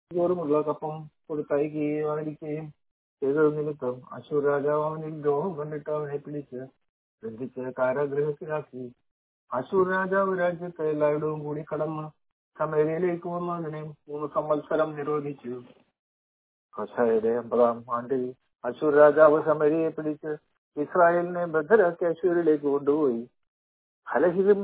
തോറുമുള്ള കപ്പം കൊടുത്തയക്കുകയും ആയിരിക്കുകയും ചെയ്തത് നിമിത്തം അശൂർ രാജാവ് അവനിൽ ദ്രോഹം കണ്ടിട്ട് അവനെ പിടിച്ച് ബന്ധിച്ച് കാരാഗൃഹത്തിലാക്കി അശൂർ രാജാവ് രാജ്യത്തെ എല്ലായിടവും കൂടി കടന്ന് സമേരയിലേക്ക് വന്ന് അതിനെ മൂന്ന് സംവത്സരം നിരോധിച്ചു ഹോശയുടെ അമ്പതാം ആണ്ടിൽ അശൂർ രാജാവ് സമരിയെ പിടിച്ച് ഇസ്രായേലിനെ ബദ്ധരാക്കി അശൂരിലേക്ക് കൊണ്ടുപോയി ഹലഹിലും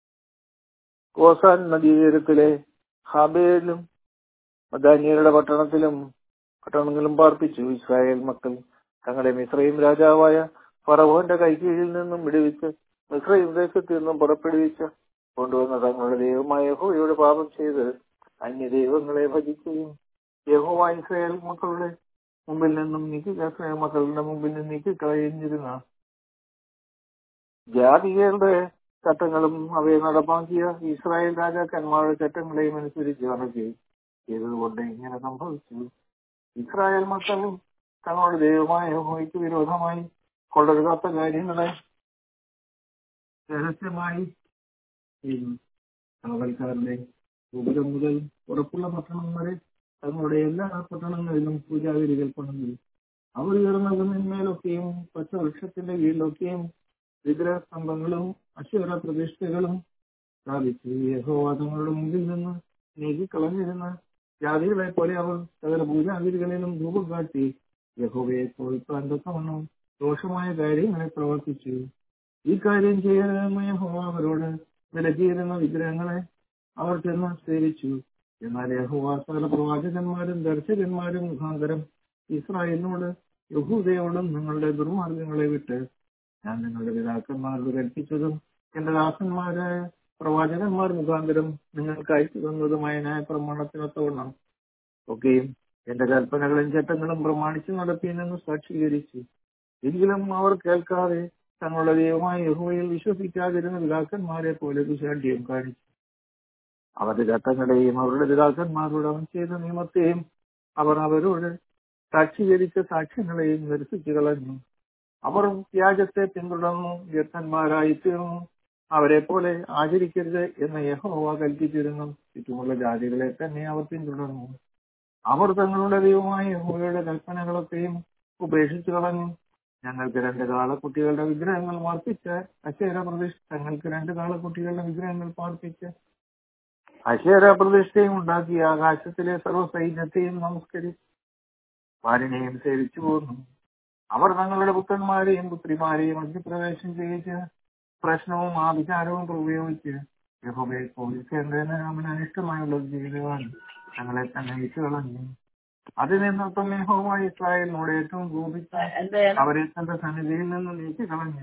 ഗോസാൻ നദീതീരത്തിലെ ഹാബേലും മദാനിയരുടെ പട്ടണത്തിലും പട്ടണങ്ങളും പാർപ്പിച്ചു ഇസ്രായേൽ മക്കൾ തങ്ങളെ മിശ്രയും രാജാവായ ഫറവോന്റെ കൈക്കീഴിൽ നിന്നും വിടുവിച്ച് മിശ്രയും ദേശത്ത് നിന്നും പുറപ്പെടുവിച്ച് കൊണ്ടുവന്ന തങ്ങളുടെ ദൈവമായ യഹോവയോട് പാപം ചെയ്ത് അന്യ ദൈവങ്ങളെ ഭജിക്കുകയും യഹോവ ഇസ്രായേൽ മക്കളുടെ മുമ്പിൽ നിന്നും നീക്കി ഇസ്രായേൽ മക്കളുടെ മുമ്പിൽ നിന്ന് നീക്കി കളഞ്ഞിരുന്ന ജാതികളുടെ ചട്ടങ്ങളും അവയെ നടപ്പാക്കിയ ഇസ്രായേൽ രാജാക്കന്മാരുടെ ചട്ടങ്ങളെയും അനുസരിച്ച് നടത്തി ചെയ്തതുകൊണ്ട് ഇങ്ങനെ സംഭവിച്ചു ഇസ്രായേൽ മക്കൾ തങ്ങളുടെ ദൈവമായ യഹോവയ്ക്ക് വിരോധമായി കൊള്ളരുതാത്ത കാര്യങ്ങളെ രഹസ്യമായി ചെയ്തു കാവൽക്കാരുടെ ഉപരം മുതൽ ഉറപ്പുള്ള പട്ടണം വരെ തങ്ങളുടെ എല്ലാ പട്ടണങ്ങളിലും പൂജാഗിരികൾ പണിതു അവർ ഉയർന്നതിന്മേലൊക്കെയും പച്ചവൃക്ഷത്തിന്റെ കീഴിലൊക്കെയും വിഗ്രഹസ്തംഭങ്ങളും അശ്വര പ്രതിഷ്ഠകളും സ്ഥാപിച്ചു യഹോവ തങ്ങളുടെ മുമ്പിൽ നിന്ന് നീക്കിക്കളഞ്ഞിരുന്ന ജാതികളെ പോലെ അവർ സകല പൂജാഗിരികളിലും രൂപം കാട്ടി യഹോവയെ തോൽപ്പാൻ തക്കവണ്ണം ദോഷമായ കാര്യങ്ങളെ പ്രവർത്തിച്ചു ഈ കാര്യം ചെയ്യാനായ യഹോവ അവരോട് വിലക്കിയിരുന്ന വിഗ്രഹങ്ങളെ അവർ ചെന്ന് സേവിച്ചു എന്നാൽ യഹോവ സകല പ്രവാചകന്മാരും ദർശകന്മാരും മുഖാന്തരം ഇസ്രായേലിനോട് യഹൂദയോടും നിങ്ങളുടെ ദുർമാർഗങ്ങളെ വിട്ട് ഞാൻ നിങ്ങളുടെ പിതാക്കന്മാരോട് കൽപ്പിച്ചതും എന്റെ ദാസന്മാരായ പ്രവാചകന്മാർ മുഖാന്തരം നിങ്ങൾക്ക് അയച്ചു തന്നതുമായ ന്യായപ്രമാണത്തിനൊത്തവണ്ണം ഒക്കെയും എന്റെ കൽപ്പനകളും ചട്ടങ്ങളും പ്രമാണിച്ചു നടത്തിയെന്ന് സാക്ഷീകരിച്ചു എങ്കിലും അവർ കേൾക്കാതെ തങ്ങളുടെ ദൈവമായ യഹോവയിൽ വിശ്വസിക്കാതിരുന്ന പിതാക്കന്മാരെ പോലെ ദുശാഠ്യം കാണിച്ചു അവരുടെ ചട്ടങ്ങളെയും അവരുടെ പിതാക്കന്മാരോട് അവൻ ചെയ്ത നിയമത്തെയും അവർ അവരോട് സാക്ഷീകരിച്ച സാക്ഷ്യങ്ങളെയും നിരസിച്ചു കളഞ്ഞു അവർ വ്യാജത്തെ പിന്തുടർന്നു വ്യക്തന്മാരായി തീർന്നു അവരെ പോലെ ആചരിക്കരുത് എന്ന് യഹോവ കൽപ്പിച്ചിരുന്നു ചുറ്റുമുള്ള ജാതികളെ തന്നെ അവർ പിന്തുടർന്നു അവർ തങ്ങളുടെ ദൈവമായ യഹോവയുടെ കൽപ്പനകളൊക്കെയും ഉപേക്ഷിച്ചു കളഞ്ഞു ഞങ്ങൾക്ക് രണ്ട് കാളക്കുട്ടികളുടെ വിഗ്രഹങ്ങൾ പാർപ്പിച്ച് അശേര പ്രതിഷ്ഠ ഞങ്ങൾക്ക് രണ്ട് കാളക്കുട്ടികളുടെ വിഗ്രഹങ്ങൾ പാർപ്പിച്ച് അശേര പ്രതിഷ്ഠയും ഉണ്ടാക്കി ആകാശത്തിലെ സർവ്വ സൈന്യത്തെയും നമസ്കരിച്ചു ഭാര്യനെയും സേവിച്ചു പോന്നു അവർ തങ്ങളുടെ പുത്രന്മാരെയും പുത്രിമാരെയും മധ്യപ്രവേശം ചെയ്യിച്ച് പ്രശ്നവും ആഭിചാരവും ഉപയോഗിച്ച് യഹോബയെ പോലീസേണ്ടതിന് അവന് അനിഷ്ടമായുള്ളത് ചെയ്യുവാൻ ഞങ്ങളെ തന്നെ വിട്ടു കളഞ്ഞു അതിൽ നിന്നൊപ്പം യഹോവ ഇസ്രായേലിനോട് ഏറ്റവും കോപിച്ച് അവരെ തന്റെ സന്നിധിയിൽ നിന്ന് നീക്കി കളഞ്ഞു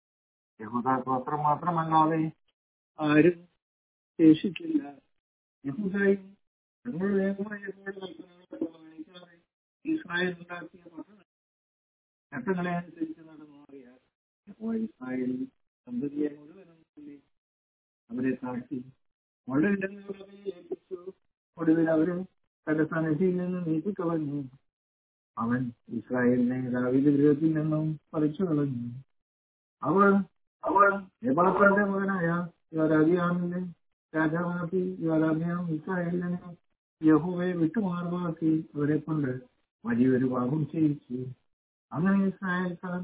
യഹൂദ ഗോത്രം മാത്രമല്ലാതെ ആരും ശേഷിച്ചില്ല യഹൂദയും തങ്ങളുടെ ദൈവമായ യഹോവയുടെ കൽപ്പനകളെ പ്രമാണിക്കാതെ ഇസ്രായേൽ ഉണ്ടാക്കിയ പട്ടണം ചട്ടങ്ങളെ അനുസരിച്ച് നടന്നു അറിയാം യഹോവ ഇസ്രായേലിൽ സന്തതിയെ മുഴുവനും ചൊല്ലി അവരെ താഴ്ത്തി വളരെ ഇടങ്ങളെ ഏൽപ്പിച്ചു ഒടുവിൽ അവരെ തന്റെ സന്നിധിയിൽ നിന്ന് നീക്കിക്കളഞ്ഞു അവൻ ഇസ്രായേലിനെ ദാവീദ് ഗൃഹത്തിൽ നിന്നും പറിച്ചു കളഞ്ഞു അവൾ അവൾ എബാപ്പാന്റെ മകനായ യോരാബിയാമിനെ രാജാവാക്കി യോരാബിയാം ഇസ്രായേലിനെ യഹോവയെ വിട്ടുമാറുമാക്കി അവരെ കൊണ്ട് വലിയൊരു പാപം ചെയ്യിച്ചു അങ്ങനെ ഇസ്രായേൽക്കാർ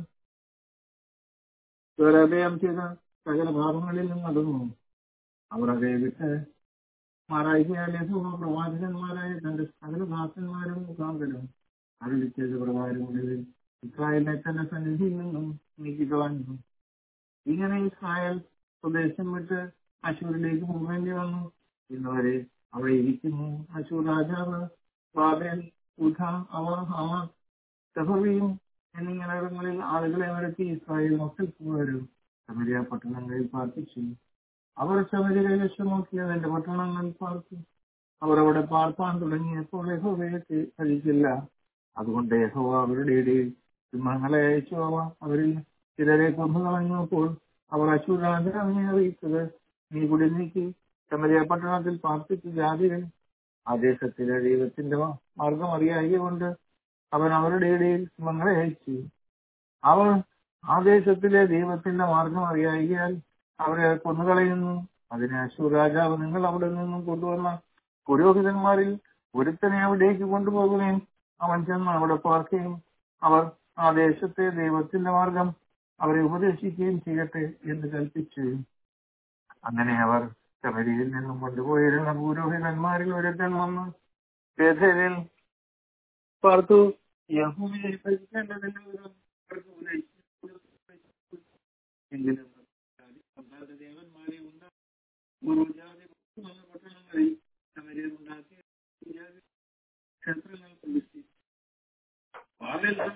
യോരാബിയാം ചെയ്ത സകല പാപങ്ങളിലും നടന്നു അവർ അതേ വിട്ട് മാറായികയാൽ യഹോവ പ്രവാചകന്മാരായ തന്റെ സകല ദാസന്മാരും മുഖാന്തരം അരുളിച്ചത് പ്രകാരം ഉള്ളിൽ ഇസ്രായേലിനെ തന്റെ സന്നിധിയിൽ നിന്നും നീക്കിക്കളഞ്ഞു ഇങ്ങനെ ഇസ്രായേൽ സ്വദേശം വിട്ട് അശൂരിലേക്ക് പോകേണ്ടി വന്നു ഇന്നുവരെ അവിടെ ഇരിക്കുന്നു അശൂർ രാജാവ് ബാബേൽ ഉധ അവ ഹമ തെഹോവിയും എന്നിങ്ങനങ്ങളിൽ ആളുകളെ വരത്തി ഇസ്രായേൽ മക്കൾക്ക് വരും സമരിയ പട്ടണങ്ങളിൽ പാർപ്പിച്ചു അവർ ശബരിയെ ലക്ഷ്യമാക്കിയതിന്റെ പട്ടണങ്ങളിൽ പാർത്തു അവർ അവിടെ പാർപ്പാൻ തുടങ്ങിയപ്പോൾ യഹോവയെ കഴിച്ചില്ല അതുകൊണ്ട് യഹോവ അവരുടെ ഇടയിൽ സിംഹങ്ങളെ അയച്ചു അവ അവരിൽ ചിലരെ കൊന്നു കളഞ്ഞപ്പോൾ അവർ അശൂർ രാജാവിനെ അറിയിച്ചത് നീ കുടി നീക്കി ശമരിയ പട്ടണത്തിൽ പാർപ്പിച്ച ജാതികൾ ആ ദേശത്തിലെ ദൈവത്തിന്റെ മാർഗം അറിയായ കൊണ്ട് അവൻ അവരുടെ ഇടയിൽ സിംഹങ്ങളെ അയച്ചു അവർ ആ ദേശത്തിലെ ദൈവത്തിന്റെ മാർഗം അറിയായികയാൽ അവരെ കൊന്നുകളയുന്നു അതിന് അശൂർ രാജാവ് നിങ്ങൾ അവിടെ നിന്നും കൊണ്ടുവന്ന പുരോഹിതന്മാരിൽ ഒരുത്തനെ അവിടേക്ക് കൊണ്ടുപോകുകയും അവൻ ചെന്ന് അവിടെ പാർക്കുകയും അവർ ആ ദേശത്തെ ദൈവത്തിന്റെ മാർഗം അവരെ ഉപദേശിക്കുകയും ചെയ്യട്ടെ എന്ന് കൽപ്പിച്ചു അങ്ങനെ അവർ ശബരിയിൽ നിന്നും കൊണ്ടുപോയിരുന്ന പുരോഹിതന്മാരിൽ ഒരുത്തൻ വന്ന് ബേഥേലിൽ പാർത്തു യഹൂദിയെ ഭരിക്കേണ്ടതിന് വിധം അവർക്ക് ഉപദേശിച്ചു. എങ്കിലും അല്ലാതെ ദേവന്മാരെ ഉണ്ടാ പൂർവ്വജാതി വന്ന പട്ടണങ്ങളിൽ ശമര്യർ ഉണ്ടാക്കിയ ജാതി ക്ഷേത്രങ്ങൾ പ്രതിഷ്ഠിച്ചു പാലെല്ലാം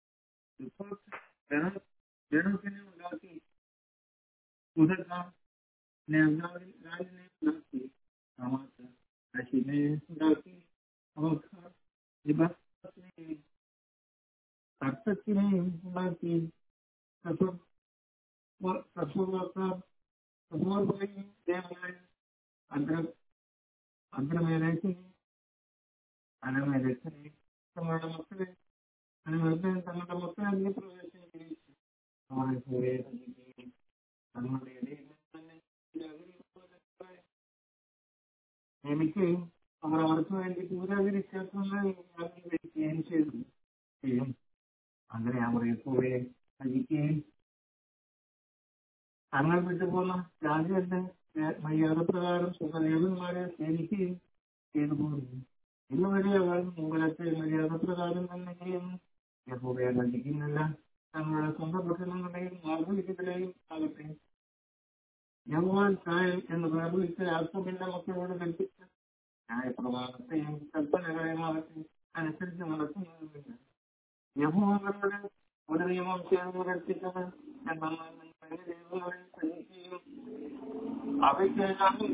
ഗണത്തിനെ ഉണ്ടാക്കി ഉദക്കാം രാജിനെ ഉണ്ടാക്കി അമാത്ത് അശിനെ ഉണ്ടാക്കി അവർക്ക് നിബന്ധനെയും തർക്കത്തിനെയും ഉണ്ടാക്കി അഗ്ര അഗ്രമേലേക്കിനെ അനമേലേക്കിനെ തങ്ങളുടെ മക്കളെ അനുമതി തങ്ങളുടെ മക്കളെ അതിൽ പ്രവേശനം ചെയ്യിച്ചു അവരെ പോയി തങ്ങളുടെ ഇടയിൽ തന്നെ നിയമിക്കുകയും അവർ അവർക്ക് വേണ്ടി പൂരാഗിരി ക്ഷേത്രങ്ങൾ വയ്ക്കുകയും ചെയ്തു ചെയ്യും അങ്ങനെ അവർ പോയി കഴിക്കുകയും തങ്ങൾ വിട്ടുപോന്ന രാജ്യത്തെ മര്യാദപ്രകാരം സുഖദേവന്മാരെ സേവിക്കുകയും ചെയ്തു പോകുന്നു ഇന്ന് വരെ അവർ മുമ്പിലത്തെ മര്യാദപ്രകാരം തന്നെ ചെയ്യുന്നു യഹോവയെ ലഭിക്കുന്നില്ല തങ്ങളുടെ സ്വന്തം പട്ടണങ്ങളെയും മാർഗവിധത്തിലെയും ആകട്ടെ യഹോവാൻ ചായൽ എന്ന് പേർ വിളിച്ച യാക്കോബിന്റെ മക്കളോട് കൽപ്പിച്ച ന്യായപ്രമാണത്തെയും കൽപ്പനകളെയും ആകട്ടെ അനുസരിച്ച് നടത്തുന്നതുമില്ല യഹോവങ്ങളുടെ ഒരു നിയമം ചെയ്തു കൽപ്പിച്ചത് എന്തെന്നാൽ നിങ്ങൾ ദൈവങ്ങളെ സഹിക്കുകയും അവയ്ക്ക്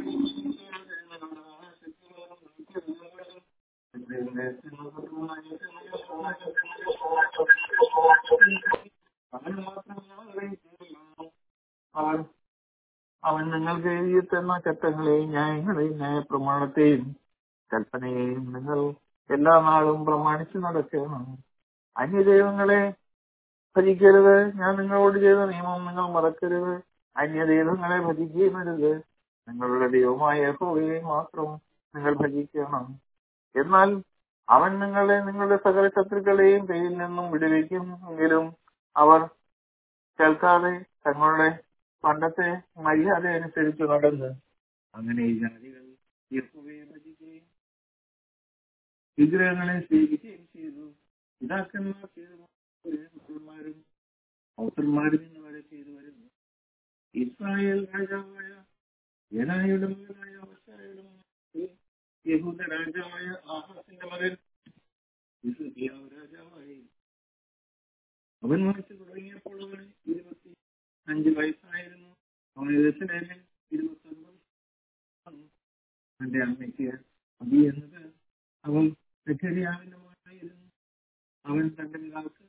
അവൻ അവൻ നിങ്ങൾക്ക് എഴുതി തന്ന ചട്ടങ്ങളെയും ന്യായങ്ങളെയും ന്യായപ്രമാണത്തെയും കൽപ്പനയെയും നിങ്ങൾ എല്ലാ നാളും പ്രമാണിച്ച് നടക്കണം അന്യദൈവങ്ങളെ ഭജിക്കരുത് ഞാൻ നിങ്ങളോട് ചെയ്ത നിയമം നിങ്ങൾ മറക്കരുത് അന്യദൈവങ്ങളെ ഭജിക്കുകയും അരുത് നിങ്ങളുടെ ദൈവമായ യഹോവയെ മാത്രം നിങ്ങൾ ഭജിക്കണം എന്നാൽ അവൻ നിങ്ങളെ നിങ്ങളുടെ സകല ശത്രുക്കളെയും കയ്യിൽ നിന്നും വിടുവിക്കും എങ്കിലും അവർ കേൾക്കാതെ തങ്ങളുടെ പണ്ടത്തെ മര്യാദ അനുസരിച്ച് നടന്ന് അങ്ങനെ ഈ ജാതികൾ യഹോവയെ ഭജിക്കുകയും വിഗ്രഹങ്ങളെ സ്വീകരിക്കുകയും ചെയ്തു പിതാക്കന്മാർ ചെയ്തു പുത്രന്മാരും പൗത്രന്മാരും ഇന്ന് വരെ ചെയ്തു വരുന്നു ഇസ്രായേൽ രാജാവായ യനായുടെ മകനായ അവസായുടെ യഹൂദ രാജാവായ ആഹാസിന്റെ മകൻ ഹിസ്കിയാവ് രാജാവായി അവൻ മരിച്ചു തുടങ്ങിയപ്പോൾ അവന് ഇരുപത്തി അഞ്ച് വയസ്സായിരുന്നു അവൻ എരുസലേമിൽ ഇരുപത്തി ഒൻപത് അവന്റെ അമ്മയ്ക്ക് അബി എന്നത് അവൻ സെഖരിയാവിന്റെ മകനായിരുന്നു അവൻ തന്റെ പിതാക്ക്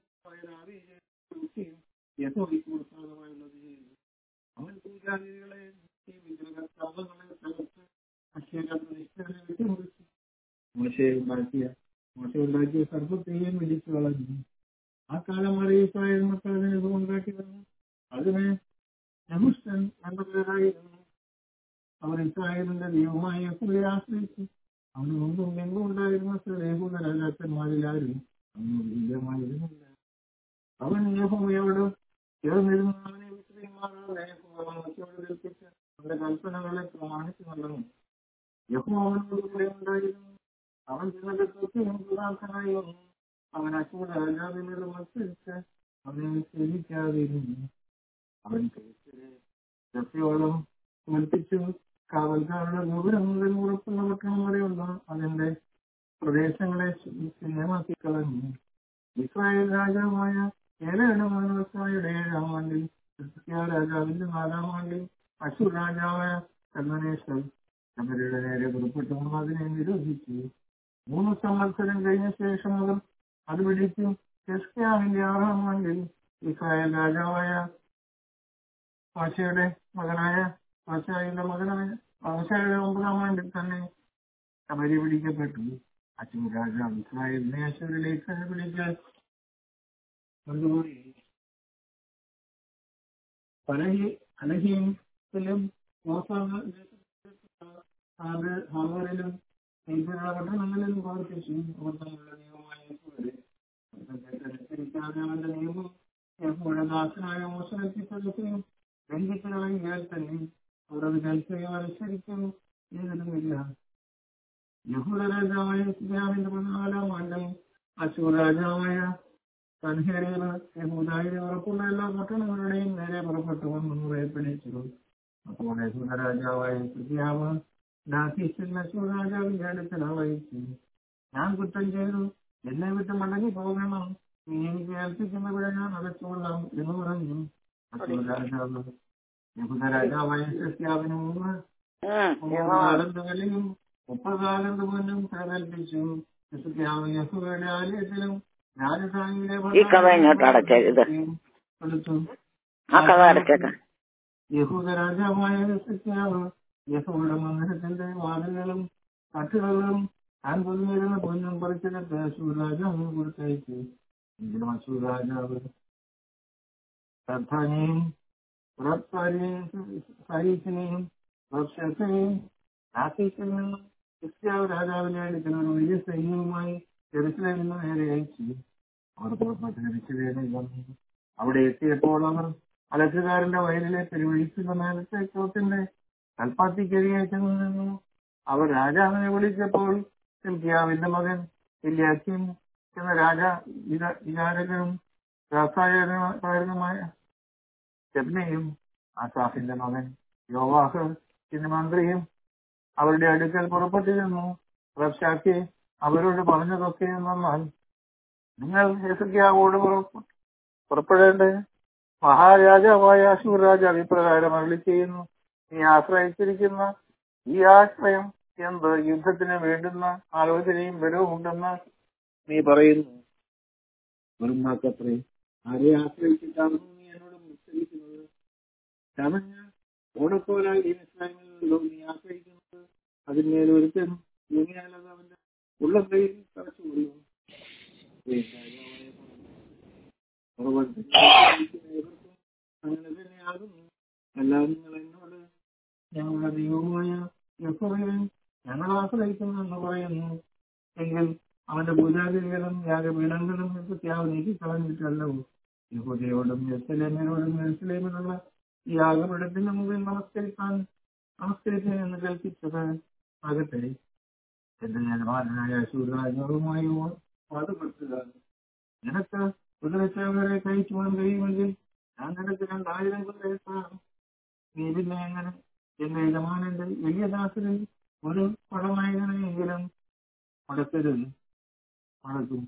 യഹോവയ്ക്ക് പ്രസാദമായുള്ളത് ചെയ്തു അവൻ പൂജാരികളെ വിഗ്രഹസ്തംഭങ്ങളെ തകർത്ത് അക്ഷര പ്രതിഷ്ഠകളെ വിട്ടുമുറിച്ചു മോശയെ ഉണ്ടാക്കിയ മോശ ഉണ്ടാക്കിയ സർപ്പത്തെയും വിളിച്ചു കളഞ്ഞു ആ കാലം വരെ ഇസ്രായേൽ മക്കൾ അതിനെ ഉണ്ടാക്കി വന്നു അതിന് നഹുഷ്ടൻ എന്ന പേരായിരുന്നു അവർ ഇസ്രായേലിന്റെ ദൈവമായ യഹോവയെ ആശ്രയിച്ചു അവന് മുമ്പും എങ്ങും ഉണ്ടായിരുന്ന യഹൂദ രാജാക്കന്മാരിലാരും അവന് തുല്യമായിരുന്നില്ല അവൻ യഹോവയോട് ചേർന്നിരുന്ന അവനെ വിശ്രീമാറാതെ യഹോവയോട് കൽപ്പിച്ച് അവന്റെ കൽപ്പനകളെ പ്രമാണിച്ചു നടന്നു യഹോ അവനോട് കൂടെ ഉണ്ടായിരുന്നു അവൻ ചെന്നിട്ട് കൃത്യം പ്രധാനനായി വന്നു അവൻ അശൂർ രാജാവിനോട് മത്സരിച്ച് അവനെ സേവിക്കാതിരുന്നു അവൻ സത്യോളം തോൽപ്പിച്ചു കാവൽക്കാരുടെ ഗോപുരം മുതൽ ഉറപ്പുള്ള പട്ടണം വരെയുള്ള അതിന്റെ പ്രദേശങ്ങളെ ശൂന്യമാക്കി കളഞ്ഞു ഇസ്രായേൽ രാജാവായ ഏഴയുടെ മകനവസായുടെ ഏഴാം ആണ്ടിൽ ഹിസ്കിയാ രാജാവിന്റെ നാലാം ആണ്ടിൽ അശൂർ രാജാവായ കർമ്മനേശ്വർ അവരുടെ നേരെ പുറപ്പെട്ടു അതിനെ നിരോധിച്ചു മൂന്ന് സംവത്സരം കഴിഞ്ഞ ശേഷം മുതൽ അത് പിടിച്ചു ഹിസ്കിയാവിന്റെ ആറാം ആണ്ടിൽ ഇസ്രായേൽ രാജാവായ ആശയുടെ മകനായ ആശായുടെ മകനായ ആശയുടെ ഒമ്പതാം ആണ്ടിൽ തന്നെ ശബരി പിടിക്കപ്പെട്ടു അച്ഛൻ രാജാവ് ഇസ്രായേലിനെ അശൂരിലേക്ക് പിടിക്കാൻ കൊണ്ടുപോയി അലഹിയും ഹാവറിലും ഇതിലുള്ള പട്ടണങ്ങളിലും പ്രവർത്തിച്ചു അവർ തങ്ങളുടെ നിയമമായ യേശുവരെ അനുസരിക്കാതെ അവന്റെ നിയമം യഹോയുടെ ദാസനായ മോശനത്തിപ്പതത്തെയും ലംഘിച്ചു കളയുകയാൽ തന്നെ അവർ അത് കൽപ്പയോ അനുസരിക്കും ചെയ്തിരുന്നില്ല യഹൂദ രാജാവായ സിജാവിന്റെ പതിനാലാം ആണ്ടിൽ അശൂർ രാജാവായ സൻഹേറിയർ യഹൂദായിലെ ഉറപ്പുള്ള എല്ലാ പട്ടണങ്ങളുടെയും നേരെ പുറപ്പെട്ടു വന്നു ഭയപ്പെടിച്ചു അപ്പോൾ യഹൂദ രാജാവായ സിജാവ് ദാസീസിൽ അശൂർ രാജാവിന്റെ അടുക്കൽ വഹിച്ചു ഞാൻ കുറ്റം ചെയ്തു എന്നെ വിട്ട് മടങ്ങി പോകണം നീ എനിക്ക് ഏൽപ്പിക്കുന്നവിടെ ഞാൻ അടച്ചുകൊള്ളാം എന്ന് പറഞ്ഞു അശൂർ രാജാവ് യഹൂദ രാജാവായ സത്യാവിന് മൂന്ന് കാലത്തുകളിലും മുപ്പതാലന്ത് മുന്നും പ്രകൽപ്പിച്ചു യഹുവയുടെ ആലയത്തിലും രാജധാനിയിലെ ഈ കഥ ഇങ്ങോട്ട് അടച്ചേരുത് കൊടുത്തു ആ കഥ അടച്ചേക്കാം യഹൂദ രാജാവായ സത്യാവ് യഹോയുടെ മന്ദിരത്തിന്റെ വാതിലുകളും കട്ടുകളും താൻ പൊതിഞ്ഞിരുന്ന പൊന്നും പറിച്ചെടുത്ത് അശൂർ രാജാവിന് കൊടുത്തയച്ചു എങ്കിലും അശൂർ രാജാവ് പ്രധാനിയും ഫരീസിനെയും റബ്ഷത്തെയും ആഫീസിൽ നിന്നും ക്രിസ്ത്യാവ് രാജാവിനെ അടുക്കുന്ന ഒരു വലിയ സൈന്യവുമായി ജെറുസലേമിൽ നിന്ന് നേരെ അയച്ചു അവർ പുറപ്പെട്ട് ജെറുസലേമിൽ വന്നു അവിടെ എത്തിയപ്പോൾ അവർ അലക്കുകാരന്റെ വയലിലെ പെരുവഴിക്കുന്ന നേരത്തെ കോത്തിന്റെ കൽപ്പാത്തിക്കരിയേറ്റ് നിന്നു അവർ രാജാവിനെ വിളിച്ചപ്പോൾ സിൽക്കിയാവിന്റെ മകൻ ഇല്യാക്കിം എന്ന രാജ വിചാരകനും രാസായകനുമായ ജബ്നയും ആസാഫിന്റെ മകൻ യോവാഹ് എന്ന മന്ത്രിയും അവരുടെ അടുക്കൽ പുറപ്പെട്ടിരുന്നു റബ്ഷാക്കി അവരോട് പറഞ്ഞതൊക്കെ എന്നാൽ നിങ്ങൾ ഹെസക്കിയാവോട് പുറപ്പെടേണ്ട മഹാരാജാവായ അശൂർ രാജാവ് ഇപ്രകാരം അരളി ചെയ്യുന്നു നീ ആശ്രയിച്ചിരിക്കുന്ന ഈ ആശ്രയം എന്ത് യുദ്ധത്തിന് വേണ്ടുന്ന ആലോചനയും ബലവും ഉണ്ടെന്ന് നീ പറയുന്നു വെറും വാക്കത്രേ ആരെ ആശ്രയിച്ചിട്ടാണ് നീ എന്നോട് മത്സരിക്കുന്നത് ചമഞ്ഞ ഓടക്കോലായി ഇസ്ലാമിലുണ്ടോ നീ ആശ്രയിക്കുന്നത് അതിന്മേൽ ഒരുത്തൻ ഭൂമിയാലത് അവന്റെ ഉള്ളം കയ്യിൽ തറച്ചുകൊള്ളും അങ്ങനെ തന്നെയാകുന്നു എല്ലാം നിങ്ങൾ എന്നോട് ഞങ്ങളുടെ ദൈവമായ യഹോവയെ ഞങ്ങൾ ആശ്രയിക്കുന്നെന്ന് പറയുന്നു എങ്കിൽ അവന്റെ പൂജാതിരികളും യാഗപീഠങ്ങളും ത്യാവ് നീക്കി കളഞ്ഞിട്ടല്ലോ യഹോദയോടും യെസ്ലേമിനോടും യെസ്ലേമിനുള്ള ഈ യാഗപീഠത്തിന്റെ മുമ്പിൽ നമസ്കരിക്കാൻ നമസ്കരിക്കാൻ എന്ന് കൽപ്പിച്ചത് ആകട്ടെ എന്റെ യജമാനായ ശൂരാജവുമായി വാദപ്പെടുത്തുക നിനക്ക് കുതിരച്ചവരെ കഴിച്ചു പോകാൻ കഴിയുമെങ്കിൽ ഞാൻ നിനക്ക് രണ്ടായിരം കുതിരയാണ് നീ പിന്നെ എങ്ങനെ എന്റെ യജമാനന്റെ വലിയ ദാസരിൽ ഒരു പടനായകനെങ്കിലും മുടക്കരുത് മുടക്കും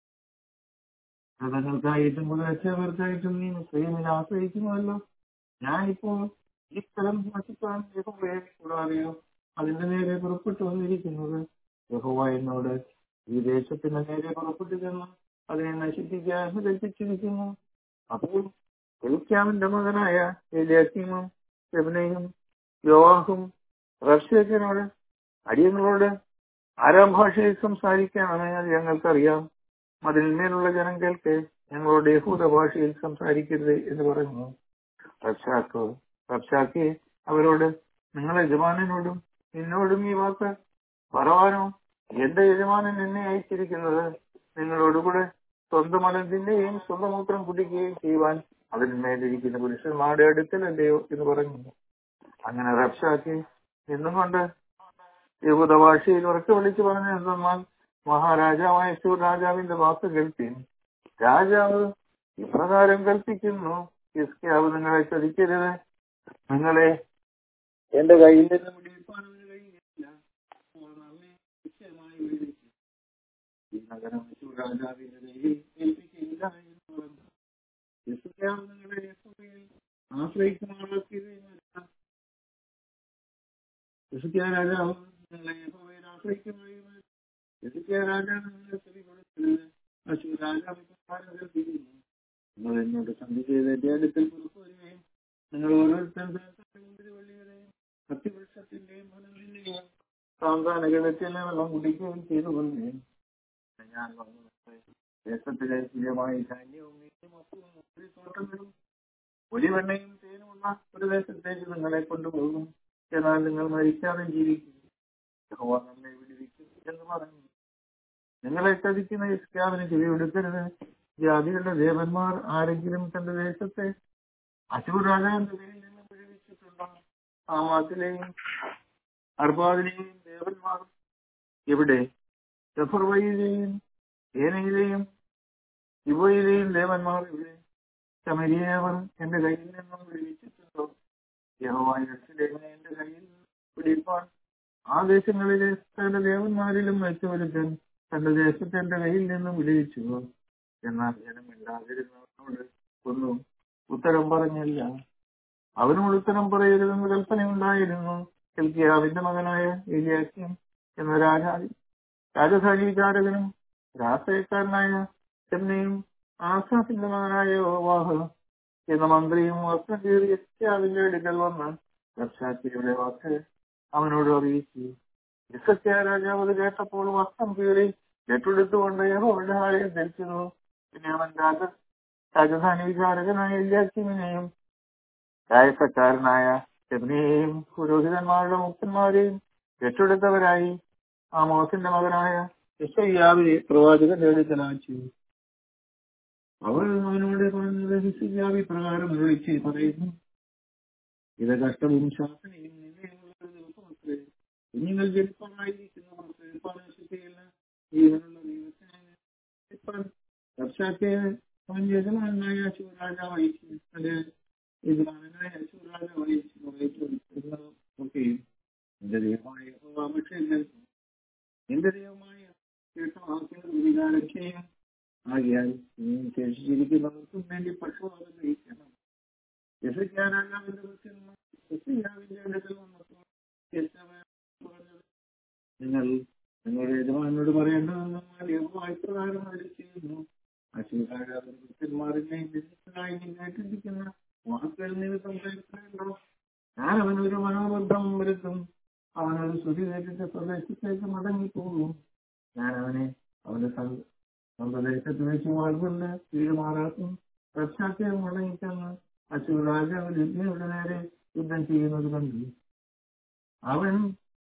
മൃഗങ്ങൾക്കായിട്ടും കുതിരച്ചവർക്കായിട്ടും നീ സ്വയമിൽ ആശ്രയിക്കുമല്ലോ ഞാനിപ്പോൾ ഈ സ്ഥലം നശിക്കാൻ യഹോവയെ കൂടാതെയോ അതിന്റെ നേരെ പുറപ്പെട്ടു വന്നിരിക്കുന്നത് യഹോവ എന്നോട് ഈ ദേശത്തിന്റെ നേരെ പുറപ്പെട്ടു ചെന്ന് അതിനെ നശിപ്പിക്കാൻ കൽപ്പിച്ചിരിക്കുന്നു അപ്പോൾ എലിക്കാമിന്റെ മകനായ എലിയാക്കീമും സെബനയും യോവാഹും റബ്ഷേഖനോട് അടിയങ്ങളോട് ആരാം ഭാഷയിൽ സംസാരിക്കാനാണ് അത് ഞങ്ങൾക്കറിയാം അതിന്മേലുള്ള ജനം കേൾക്കെ ഞങ്ങളോട് യഹൂദ ഭാഷയിൽ സംസാരിക്കരുത് എന്ന് പറഞ്ഞു റബ്ഷാക്ക് റബ്ഷാക്ക് അവരോട് നിങ്ങളെ യജമാനനോടും നിന്നോടും ഈ വാക്ക് പറവാനോ എന്റെ യജമാനൻ എന്നെ അയച്ചിരിക്കുന്നത് നിങ്ങളോടുകൂടെ സ്വന്തം മലത്തിന്റെയും സ്വന്തം മൂത്രം കുടിക്കുകയും ചെയ്യുവാൻ അതിന്മേലിരിക്കുന്ന പുരുഷന്മാരുടെ അടുക്കലല്ലയോ എന്ന് പറഞ്ഞു അങ്ങനെ റബ്ഷാക്കി നിന്നുകൊണ്ട് യഹൂദ ഭാഷയിൽ ഉറക്കെ വിളിച്ചു പറഞ്ഞു എന്തെന്നാൽ മഹാരാജാവായ ശൂർ രാജാവിന്റെ വാക്ക് കേൾപ്പി രാജാവ് ഇപ്രകാരം കൽപ്പിക്കുന്നു ഇസ്കിയാവ് നിങ്ങളെ ചതിക്കരുത് നിങ്ങളെ എന്റെ കയ്യിൽ നിന്ന് വിടിവിപ്പാൻ അവന് കഴിയില്ല അപ്പോൾ നമ്മെ നിശ്ചയമായി വിടുവിക്കും ഈ നഗരം ശൂർ രാജാവിന്റെ കയ്യിൽ ഏൽപ്പിക്കില്ല എന്ന് പറഞ്ഞു യെശയ്യാവ് നിങ്ങളെ യഹോവയിൽ ആശ്രയിക്കുമാറുള്ള യെശയ്യാ രാജാവ് നിങ്ങളെ യഹോവയിൽ ആശ്രയിക്കുമായിരുന്നു യെശയ്യാ രാജാവ് നിങ്ങളെ ചെവി കൊടുക്കരുത് അശൂർ രാജാവ് ഇപ്രകാരം കൽപ്പിക്കുന്നു നിങ്ങൾ എന്നോട് സന്ധി ചെയ്ത് എന്റെ അടുക്കൽ പുറത്തു വരികയും നിങ്ങൾ ഓരോരുത്തരും വെള്ളിയുടെയും അത്തിവൃക്ഷത്തിന്റെയും ഫലത്തിന്റെയും സാന്താനകളത്തിലെ വെള്ളം കുടിക്കുകയും ചെയ്തു കൊള്ളുകയും ഞാൻ വന്നു ദേശത്തിലെ സ്ഥിരമായി ധാന്യവും മീനും അപ്പവും മുന്തിരി തോട്ടങ്ങളും ഒലിവെണ്ണയും തേനുമുള്ള ഒരു ദേശത്തേക്ക് നിങ്ങളെ കൊണ്ടുപോകും എന്നാൽ നിങ്ങൾ മരിക്കാതെ ജീവിക്കും യഹോവ നമ്മെ വിടുവിക്കും എന്ന് പറഞ്ഞു നിങ്ങളെ ചതിക്കുന്ന ഇസ്ലാമിന് ചെവിയൊടുക്കരുത് ജാതികളുടെ ദേവന്മാർ ആരെങ്കിലും തന്റെ ദേശത്തെ അശൂർ രാജാവിന്റെ കയ്യിൽ നിന്ന് വിടുവിച്ചിട്ടുണ്ടോ ആമാത്തിലെയും അർബാദിലെയും ദേവന്മാർ എവിടെ ഗഫർവയിലെയും ഏനയിലെയും ഇവയിലെയും ദേവന്മാർ ഇവിടെ ശമരിയവർ എന്റെ കയ്യിൽ നിന്നും വിടുവിച്ചിട്ടുണ്ടോ യഹോവായിനെ എന്റെ കയ്യിൽ പിടിപ്പാൻ ആ ദേശങ്ങളിലെ സകല ദേവന്മാരിലും മെച്ചവരുത്തൻ തന്റെ ദേശത്തെ എന്റെ കയ്യിൽ നിന്നും വിടുവിച്ചു എന്നാൽ ജനമില്ലാതിരുന്നവനോട് ഒന്നും ഉത്തരം പറഞ്ഞില്ല അവനോട് ഉത്തരം പറയരുതെന്ന് കൽപ്പനയുണ്ടായിരുന്നു കെൽക്കിയാവിന്റെ മകനായ ഏലിയാക്യം എന്ന രാജാ രാജധാനി വിചാരകനും രാഷ്ട്രീയക്കാരനായ ചെന്നൈയും ആസാഫിന്റെ മകനായ ഓവാഹ് എന്ന മന്ത്രിയും വസ്ത്രം കീറി യസ്യാവിന്റെ അടുക്കൽ വന്ന് റബ്ഷാക്കിയുടെ വാക്ക് അവനോട് അറിയിച്ചു ഇസത്യ രാജാവ് അത് കേട്ടപ്പോൾ വസ്ത്രം കീറി കെട്ടെടുത്തുകൊണ്ട് യഹോവയുടെ ആലയം ധരിച്ചിരുന്നു പിന്നെ അവൻ രാജ രാജധാനി വിചാരകനായ ഇല്ലാക്കിമിനെയും രായസക്കാരനായ ചെബ്നെയും പുരോഹിതന്മാരുടെ മുക്തന്മാരെയും കെട്ടെടുത്തവരായി ആ മോസിന്റെ മകനായ ഹിസയ്യാവിനെ പ്രവാചകന്റെ അടുക്കലാച്ചു അവൾ അവനോട് പറഞ്ഞത് ഹിസയ്യാവി പ്രകാരം വിളിച്ച് പറയുന്നു ഇത് കഷ്ടവും ശാസനയും നിന്നയുമുള്ള ഒരു ദിവസമത്രേ കുഞ്ഞുങ്ങൾ ജനിപ്പാനായിരിക്കുന്നവർ കേൾപ്പാനാശിക്കയില്ല ജീവനുള്ള ദൈവത്തിനെ വർഷാത്തെ അവൻ യജമാനായ ശിവരാജാവ് അയച്ചു തന്റെ യജമാനായ ശിവരാജാവ് അയച്ചു ഒക്കെയും എന്റെ ദൈവമായ അപേക്ഷയിൽ എന്റെ ദൈവമായ കേട്ട വാക്കുകൾ വികാരം ചെയ്യാം ആകിയാൽ നീ ശേഷിച്ചിരിക്കുന്നവർക്കും വേണ്ടി പക്ഷപാതം നയിക്കണം യശയ്യാരാജാവിന്റെ യശയ്യാവിന്റെ അടുക്കൽ വന്നപ്പോൾ പറഞ്ഞത് നിങ്ങൾ നിങ്ങളുടെ യജമാനോട് പറയേണ്ടതെന്നാൽ യഹോവായി പ്രകാരം അരുളി ചെയ്യുന്നു അശ്വരാജാവിന്റെ ഭക്തന്മാരിനെ നിന്ദിച്ചതായി നീ കേട്ടിരിക്കുന്ന വാക്കുകൾ നിമിത്തം കേൾക്കണ്ടോ ഞാൻ അവനൊരു മനോബന്ധം വരുത്തും അവനൊരു ശ്രുതി കേട്ടിട്ട് പ്രദേശത്തേക്ക് മടങ്ങിപ്പോകും ഞാൻ അവനെ അവന്റെ സ്വന്തം ദേശത്ത് വെച്ച് വാൾകൊണ്ട് വീടുമാറാക്കും പ്രശ്നത്തെ മടങ്ങിച്ചെന്ന് അശൂർ രാജാവ് ലിബ്നയുടെ നേരെ യുദ്ധം ചെയ്യുന്നത് കണ്ടു അവൻ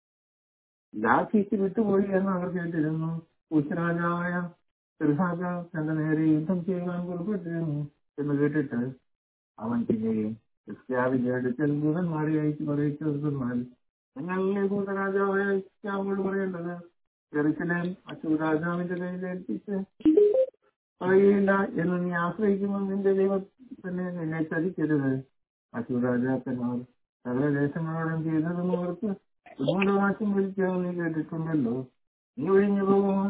ലാഖിക്ക് വിട്ടുപോയി എന്ന് അവർ കേട്ടിരുന്നു ഉച്ചരാജാവായ സിർഹാജാവ് തന്റെ നേരെ യുദ്ധം ചെയ്യുവാൻ പുറപ്പെട്ടിരുന്നു എന്ന് കേട്ടിട്ട് അവൻ പിന്നെയും ഇസ്ലാമിന്റെ അടുക്കൽ ദൂതന്മാരെ അയച്ചു പറയിച്ചെന്നാൽ നിങ്ങളിലെ ഭൂതരാജാവായ ഇസ്ലാമോട് പറയേണ്ടത് ചെറുക്കലേം അശൂർ രാജാവിന്റെ കയ്യിൽ ഏൽപ്പിച്ച് പറയുകയില്ല എന്ന് നീ ആശ്രയിക്കുമ്പോൾ നിന്റെ ദൈവം തന്നെ നിന്നെ ചതിക്കരുത് അശൂർ രാജാക്കന്മാർ സകല ദേശങ്ങളോടും ചെയ്തതെന്ന് ഓർത്ത് ഉന്മൂലനാശം വിളിക്കാമെന്ന് നീ കേട്ടിട്ടുണ്ടല്ലോ നീ ഒഴിഞ്ഞു പോകുമോ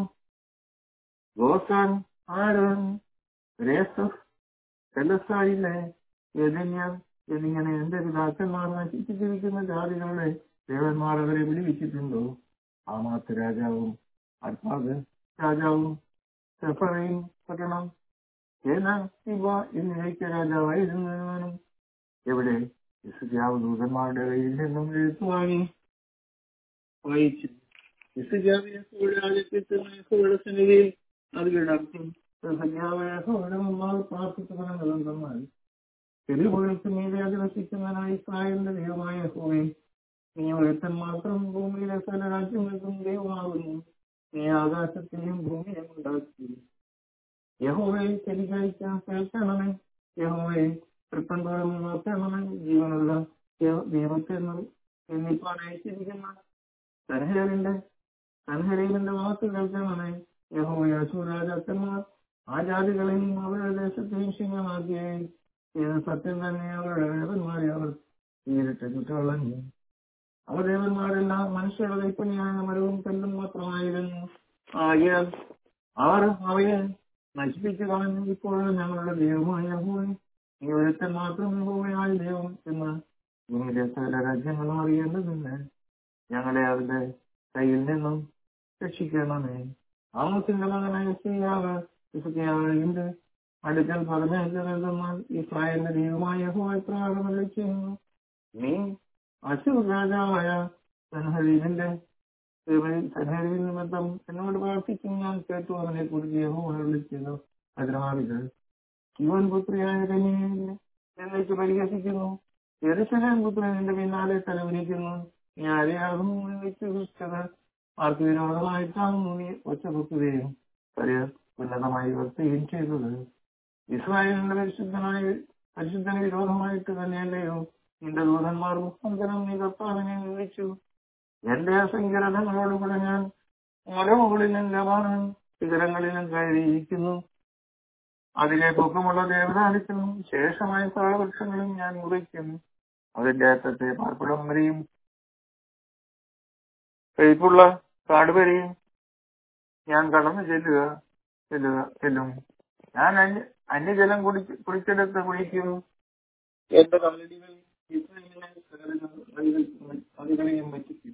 ഗോസാൻ ആരോൻ രേസഫ് കലസായിലെ ഏതന്യർ എന്നിങ്ങനെ എന്റെ പിതാക്കന്മാർ നശിപ്പിച്ചിരിക്കുന്ന ജാതികളുടെ ദേവന്മാർ അവരെ വിളിവിച്ചിട്ടുണ്ടോ ആമാത്ത് രാജാവും അർപ്പാദ് രാജാവും സെഫറയും പട്ടണം സേന ശിവ എന്നിവയ്ക്ക് രാജാവായിരുന്നവനും എവിടെ ഇസുജാവ് ദൂതന്മാരുടെ കയ്യിൽ നിന്നും എഴുത്തു വാങ്ങി വായിച്ചു ഇസുജാവിനെ യഹോയുടെ സന്നിധിയിൽ അത് കിടക്കും യഹോയുടെ മുമ്പാൽ പ്രാർത്ഥിക്കുന്നതെന്നാൽ തെരുവുകൾക്ക് മീതെ അധിവസിക്കുന്നവനായി ഇസ്രായേലിന്റെ ദൈവമായ യഹോവേ നീ ഒരുത്തൻ മാത്രം ഭൂമിയിലെ സകല രാജ്യങ്ങൾക്കും ദൈവമാകുന്നു നീ ആകാശത്തെയും ഭൂമിയെയും ഉണ്ടാക്കി യഹോവയെ ചെലിക്കഴിക്കാൻ കേൾക്കണമേ യഹോവയെ തൃപ്പന്തോളം നോക്കണമേ ജീവനുള്ള ദൈവത്തെ എന്നിപ്പാൻ അയച്ചിരിക്കുന്ന സൻഹേലിന്റെ സൻഹരീലിന്റെ വാക്ക് കേൾക്കണമേ യഹോവയ അശൂരാജാക്കന്മാർ ആ ജാതികളെയും അവരുടെ ദേശത്തെയും സിംഹമാക്കുകയും ചെയ്ത സത്യം തന്നെ അവരുടെ ദേവന്മാരെ അവർ നേരിട്ട് ചുറ്റുകളഞ്ഞു അവർ ദേവന്മാരെല്ലാം മനുഷ്യരുടെ കൈപ്പണിയായ മരവും കല്ലും മാത്രമായിരുന്നു ആകിയാൽ അവർ അവയെ നശിപ്പിച്ചു കളഞ്ഞു ഇപ്പോഴും ഞങ്ങളുടെ ദൈവമായ യഹോവേ നീ ഒരുത്തൻ മാത്രം യഹോവയായ ദൈവം എന്ന് ഭൂമിയിലെ സകല രാജ്യങ്ങളും അറിയേണ്ടതില്ല ഞങ്ങളെ അവരുടെ കയ്യിൽ നിന്നും രക്ഷിക്കണമേ ആമസിന്റെ മകനായ സിയാവ് ഇസക്കിയാവിന്റെ അടുക്കൽ പറഞ്ഞാൽ ഇസ്രായേലിന്റെ ദൈവമായ യഹോവ പ്രകാരം ചെയ്യുന്നു നീ അശൂർ രാജാവായ സൻഹരീലിന്റെ സൻഹരീൽ നിമിത്തം എന്നോട് പ്രാർത്ഥിക്കും ഞാൻ കേട്ടു അവനെ കുറിച്ച് യഹോവ വിളിച്ചത് അതിരാവിത് ഇവൻ പുത്രിയായ കന്യയെ എന്നേക്ക് പരിഹസിക്കുന്നു യെരുസലേം പുത്രൻ എന്റെ പിന്നാലെ തലവിരിക്കുന്നു നീ ആരെയാകും വിശ്വസിച്ചത് ആർക്ക് വിരോധമായിട്ടാണ് നീ ഒച്ചപൊക്കുകയും വലിയ ഉന്നതമായി വർത്തുകയും ചെയ്തത് ഇസ്രായേലിന്റെ പരിശുദ്ധനായ പരിശുദ്ധന് വിരോധമായിട്ട് തന്നെയല്ലയോ നിന്റെ ദൂതന്മാർ മുഖാന്തരം നീ കർത്താവിനെ നിന്ദിച്ചു എന്റെ അസംഖ്യരഥങ്ങളോടുകൂടെ ഞാൻ മലമുകളിലും ലവാനും ശിഖരങ്ങളിലും കയറിയിരിക്കുന്നു അതിലെ പൊക്കമുള്ള ദേവതാദിത്യങ്ങളും ശേഷമായ താളവൃക്ഷങ്ങളും ഞാൻ മുറിക്കും അതിന്റെ അറ്റത്തെ പാർപ്പിടം വരെയും കയ്പുള്ള കാട് വരെയും ഞാൻ കടന്നു ചെല്ലുക ചെല്ലുക ചെല്ലും ഞാൻ അന്യ അന്യജലം കുടി കുടിച്ചെടുത്ത് കുടിക്കും എന്റെ കല്ലടികൾ ഇസ്രായേലിനെ സകല നദികൾ- നദികളെയും വറ്റിക്കും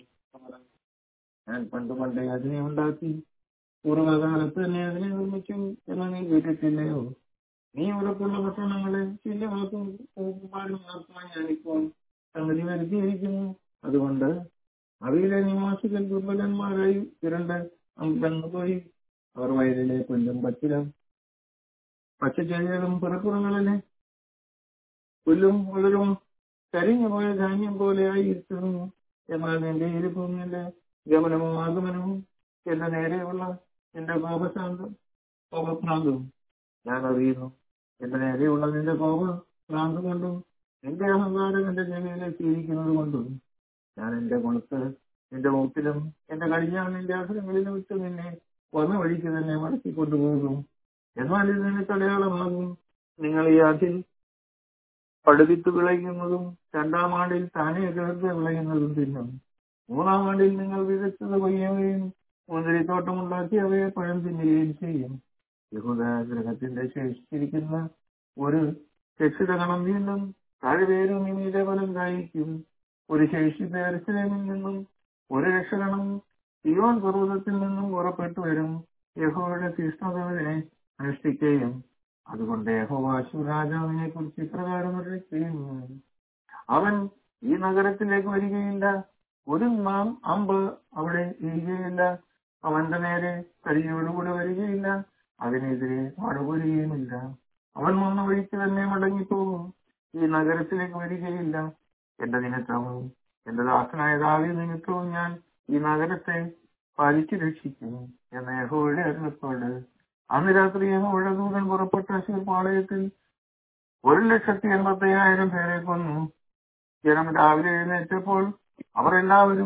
ഞാൻ പണ്ട് പണ്ടേ അതിനെ ഉണ്ടാക്കി പൂർവ്വകാലത്ത് തന്നെ അതിനെ നിർമ്മിക്കും എന്ന് നീ കേട്ടിട്ടില്ലയോ നീ ഉറപ്പുള്ള പട്ടണങ്ങളെ ശല്യമാക്കും കുമാരും നടത്തുവാൻ ഞാനിപ്പോൾ സംഗതി വരുത്തിയിരിക്കുന്നു അതുകൊണ്ട് അവയിലെ നിവാസികൾ ദുർബലന്മാരായി ഇരണ്ട് അമ്പന്നുപോയി അവർ വയലിലെ പുല്ലും പച്ചിലും പച്ചച്ചെടികളും പുറപ്പുറങ്ങളിലെ പുല്ലും മുളരും കരിഞ്ഞു പോയ ധാന്യം പോലെയായി ഇരിക്കുന്നു എന്നാൽ നിന്റെ ഇരിപ്പും നിന്റെ ഗമനവും ആഗമനവും എന്റെ നേരെയുള്ള നിന്റെ കോപശാന്തം കോപഭ്രാന്തും ഞാൻ അറിയുന്നു എന്റെ നേരെയുള്ള നിന്റെ കോപ ഭ്രാന്ത് കൊണ്ടും നിന്റെ അഹങ്കാരം എന്റെ ജനയിലേക്ക് ഇരിക്കുന്നത് കൊണ്ടും ഞാൻ എന്റെ കുളത്ത് നിന്റെ മൂക്കിലും എന്റെ കടിഞ്ഞാൽ നിന്റെ അസുരങ്ങളിലും വിട്ട് നിന്നെ വന്ന വഴിക്ക് തന്നെ മടക്കി കൊണ്ടുപോകും എന്നാൽ ഇത് നിനക്ക് അടയാളമാകും നിങ്ങൾ ഈ അതിൽ പടുവിത്ത് വിളയുന്നതും രണ്ടാം ആണ്ടിൽ താനെ കിടന്ന് വിളയുന്നതും തിന്നും മൂന്നാം ആണ്ടിൽ നിങ്ങൾ വിതച്ചത് കൊയ്യുകയും മുന്തിരിത്തോട്ടം ഉണ്ടാക്കി അവയെ പഴം തിന്നുകയും ചെയ്യും യഹൂദ ഗ്രഹത്തിന്റെ ശേഷിച്ചിരിക്കുന്ന ഒരു രക്ഷിതഗണം വീണ്ടും താഴ്വേരും ഇനിയുടെ ഫലം കായിക്കും ഒരു ശേഷി പേർശലേമിൽ നിന്നും ഒരു രക്ഷകണം സിയോൻ പർവ്വതത്തിൽ നിന്നും പുറപ്പെട്ടു വരും യഹോയുടെ തീഷ്ണതയെ അനുഷ്ഠിക്കുകയും അതുകൊണ്ട് യഹോവ അശൂർ രാജാവിനെ കുറിച്ച് ഇപ്രകാരം ചെയ്യുന്നു അവൻ ഈ നഗരത്തിലേക്ക് വരികയില്ല ഒരു നാം അമ്പ് അവിടെ ഇരിക്കുകയില്ല അവന്റെ നേരെ കരിയോടുകൂടെ വരികയില്ല അതിനെതിരെ പാടുപോരുകയുമില്ല അവൻ വന്ന വഴിക്ക് തന്നെ മടങ്ങിപ്പോകും ഈ നഗരത്തിലേക്ക് വരികയില്ല എന്റെ നിമിത്തവും എന്റെ ദാസനായ ദാവി നിമിത്തവും ഞാൻ ഈ നഗരത്തെ പാലിച്ചു രക്ഷിക്കും എന്ന യഹോയുടെ അരുളപ്പാട് അന്ന് രാത്രി യഹോയുടെ ദൂതൻ പുറപ്പെട്ട അശൂർ പാളയത്തിൽ ഒരു ലക്ഷത്തി എൺപത്തി അയ്യായിരം പേരെ കൊന്നു ജനം രാവിലെ എഴുന്നേറ്റപ്പോൾ അവർ എല്ലാവരും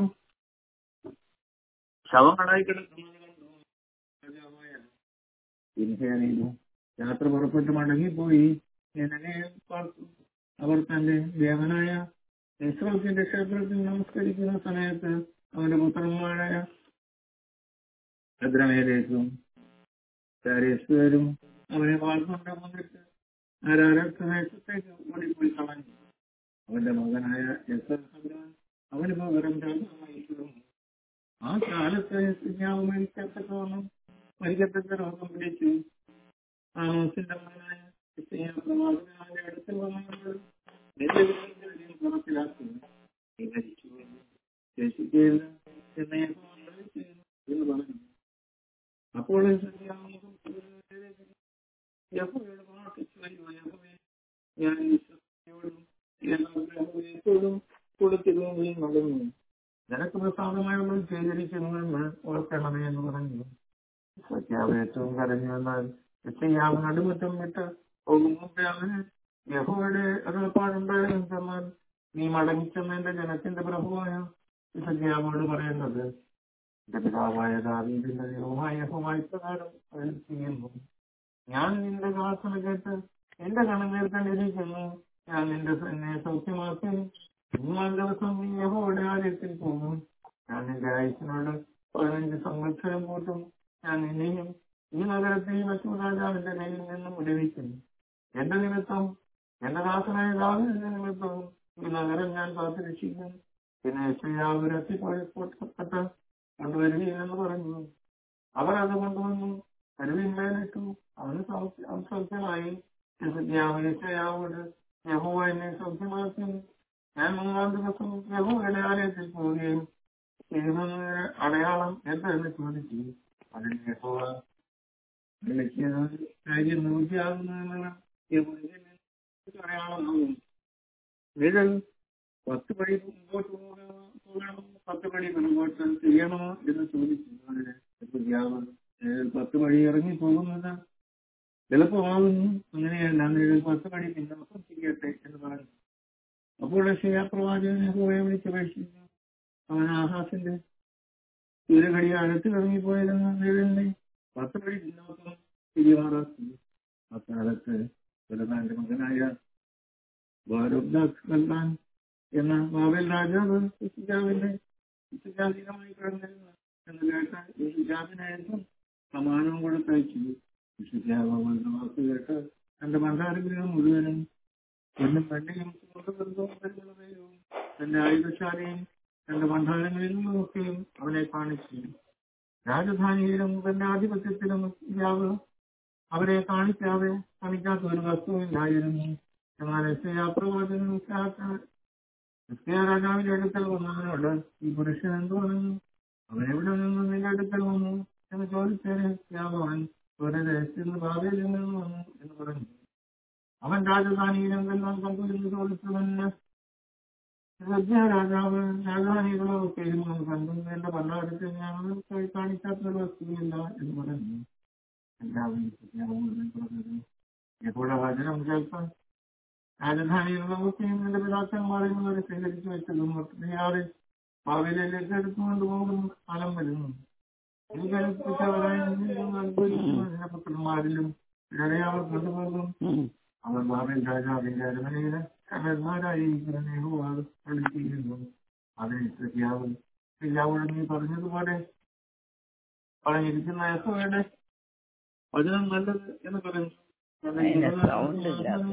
ശവങ്ങളായി കിടക്കുന്നത് കണ്ടു രാജാവായ ഇൻഹേറിയിലും യാത്ര പുറപ്പെട്ട് മടങ്ങിപ്പോയി എന്നെ പാർത്തു അവർ തന്റെ ദേവനായ ഇസ്രോത്തിന്റെ ക്ഷേത്രത്തിൽ നമസ്കരിക്കുന്ന സമയത്ത് അവന്റെ പുത്രന്മാരായ ഭദ്രമേലേക്കും ചാരേശ്വരും അവനെ വാഴ്ന്നുകൊണ്ട് വന്നിട്ട് ആരാധനേശത്തേക്ക് ഓടിപ്പോയി കളഞ്ഞു അവന്റെ മകനായ യശോധരാൻ അവന് പകരം രാജാവായി തീർന്നു ആ കാലത്ത് കുഞ്ഞാവ് മരിക്കത്തക്കവണ്ണം മരിക്കത്തക്ക രോഗം പിടിച്ചു ആമോസിന്റെ മകനായ യിശയ്യാ പ്രവാചകൻ അവന്റെ അടുത്ത് വന്നപ്പോൾ നിന്റെ വിരലുകൾ പുറത്തിലാക്കി നീ മരിച്ചു എന്ന് ശേഷിക്കുകയില്ല എന്ന് യഹോവ അരുളിച്ചെയ്യുന്നു എന്ന് പറഞ്ഞു അപ്പോൾ യിശയ്യാവ് മുഖം സൂര്യനിലേക്ക് യഹോവയോട് പ്രാർത്ഥിച്ചു "അയ്യോ യഹോവേ, ഞാൻ ഈ ശക്തിയോടും ഈ യഹോവയോടും കൊടുത്തിരുന്നെങ്കിൽ നടന്നു നിനക്ക് പ്രസാദമായുള്ളത് ചെയ്തിരിക്കുന്നുവെന്ന് ഓർക്കണമേ എന്ന് പറഞ്ഞു സത്യാവ് ഏറ്റവും കരഞ്ഞു എന്നാൽ യശയ്യാവ് നടുമുറ്റം വിട്ട് പോകും മുമ്പേ അവന് യഹോയുടെ അരുളപ്പാടുണ്ടായിരുന്നാൽ നീ മടങ്ങിച്ചെന്ന എന്റെ ജനത്തിന്റെ പ്രഭുവായ സത്യാവോട് പറയുന്നത് എന്റെ പിതാവായ ദാവീദിന്റെ ദൈവമായ യഹോവായ പ്രകാരം അരുൾ ചെയ്യുന്നു ഞാൻ നിന്റെ പ്രാർത്ഥന കേട്ട് എന്റെ കണങ്ങൾ കണ്ടിരിക്കുന്നു ഞാൻ നിന്റെ എന്നെ സൗഖ്യമാക്കി മൂന്നാം ദിവസം നീ യഹോയുടെ ആലയത്തിൽ പോകും ഞാൻ നിന്റെ ആയുസിനോട് പതിനഞ്ച് സംവത്സരം കൂട്ടും ഞാൻ നിന്നെയും ഈ നഗരത്തെയും മറ്റു രാജാവിന്റെ കയ്യിൽ നിന്നും വിടുവിക്കും എന്റെ നിമിത്തം എന്റെ ദാസനായ ദാവിന്റെ നിമിത്തവും ഈ നഗരം ഞാൻ കാത്തുരക്ഷിക്കും പിന്നെ യശയാവ് രത്തിപ്പെട്ട് കൊണ്ടുവരികയില്ലെന്ന് പറഞ്ഞു അവർ അത് കൊണ്ടുവന്നു കരുവിന്മേലിട്ടു അവന് സൗഖ്യ- അവൻ സൗഖ്യമായി യശയാവോട് യഹോവ എന്നെ സൗഖ്യമാക്കി ഞാൻ മൂന്നാം ദിവസം യഹോവയുടെ ആലയത്തിൽ പോവുകയും ചെയ്യുന്നതിന് അടയാളം എന്തെന്ന് ചോദിച്ചു അതിന് യഹോവ വിളിച്ച കാര്യം നൂറ്റിയാകുന്നതിനുള്ള യഹോവയുടെ അടയാളമാകും നിഴൽ പത്ത് വഴി മുമ്പോട്ട് പോകണം പത്ത് പടി പിറകോട്ട് ചെയ്യണമോ എന്ന് ചോദിച്ചു അവരുടെ യഹൂദാവ് ഏഴ് പത്ത് പടി ഇറങ്ങി പോകുന്നത് എളുപ്പമാകുന്നു അങ്ങനെയല്ല ഏഴ് പത്ത് പടി പിന്നോക്കം ചെയ്യട്ടെ എന്ന് പറഞ്ഞു അപ്പോൾ പ്രവാചകൻ യഹോവയെ വിളിച്ചപേക്ഷിച്ചു അവൻ ആഹാസിന്റെ സൂര്യഘടി അടുത്ത് ഇറങ്ങിപ്പോയതെന്ന് നിഴലിനെ പത്ത് പടി പിന്നോക്കം തിരിമാറാക്കി അക്കാലത്ത് സുലതാന്റെ മകനായ ബാരോബ്ദാൻ എന്ന ബാബൽ രാജാവ് ഇസിജാവിന്റെ ഇസിജാധീനമായി കിടന്നിരുന്നു എന്ന് കേട്ട ഇസിജാവിനായിരുന്നു സമാനവും കൊടുത്തയച്ചു ഇസിജാവ് അവളുടെ വാക്ക് കേട്ട് തന്റെ മണ്ഡാരഗ്രഹം മുഴുവനും എന്നും വെള്ളിയും സുഹൃത്തുക്കളും തന്റെ ആയുധശാലയും തന്റെ മണ്ഡലങ്ങളിൽ നിന്നുമൊക്കെയും അവനെ കാണിച്ചു രാജധാനിയിലും തന്റെ ആധിപത്യത്തിലും ഇയാവ് അവരെ കാണിക്കാതെ കാണിക്കാത്ത ഒരു വസ്തുവില്ലായിരുന്നു എന്നാൽ പ്രവാചകൻ രാജാവിന്റെ അടുക്കൽ വന്നവനോട് ഈ പുരുഷൻ എന്ത് പറഞ്ഞു അവൻ എവിടെ നിന്ന് നിന്റെ അടുക്കൽ വന്നു എന്ന് ചോദിച്ചതിന് യാവൻ ഒരു ദേശത്തിന് ഭാവിയിൽ നിന്ന് വന്നു എന്ന് പറഞ്ഞു അവൻ രാജധാനിയിലും എല്ലാം കണ്ടുവരുന്ന ചോദിച്ചവന് രാജാവ് രാജധാനികളൊക്കെ ഇരുന്നു കണ്ടു എന്റെ ഭരണകാലത്ത് ഞാൻ കാണിക്കാത്ത ഒരു വസ്തുവില്ല എന്ന് പറഞ്ഞു എല്ലാവരും പറഞ്ഞത് യഹോടെ വചനം കേൾക്കാൻ രാജധാനികളിലൊക്കെയും എന്റെ പിതാക്കന്മാരിൽ നിന്നവരെ സ്വീകരിച്ചു വെച്ചതും ഒത്തിരിയാതെ ഭാവിയിലേക്ക് എടുത്തുകൊണ്ട് പോകുന്ന കാലം വരുന്നു പുത്രന്മാരിലും ഇടയാവർ കൊണ്ടുപോകും അവർ ഭാവിയിൽ രാജാവിന്റെ അരമനയില് കടന്മാരായിരിക്കുന്ന യഹോവാണ് കളിച്ചിരുന്നു അതിന് ഇത്രയാവും ശരിയാവോട് നീ പറഞ്ഞതുപോലെ പറഞ്ഞിരിക്കുന്ന യഹോയുടെ വചനം നല്ലത് എന്ന് പറഞ്ഞു അതിന് sound ഇല്ലാത്ത.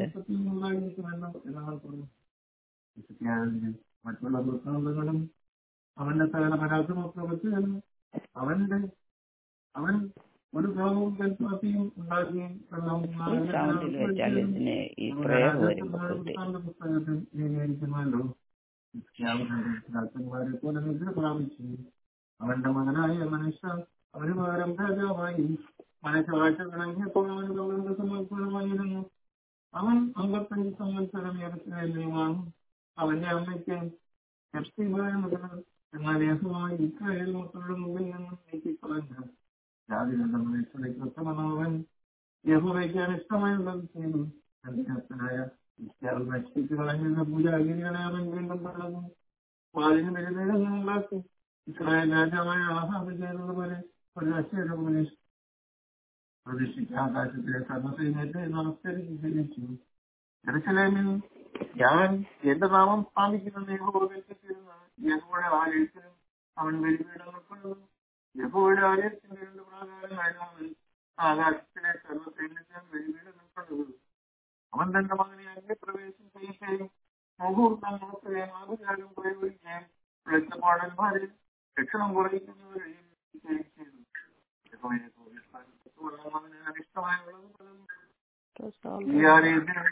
മറ്റുള്ള വൃത്താന്തങ്ങളും അവന്റെ സകല പരാക്രമപ്രവൃത്തികളും അവന്റെ അവൻ ഒരു ഭാവവും കൽപ്പാത്തിയും ഉണ്ടാക്കുകയും ഈ സൗണ്ടിൽ വെച്ചാൽ ഇതിന് ഈ പ്രയോഗം വരുമ്പോൾ പുസ്തകത്തിൽ നീതിയിരിക്കുന്നല്ലോ രാജന്മാരെ പോലെ നിദ്ര പ്രാപിച്ചു അവന്റെ മകനായ മനുഷ്യ അവന് പകരം രാജാവായി മനസ്സാഴ്ച തുടങ്ങിയപ്പോൾ അവന് പന്ത്രണ്ട് സംവത്സരമായിരുന്നു അവൻ അമ്പത്തഞ്ച് സംവത്സരം യവസരമാണ് അവന്റെ അമ്മയ്ക്ക് എഫ്സിബായ മകൾ എന്നാൽ യഹോവായി ഇസ്രായേൽ മക്കളുടെ മുമ്പിൽ നിന്നും നീക്കിക്കളഞ്ഞ ജാതികളുടെ മനസ്സിലെ കൃത്യമെന്നവൻ യഹോവയ്ക്ക് അനിഷ്ടമായുള്ളത് ചെയ്തു തന്റെ അച്ഛനായ ഇസ്രായേൽ നശിപ്പിച്ചു കളഞ്ഞിരുന്ന പൂജാഗിരികളെ അവൻ വീണ്ടും പണിതു വാലിന് മെരുതേടങ്ങൾ ഉണ്ടാക്കി ഇസ്രായേൽ രാജാവായ ആഹാബ് ചെയ്തതുപോലെ ഒരു അശ്വര പോലെ പ്രതിഷ്ഠിച്ച ആകാശത്തിലെ സർവസൈന്യത്തെ നമസ്കരിച്ച് സേവിച്ചു ജെറുസലേമിൽ ഞാൻ എന്റെ നാമം സ്ഥാപിക്കുന്ന യഹോവകൽപ്പിച്ചിരുന്ന യഹോയുടെ ആലയത്തിലും അവൻ ബലിപീഠങ്ങൾ കൊണ്ടു യഹോയുടെ ആലയത്തിന്റെ രണ്ട് പ്രാകാരങ്ങളായിരുന്നു ആകാശത്തിലെ സർവസൈന്യത്തിലും ബലിപീഠങ്ങൾ കൊണ്ടത് അവൻ തന്റെ മകനെ അന്യപ്രവേശം ചെയ്യുകയും മുഹൂർത്തം നോക്കുകയും ആഭിചാരം പ്രയോഗിക്കുകയും വെളിച്ചപ്പാടന്മാരിൽ ലക്ഷണം കുറയിക്കുന്നവരെയും ചെയ്തു യഹോവയെ മകനെ അനിഷ്ടമായുള്ളത് ഈ ആലയത്തിന്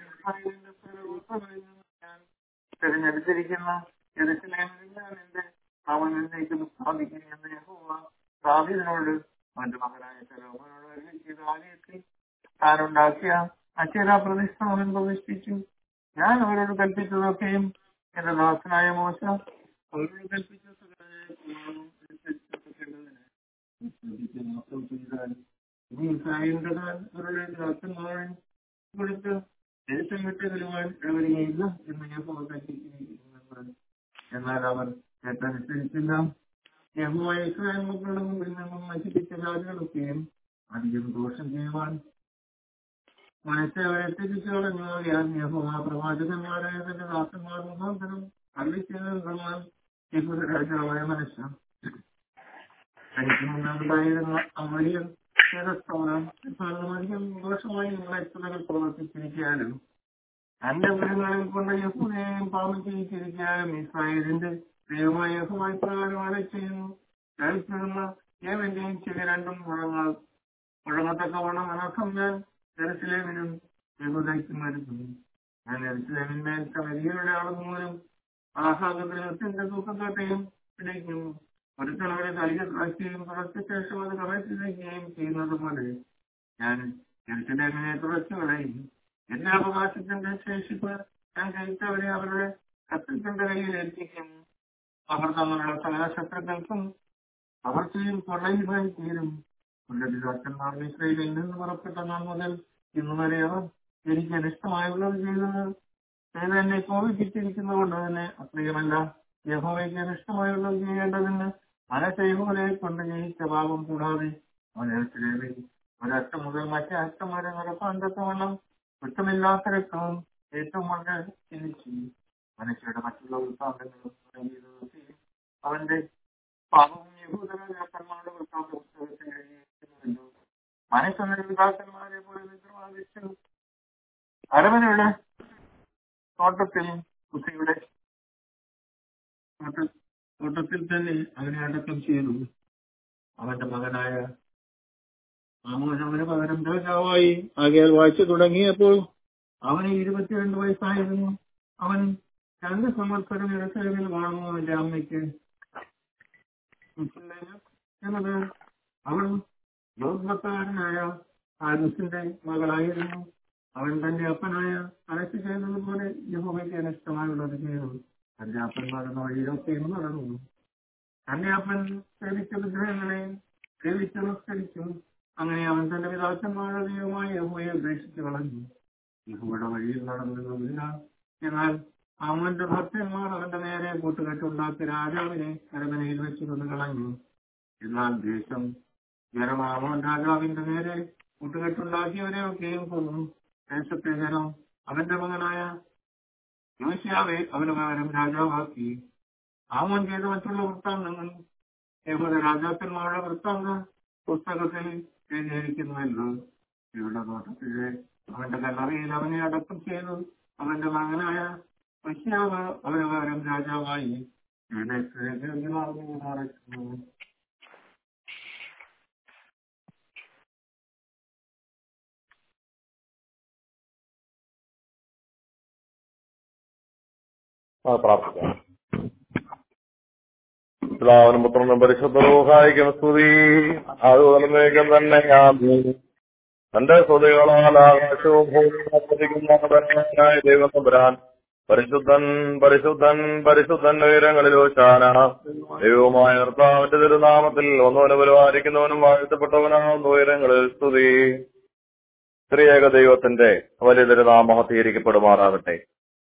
ഞാൻ തിരഞ്ഞെടുത്തിരിക്കുന്ന എന്റെ അവൻ എന്നേക്കും സ്ഥാപിക്കുകയെന്ന് യഹോവ ദാവീദിനോട് അവന്റെ മകനായ സലോമനോട് അരുളി ചെയ്ത ആലയത്തിൽ താനുണ്ടാക്കിയ അക്ഷര പ്രതിഷ്ഠ അവൻ പ്രതിഷ്ഠിച്ചു ഞാൻ അവരോട് കൽപ്പിച്ചതൊക്കെയും എന്റെ ദാസനായ മോശ അവരോട് കൽപ്പിച്ച സകലജയത്തിനാണ് അനുസരിച്ചേണ്ടതിന് മാത്രം ചെയ്താൽ ഇനി ഇസ്രായേലിന്റെ അവരുടെ ദാസന്മാരൻ കൊടുത്ത് ദേശം വിട്ട് വരുവാൻ ഇടവരികയില്ല എന്ന് യഹോവ കൽപ്പിച്ചിരിക്കുന്നു എന്നാൽ അവർ കേട്ടനുസരിച്ചില്ല യഹോവ ഇസ്രായേൽ മക്കളുടെ മുമ്പിൽ നിന്നും നശിപ്പിച്ച രാജകളൊക്കെയും അധികം ദോഷം ചെയ്യുവാൻ മനസ്സെ അവരെ തിരിച്ചു കളഞ്ഞാൽ യഹോവ പ്രവാചകന്മാരായ തന്റെ ദാസന്മാർ മുഖാന്തരം അള്ളിച്ചെന്നാൽ യഹൂദ രാജാവായ മനുഷ്യ തനിക്ക് മുന്നുണ്ടായിരുന്ന അമലിയൻ അധികം ദോഷമായി നിങ്ങളെ എത്തുന്നതിൽ പ്രവർത്തിച്ചിരിക്കാനും തന്റെ മൃഗങ്ങളിൽ കൊണ്ട് യഹൂദയെയും പാപം ചെയ്യിച്ചിരിക്കാനും ഇസ്രായേലിന്റെ ദൈവമായ യഹുമായി പ്രകാരം ചെയ്യുന്നു കേൾക്കുന്ന ഏവന്റെയും ചെവി രണ്ടും മുഴങ്ങാ മുഴങ്ങത്തക്കവണ്ണം അനർത്ഥം ഞാൻ ജെറുസലേമിനും യഹൂദയ്ക്കും വരുത്തുന്നു ഞാൻ ജെറുസലേമിന്മേൽ കമരികളുടെ അളവ് മൂലം ആഹ്ലാദത്തിന്റെ ദുഃഖത്തോട്ടെയും പിടിക്കുന്നു ഒരുത്തളവരെ കലികത്താക്കുകയും തുടച്ച ശേഷം അത് കളയത്തിലേക്കുകയും ചെയ്യുന്നത് പോലെ ഞാൻ ജെറുസലേമിനെ തുറച്ചു കളയും എന്റെ അവകാശത്തിന്റെ ശേഷിപ്പ് ഞാൻ കഴിച്ചവരെ അവരുടെ കത്തത്തിന്റെ കയ്യിൽ ഏൽപ്പിക്കും അവർ തമ്മിലുള്ള സകല ശത്രുക്കൾക്കും കവർച്ചയും കൊള്ളയുമായി തീരും പുണ്യപിതാക്കന്മാർ ഇസ്രയേലിൽ നിന്ന് പുറപ്പെട്ട നാൾ മുതൽ ഇന്നു വരെ അവർ എനിക്ക് അനിഷ്ടമായുള്ളത് ചെയ്തത് ചെയ്ത് എന്നെ കോപിപ്പിച്ചിരിക്കുന്നതുകൊണ്ട് തന്നെ അപ്രിയമല്ല യഹോവയ്ക്ക് അനിഷ്ടമായുള്ളത് ചെയ്യേണ്ടതിന് പല ചെയ്യുപോലെ കൊണ്ട് ജയിച്ച പാപം കൂടാതെ അവനെ ഒരറ്റം മുതൽ മറ്റേ അറ്റം വരെ നടപ്പാന്തത്തവണ്ണം കുറ്റമില്ലാത്ത രക്തവും ഏറ്റവും വളരെ ചിന്തിച്ചു മനുഷ്യരുടെ മറ്റുള്ള ഉത്സാഹങ്ങളും അവന്റെ പാപവും യഹൂദരാജാക്കന്മാരുടെ വൃത്താന്ത പുസ്തകത്തിൽ എഴുതിയിരിക്കുന്നുവല്ലോ മനുഷ്യരുടെ പിതാക്കന്മാരെ പോലെ നിദ്രവാദിച്ചു അരമനയുടെ തോട്ടത്തിൽ കുട്ടിയുടെ തോട്ട- തോട്ടത്തിൽ തന്നെ അവനെ അടക്കം ചെയ്തു അവന്റെ മകനായ ആമോൻ അവന് പകരം രാജാവായി ആകയാൽ വായിച്ചു തുടങ്ങിയപ്പോൾ അവന് ഇരുപത്തിരണ്ട് വയസ്സായിരുന്നു അവൻ രണ്ട് സംവത്സരം ഇടസേവിൽ വാണു അവന്റെ അമ്മയ്ക്ക് എന്നത് അവൻ യോഗ്യക്കാരനായ ആരുസിന്റെ മകളായിരുന്നു അവൻ തന്റെ അപ്പനായ അരച്ച് ചെയ്തതുപോലെ യഹോവയ്ക്ക് അനിഷ്ടമായുള്ളത് ചെയ്തു തന്റെ അപ്പന്മാരെന്ന വഴിയിലൊക്കെയും നടന്നു തന്റെ അപ്പൻ സേവിച്ച വിഗ്രഹങ്ങളെ സേവിച്ച് നമസ്കരിച്ചു അങ്ങനെ അവൻ തന്റെ പിതാക്കന്മാരുടെ ദൈവമായ യഹോയെ ഉപേക്ഷിച്ചു കളഞ്ഞു യഹോയുടെ വഴിയിൽ നടന്നിരുന്നില്ല എന്നാൽ അവന്റെ ഭക്തന്മാർ അവന്റെ നേരെ കൂട്ടുകെട്ടുണ്ടാക്കി രാജാവിനെ അരമനയിൽ വെച്ച് കൊന്നു കളഞ്ഞു എന്നാൽ ദേശം ജനമാമോൻ രാജാവിന്റെ നേരെ കൂട്ടുകെട്ടുണ്ടാക്കിയവരെ ഒക്കെയും കൊന്നു ദേശത്തെ ജനം അവന്റെ മകനായ യോശിയാവെ അവന് പകരം രാജാവാക്കി ആമോൻ ചെയ്ത മറ്റുള്ള വൃത്താന്തങ്ങൾ യഹൂദ രാജാക്കന്മാരുടെ വൃത്താന്ത പുസ്തകത്തിൽ എഴുതിയിരിക്കുന്നുവല്ലോ ഇവിടെ നോട്ടത്തിലെ അവന്റെ കല്ലറയിൽ അവനെ അടക്കം ചെയ്തു അവന്റെ മകനായ യോശിയാവ് അവന് പകരം രാജാവായി ഇവിടെ നടക്കുന്നു ആ പ്രാർത്ഥിക്കാം പിതാവിനും പുത്രനും പരിശുദ്ധ റൂഹായിക്കും സ്തുതി അതുപോലെക്കും തന്നെ ആമീൻ. തന്റെ സ്തുതികളാൽ ആകാശവും ഭൂമിയും പ്രതിക്കുന്നതായ ദൈവം തമ്പുരാൻ പരിശുദ്ധൻ പരിശുദ്ധൻ പരിശുദ്ധൻ ഉയരങ്ങളിലോ ശാന ദൈവവുമായ കർത്താവിന്റെ തിരുനാമത്തിൽ ഒന്നവനെ പരിപാലിക്കുന്നവനും വാഴ്ത്തപ്പെട്ടവനാകുന്ന ഉയരങ്ങളിൽ സ്തുതി സ്ത്രീയേക ദൈവത്തിന്റെ വലിയ തിരുനാമഹത്തീകരിക്കപ്പെടുമാറാകട്ടെ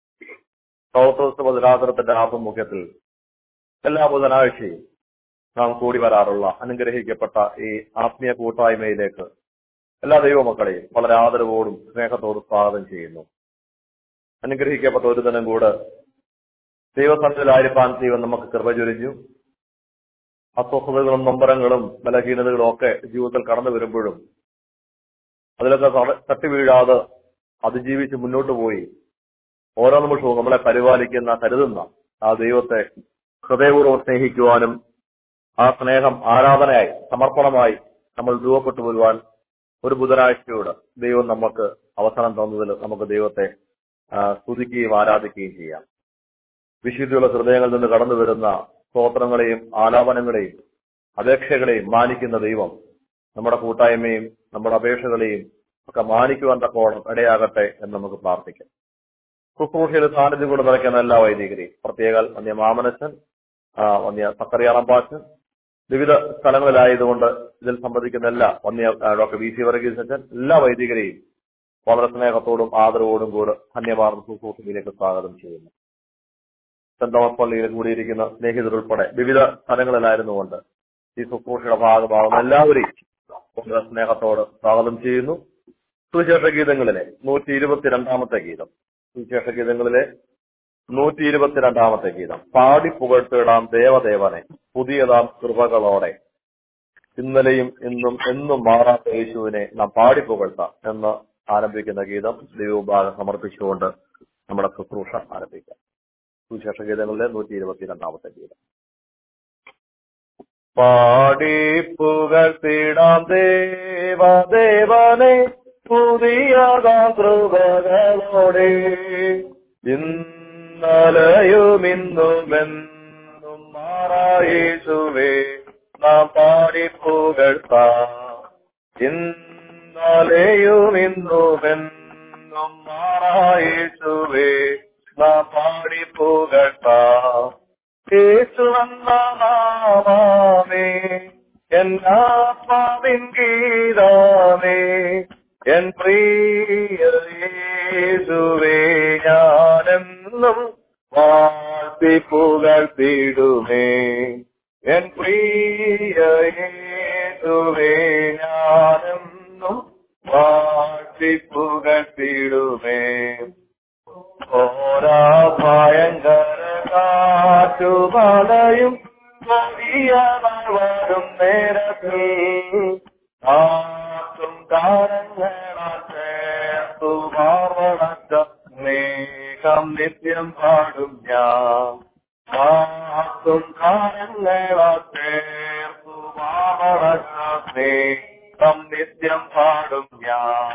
സൗത്ത് ഭദ്രാസനത്തിന്റെ ആഭിമുഖ്യത്തിൽ എല്ലാ ബുധനാഴ്ചയും നാം കൂടി വരാറുള്ള അനുഗ്രഹിക്കപ്പെട്ട ഈ ആത്മീയ കൂട്ടായ്മയിലേക്ക് എല്ലാ ദൈവമക്കളെയും വളരെ ആദരവോടും സ്നേഹത്തോടും സ്വാഗതം ചെയ്യുന്നു അനുഗ്രഹിക്കപ്പെട്ട ഒരു ദിനം കൂടെ ദൈവസന്നിധിയിലായിരിക്കാൻ ദൈവം നമുക്ക് കൃപ ചൊരിഞ്ഞു അസ്വസ്ഥതകളും നൊമ്പരങ്ങളും ബലഹീനതകളും ഒക്കെ ജീവിതത്തിൽ കടന്നു വരുമ്പോഴും അതിലൊക്കെ തട- തട്ടി വീഴാതെ അതിജീവിച്ച് മുന്നോട്ട് പോയി ഓരോ നിമിഷവും നമ്മളെ പരിപാലിക്കുന്ന കരുതുന്ന ആ ദൈവത്തെ ഹൃദയപൂർവ്വം സ്നേഹിക്കുവാനും ആ സ്നേഹം ആരാധനയായി സമർപ്പണമായി നമ്മൾ രൂപപ്പെട്ടു വരുവാൻ ഒരു ബുധനാഴ്ചയോട് ദൈവം നമുക്ക് അവസരം തന്നതിൽ നമുക്ക് ദൈവത്തെ ആ, സ്തുതിക്കുകയും ആരാധിക്കുകയും ചെയ്യാം വിശുദ്ധിയുള്ള ഹൃദയങ്ങളിൽ നിന്ന് കടന്നു വരുന്ന സ്തോത്രങ്ങളെയും ആലാപനങ്ങളെയും അപേക്ഷകളെയും മാനിക്കുന്ന ദൈവം നമ്മുടെ കൂട്ടായ്മയും നമ്മുടെ അപേക്ഷകളെയും ഒക്കെ മാനിക്കുവാൻ തക്കോണം ഇടയാകട്ടെ എന്ന് നമുക്ക് പ്രാർത്ഥിക്കാം ശുശ്രൂഷയിൽ സാന്നിധ്യം കൊണ്ട് നിറയ്ക്കുന്ന എല്ലാ വൈദികരെയും പ്രത്യേക വന്യ മാമനച്ചൻ ആ, വന്യ സക്കറിയാറമ്പാച്ചൻ വിവിധ സ്ഥലങ്ങളിലായതുകൊണ്ട് ഇതിൽ സംബന്ധിക്കുന്ന എല്ലാ വന്യ ആ, ഡോക്ടർ വി സി വർഗീസ് അച്ഛൻ എല്ലാ വൈദികരെയും വളരെ സ്നേഹത്തോടും ആദരവോടും കൂടെ ധന്യവാദം ശുശ്രൂഷയിലേക്ക് സ്വാഗതം ചെയ്യുന്നു സെന്റ് തോമസ് പള്ളിയിൽ കൂടിയിരിക്കുന്ന സ്നേഹിതരുൾപ്പെടെ വിവിധ സ്ഥലങ്ങളിലായിരുന്നുകൊണ്ട് ഈ ശുശ്രൂഷയുടെ ഭാഗമാകുന്ന എല്ലാവരെയും വളരെ സ്നേഹത്തോട് സ്വാഗതം ചെയ്യുന്നു സുവിശേഷ ഗീതങ്ങളിലെ നൂറ്റി ഇരുപത്തിരണ്ടാമത്തെ ഗീതം സുവിശേഷ ഗീതങ്ങളിലെ നൂറ്റി ഇരുപത്തിരണ്ടാമത്തെ ഗീതം പാടി പുകഴ്ത്തിടാം ദേവദേവനെ പുതിയതാം കൃപകളോടെ ഇന്നലെയും ഇന്നും എന്നും മാറാത്ത യേശുവിനെ നാം പാടി പുകഴ്ത്താം എന്ന് ആരംഭിക്കുന്ന ഗീതം ദൈവഭാഗം സമർപ്പിച്ചുകൊണ്ട് നമ്മുടെ ശുശ്രൂഷ ആരംഭിക്കാം സുവിശേഷ ഗീതങ്ങളിലെ നൂറ്റി ഇരുപത്തിരണ്ടാമത്തെ ഗീതം പാടി പുകഴ്ത്തിടാം ദേവദേവനെ പുതിയതാം കൃപകളോടെ ഇന്നലെയും ഇന്നും എന്നും മാറായേശുവേ നാം പാടി പുകഴ്ത്താം ഇന്നലെയും ഇന്നും എന്നും മാറായേശുവേ നാം പാടി പുകഴ്ത്താം യേശു എന്ന നാമമേ എന്നാത്മാവിൻ ഗീതമേ എൻ പ്രിയ യേശുവേ ഞാനെന്നും വാഴ്ത്തി പുകഴ്ത്തിടുമേ എൻ പ്രിയ യേശുവേ ഞാനെന്നും വാഴ്ത്തി പുകഴ്ത്തിടുമേ ഓരാ ഭയങ്കര കാറ്റുമലയും വലിയ വരും നേരത്തിൽ കാത്തും കാരങ്ങളാൽ ചേർത്തു മാർവണച്ച സ്നേഹം നിത്യം പാടും ഞാൻ കാത്തും കാരങ്ങളാൽ ചേർത്തു മാർവണച്ച സ്നേഹം നിത്യം പാടും ഞാൻ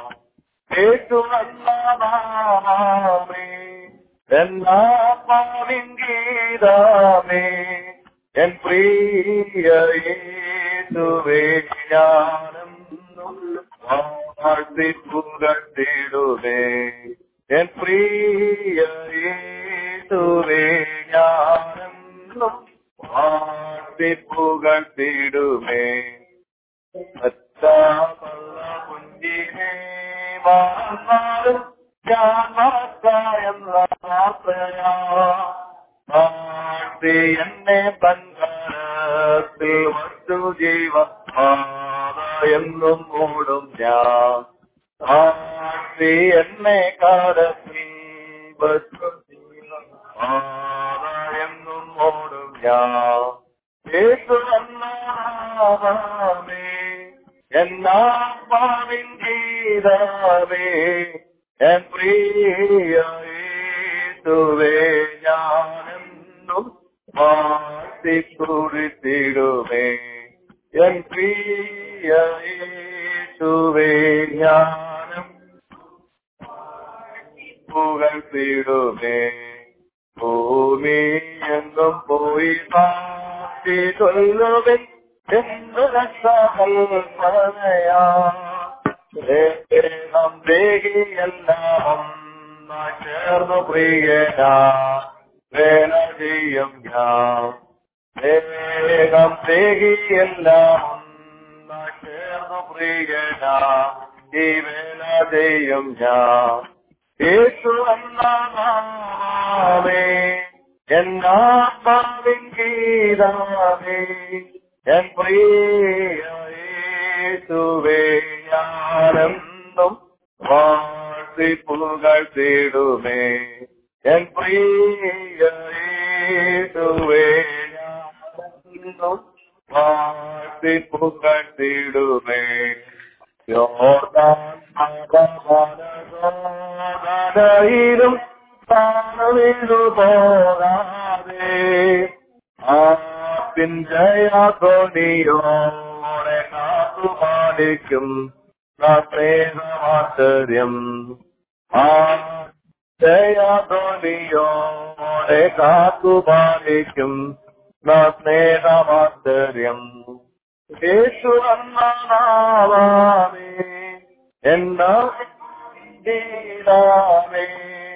േശുവല്ലാമേ എന്നാ പാവിൻ ഗീതമേ എൻ പ്രിയ യേശുവേ ഞാനെന്നും വാഴ്ത്തി പുകഴ്ത്തിടുവേ എൻ പ്രിയ യേശുവേ ഞാനെന്നും വാഴ്ത്തി പുകഴ്ത്തിടുവേ പച്ചാമല്ല കുഞ്ഞിനെ മറന്നാലും ഞാൻ മറക്കായെന്ന പ്രാർത്ഥനയാ പാട്ടി എന്നെ തങ്കരത്തിൽ വച്ചു ജീവ എന്നും ഓടും ഞാൻ പാട്ടി എന്നെ കാലത്തിൽ വച്ചു ജീവ എന്നും ഓടും ഞാൻ യേശു എന്നാമേ എന്നാത്മാവിൻ ഗീതമേ എൻ പ്രിയ യേശുവേ ഞാനെന്നും വാഴ്ത്തി കുറിത്തിടുമേ എൻ പ്രിയ യേശുവേ ഞാനും പുകഴ്ത്തിടുമേ ഭൂമി എങ്ങും പോയി പാട്ടി കൊല്ലുവൻ എന്ന് രക്ഷകൽപ്പനയാ ദേഹം ദേഹിയെല്ലാം ചേർന്നു പ്രിയനാ വേല ചെയ്യും ഞാൻ ദേഹം ദേഹിയെല്ലാം ചേർന്നു പ്രിയനാ ഈ വേല ചെയ്യും ഞാൻ യേശു എന്നാമേ എന്നാത്മാവിൻ ഗീതാമേ എൻ പ്രിയ യേശുവേ ഞാനെന്നും വാഴ്ത്തി പുകഴ്ത്തിടുമേ എൻ പ്രിയ യേശുവേ ഞാനെന്നും വാഴ്ത്തി പുകഴ്ത്തിടുമേ യോർദാൻ മകമാനോദാനയിലും താനവിടു പോകാതെ ആപ്പിൻ ജയാധോനിയോടെ കാത്തു പാലിക്കും സ്നേഹമാശ്ചര്യം ആ ജയാധോനിയോടെ കാത്തു പാലിക്കും സ്നേഹമാശ്ചര്യം യേശു എന്നാമേ എന്നാ ഗീതാമേ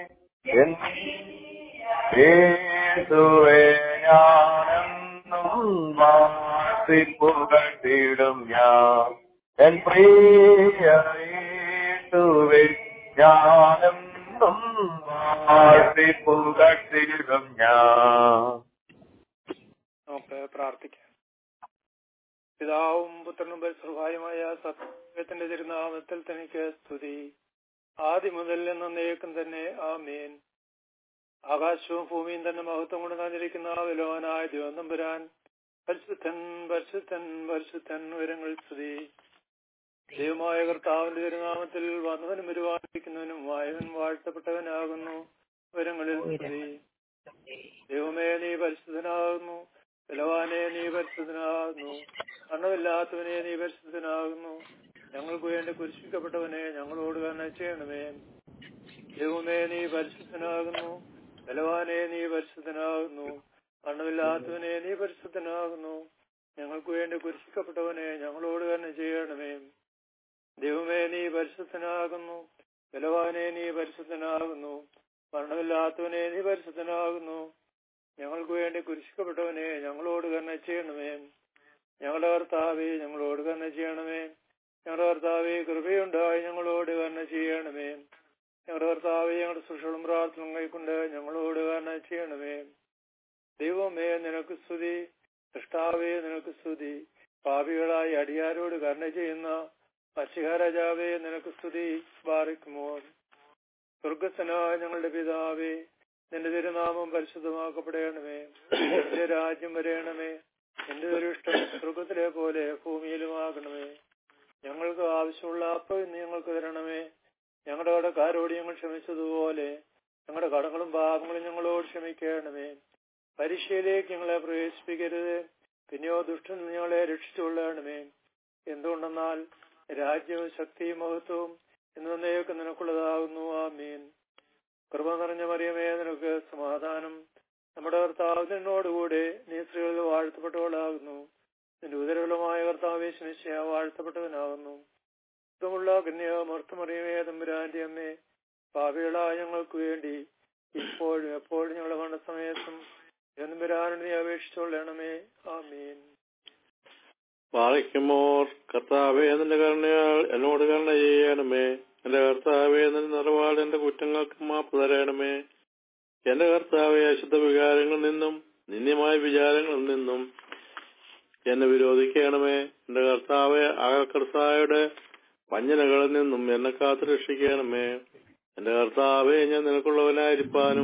യേശുവേ ഞാനെന്നും വാഴ്ത്തി പുകഴ്ത്തിടും ഞാൻ എൻ പ്രിയ യേശുവേ ഞാനെന്നും വാഴ്ത്തി പുകഴ്ത്തിടും ഞാൻ നമുക്ക് പ്രാർത്ഥിക്കാം പിതാവും പുത്രനും പരിസൃഹായുമായ സത്യത്തിന്റെ തിരുനാമത്തിൽ തനിക്ക് സ്തുതി ആദ്യം മുതൽ എന്നേക്കും തന്നെ ആമേൻ ആകാശവും ഭൂമിയും തന്നെ മഹത്വം കൊണ്ട് നിറഞ്ഞിരിക്കുന്ന വിലോനായ ദിവന്തമ്പുരാൻ പരിശുദ്ധൻ പരിശുദ്ധൻ പരിശുദ്ധൻ ഉയരങ്ങൾ സ്തുതി ദൈവമായ കർത്താവിന്റെ തിരുനാമത്തിൽ വന്നവനും വരുവാനിരിക്കുന്നവനും വായവൻ വാഴ്ത്തപ്പെട്ടവനാകുന്നു ഉയരങ്ങളിൽ സ്തുതി ദൈവമേ നീ പരിശുദ്ധനാകുന്നു ബലവാനെ നീ പരിശുദ്ധനാകുന്നു കണ്ണമില്ലാത്തവനെ നീ പരിശുദ്ധനാകുന്നു ഞങ്ങൾക്ക് വേണ്ടി കുരിശിക്കപ്പെട്ടവനെ ഞങ്ങളോട് തന്നെ ചെയ്യണമേ ദൈവമേ നീ പരിശുദ്ധനാകുന്നു ബലവാനെ നീ പരിശുദ്ധനാകുന്നു കണ്ണമില്ലാത്തവനെ നീ പരിശുദ്ധനാകുന്നു ഞങ്ങൾക്ക് വേണ്ടി കുരിശിക്കപ്പെട്ടവനെ ഞങ്ങളോട് തന്നെ ചെയ്യണമേ ദൈവമേ നീ പരിശുദ്ധനാകുന്നു ബലവാനെ നീ പരിശുദ്ധനാകുന്നു മരണമില്ലാത്തവനെ നീ പരിശുദ്ധനാകുന്നു ഞങ്ങൾക്ക് വേണ്ടി കുരിശിക്കപ്പെട്ടവനെ ഞങ്ങളോട് കരുണ ചെയ്യണമേ ഞങ്ങളുടെ കർത്താവെ ഞങ്ങളോട് കരുണ ചെയ്യണമേ ഞങ്ങളുടെ കർത്താവെ കൃപയുണ്ടായി ഞങ്ങളോട് കരുണ ചെയ്യണമേ ഞങ്ങളുടെ കർത്താവെ ഞങ്ങളുടെ സുഷളും പ്രാർത്ഥന കൈക്കൊണ്ട് ഞങ്ങളോട് കരുണ ചെയ്യണമേ ദൈവമേ നിനക്ക് സ്തുതി കൃഷ്ടാവേ നിനക്ക് സ്തുതി പാപികളായി അടിയാരോട് കരുണ ചെയ്യുന്ന മത്സ്യരാജാവേ നിനക്ക് സ്തുതി ബാറിക്കുമോ സ്വർഗസ്ഥനായ ഞങ്ങളുടെ പിതാവേ നിന്റെ തിരുനാമം പരിശുദ്ധമാക്കപ്പെടണമേ നിന്റെ രാജ്യം വരയണമേ നിന്റെ ദുരിഷ്ടം സ്വർഗത്തിലെ പോലെ ഭൂമിയിലുമാകണമേ ഞങ്ങൾക്ക് ആവശ്യമുള്ള അപ്പം ഇന്ന് ഞങ്ങൾക്ക് തരണമേ ഞങ്ങളുടെ കടക്കാരോട് ഞങ്ങൾ ക്ഷമിച്ചതുപോലെ ഞങ്ങളുടെ കടങ്ങളും പാപങ്ങളും ഞങ്ങളോട് ക്ഷമിക്കണമേ പരീക്ഷയിലേക്ക് ഞങ്ങളെ പ്രവേശിപ്പിക്കരുത് പിന്നെയോ ദുഷ്ടൻ ഞങ്ങളെ രക്ഷിച്ചുകൊള്ളണമേ എന്തുകൊണ്ടെന്നാൽ രാജ്യവും ശക്തിയും മഹത്വവും എന്നേക്ക് നിനക്കുള്ളതാകുന്നു ആമീൻ കൃപ നിറഞ്ഞ മറിയമേ നിനക്ക് സമാധാനം നമ്മുടെ കർത്താവ് നിന്നോടുകൂടെ നീ സ്ത്രീകളിൽ വാഴ്ത്തപ്പെട്ടവളാകുന്നു നിന്റെ ഉദരവുമായ കർത്താവ് ശനിശയ വാഴ്ത്തപ്പെട്ടവനാകുന്നു ഇതുമുള്ള കന്യ മർത്തമറിയമേ തമ്പുരാന്റെ അമ്മേ പാപികളായ ഞങ്ങൾക്ക് വേണ്ടി ഇപ്പോഴും എപ്പോഴും ഞങ്ങളുടെ മരണ സമയത്തും ജന്മരാനന്ദി നീ അപേക്ഷിച്ചുകൊള്ളണമേ ആമീൻ പാലിക്കുമോർ കർത്താവേ നിന്റെ കരുണയാൽ എന്നോട് കരുണ ചെയ്യണമേ എന്റെ കർത്താവേ നിന്റെ നിറവാൾ എന്റെ കുറ്റങ്ങൾക്ക് മാപ്പ് തരണമേ എന്റെ കർത്താവെ അശുദ്ധ വികാരങ്ങളിൽ നിന്നും നിന്ദ്യമായ വിചാരങ്ങളിൽ നിന്നും എന്നെ വിരോധിക്കണമേ എന്റെ കർത്താവെ അകൽക്കർത്തായുടെ വഞ്ചനകളിൽ നിന്നും എന്നെ കാത്തു രക്ഷിക്കണമേ എന്റെ കർത്താവെ ഞാൻ നിനക്കുള്ളവനായിരിക്കാനും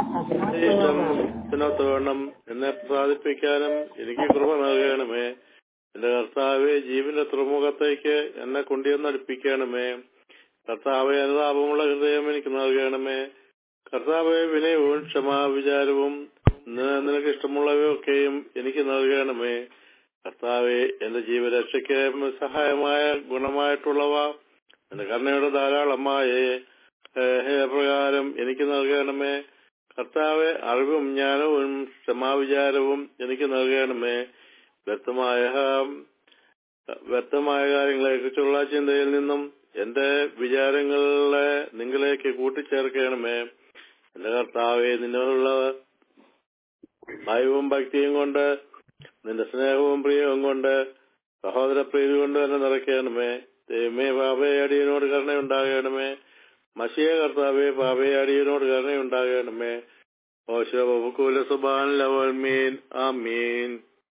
വേണം എന്നെ പ്രസാദിപ്പിക്കാനും എനിക്ക് കൃപ നൽകണമേ എന്റെ കർത്താവെ ജീവന്റെ തുറമുഖത്തേക്ക് എന്നെ കൊണ്ടുവന്നടുപ്പിക്കണമേ കർത്താവെ അനുതാപമുള്ള ഹൃദയം എനിക്ക് നൽകണമേ കർത്താവെ വിനയവും ക്ഷമാവിചാരവും നി- നിനക്ക് ഇഷ്ടമുള്ളവയൊക്കെയും എനിക്ക് നൽകണമേ കർത്താവെ എന്റെ ജീവരക്ഷയ്ക്ക് സഹായമായ ഗുണമായിട്ടുള്ളവ എന്റെ കരുണയുടെ ധാരാളമായ പ്രകാരം എനിക്ക് നൽകണമേ കർത്താവെ അറിവും ജ്ഞാനവും ക്ഷമാവിചാരവും എനിക്ക് നൽകണമേ വ്യക്തമായ വ്യക്തമായ കാര്യങ്ങളെ കുറിച്ചുള്ള ചിന്തയിൽ നിന്നും എന്റെ വിചാരങ്ങളെ നിങ്ങളിലേക്ക് കൂട്ടിച്ചേർക്കണമേ എന്റെ കർത്താവെ നിന്നോടുള്ള ഭയവും ഭക്തിയും കൊണ്ട് നിന്റെ സ്നേഹവും പ്രിയവും കൊണ്ട് സഹോദര പ്രീതി കൊണ്ട് എന്നെ നിറയ്ക്കണമേ ദൈവമേ പാപയെ അടിയനോട് കരുണയുണ്ടാകണമേ മഷിയ കർത്താവെ പാപയെ അടിയനോട് കരുണയുണ്ടാകണമേ ഓശോ ബബുക്കൂല സുബാൻ ലവൽ മീൻ ആ മീൻ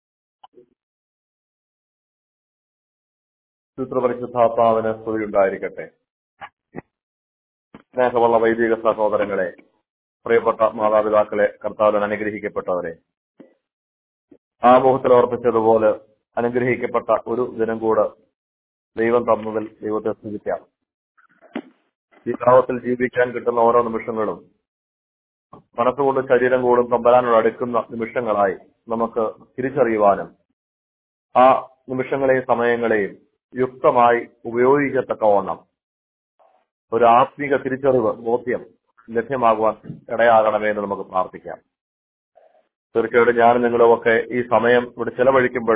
ചിത്രപരിശുദ്ധാത്മാവിന് സ്തുതിയുണ്ടായിരിക്കട്ടെ സ്നേഹമുള്ള വൈദിക സഹോദരങ്ങളെ പ്രിയപ്പെട്ട മാതാപിതാക്കളെ കർത്താവിന് അനുഗ്രഹിക്കപ്പെട്ടവരെ ആമുഖത്തിൽ ഓർപ്പിച്ചതുപോലെ അനുഗ്രഹിക്കപ്പെട്ട ഒരു ദിനം കൂടെ ദൈവം തന്നതിൽ ദൈവത്തെ സ്തുതിക്കാം ഈ ഭാവത്തിൽ ജീവിക്കാൻ കിട്ടുന്ന ഓരോ നിമിഷങ്ങളും മനസ്സുകൊണ്ട് ശരീരം കൂടും തമ്പരാനോട് അടുക്കുന്ന നിമിഷങ്ങളായി നമുക്ക് തിരിച്ചറിയുവാനും ആ നിമിഷങ്ങളെയും സമയങ്ങളെയും യുക്തമായി ഉപയോഗിക്കത്തക്കവണ്ണം ഒരു ആത്മീക തിരിച്ചറിവ് ബോധ്യം ലഭ്യമാകുവാൻ ഇടയാകണമേ എന്ന് നമുക്ക് പ്രാർത്ഥിക്കാം തീർച്ചയായിട്ടും ഞാൻ നിങ്ങളുമൊക്കെ ഈ സമയം ഇവിടെ ചെലവഴിക്കുമ്പോൾ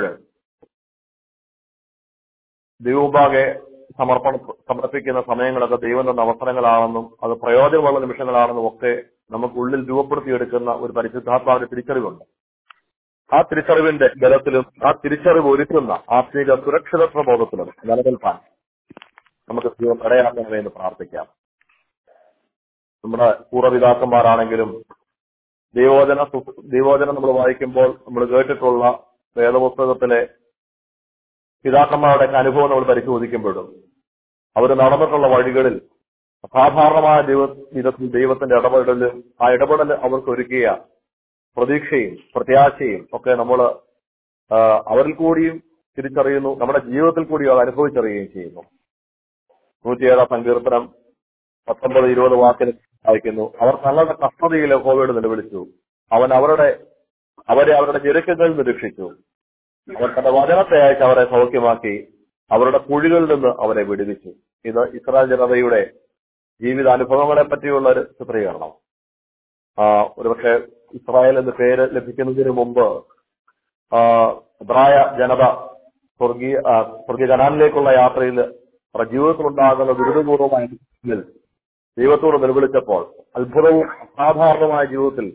ദൈവമുമ്പാകെ സമർപ്പണ സമർപ്പിക്കുന്ന സമയങ്ങളൊക്കെ ദൈവം തന്ന അവസരങ്ങളാണെന്നും അത് പ്രയോജനമുള്ള നിമിഷങ്ങളാണെന്നും ഒക്കെ നമുക്ക് ഉള്ളിൽ രൂപപ്പെടുത്തിയെടുക്കുന്ന ഒരു പരിശുദ്ധാത്മാവിന്റെ തിരിച്ചറിവുണ്ട് ആ തിരിച്ചറിവിന്റെ ബലത്തിലും ആ തിരിച്ചറിവ് ഒരുക്കുന്ന ആത്മീക സുരക്ഷിതത്വ ബോധത്തിലും നിലനിൽപ്പാൻ നമുക്ക് ദൈവം ഇടയാക്കണമേ എന്ന് പ്രാർത്ഥിക്കാം നമ്മുടെ പൂർവ്വപിതാക്കന്മാരാണെങ്കിലും ദൈവോചന സു- ദൈവോചനം നമ്മൾ വായിക്കുമ്പോൾ നമ്മൾ കേട്ടിട്ടുള്ള വേദപുസ്തകത്തിലെ പിതാക്കന്മാരുടെ അനുഭവം നമ്മൾ പരിശോധിക്കുമ്പോഴും അവർ നടന്നിട്ടുള്ള വഴികളിൽ അസാധാരണമായ ദൈവ വിധത്തിൽ ദൈവത്തിന്റെ ഇടപെടലും ആ ഇടപെടൽ അവർക്ക് ഒരുക്കിയ പ്രതീക്ഷയും പ്രത്യാശയും ഒക്കെ നമ്മൾ അവരിൽ കൂടിയും തിരിച്ചറിയുന്നു നമ്മുടെ ജീവിതത്തിൽ കൂടിയും അത് അനുഭവിച്ചറിയുകയും ചെയ്യുന്നു നൂറ്റിയേഴാം സങ്കീർത്തനം പത്തൊമ്പത് ഇരുപത് വാക്കിൽ വായിക്കുന്നു അവർ തങ്ങളുടെ കഷ്ടതയിൽ യഹോവയോട് നിലവിളിച്ചു അവൻ അവരുടെ അവരെ അവരുടെ ഞെരുക്കങ്ങളിൽ നിന്ന് രക്ഷിച്ചു അവർ തന്റെ വചനത്തെ അയച്ച് അവരെ സൗഖ്യമാക്കി അവരുടെ കുഴികളിൽ നിന്ന് അവരെ വിടുവിച്ചു ഇത് ഇസ്രായേൽ ജനതയുടെ ജീവിതാനുഭവങ്ങളെ പറ്റിയുള്ള ഒരു ചിത്രീകരണം ആ, ഒരുപക്ഷെ ഇസ്രായേൽ എന്ന പേര് ലഭിക്കുന്നതിന് മുമ്പ് ആ, ഇബ്രായ ജനത സ്വർഗീയ ആ, സ്വർഗീയ ജനാനിലേക്കുള്ള യാത്രയിൽ അവരുടെ ജീവിതത്തിലുണ്ടാകുന്ന ദുരിതപൂർവമായ അനുഭവങ്ങളിൽ ദൈവത്തോട് നിലവിളിച്ചപ്പോൾ അത്ഭുതവും അസാധാരണമായ ജീവിതത്തിൽ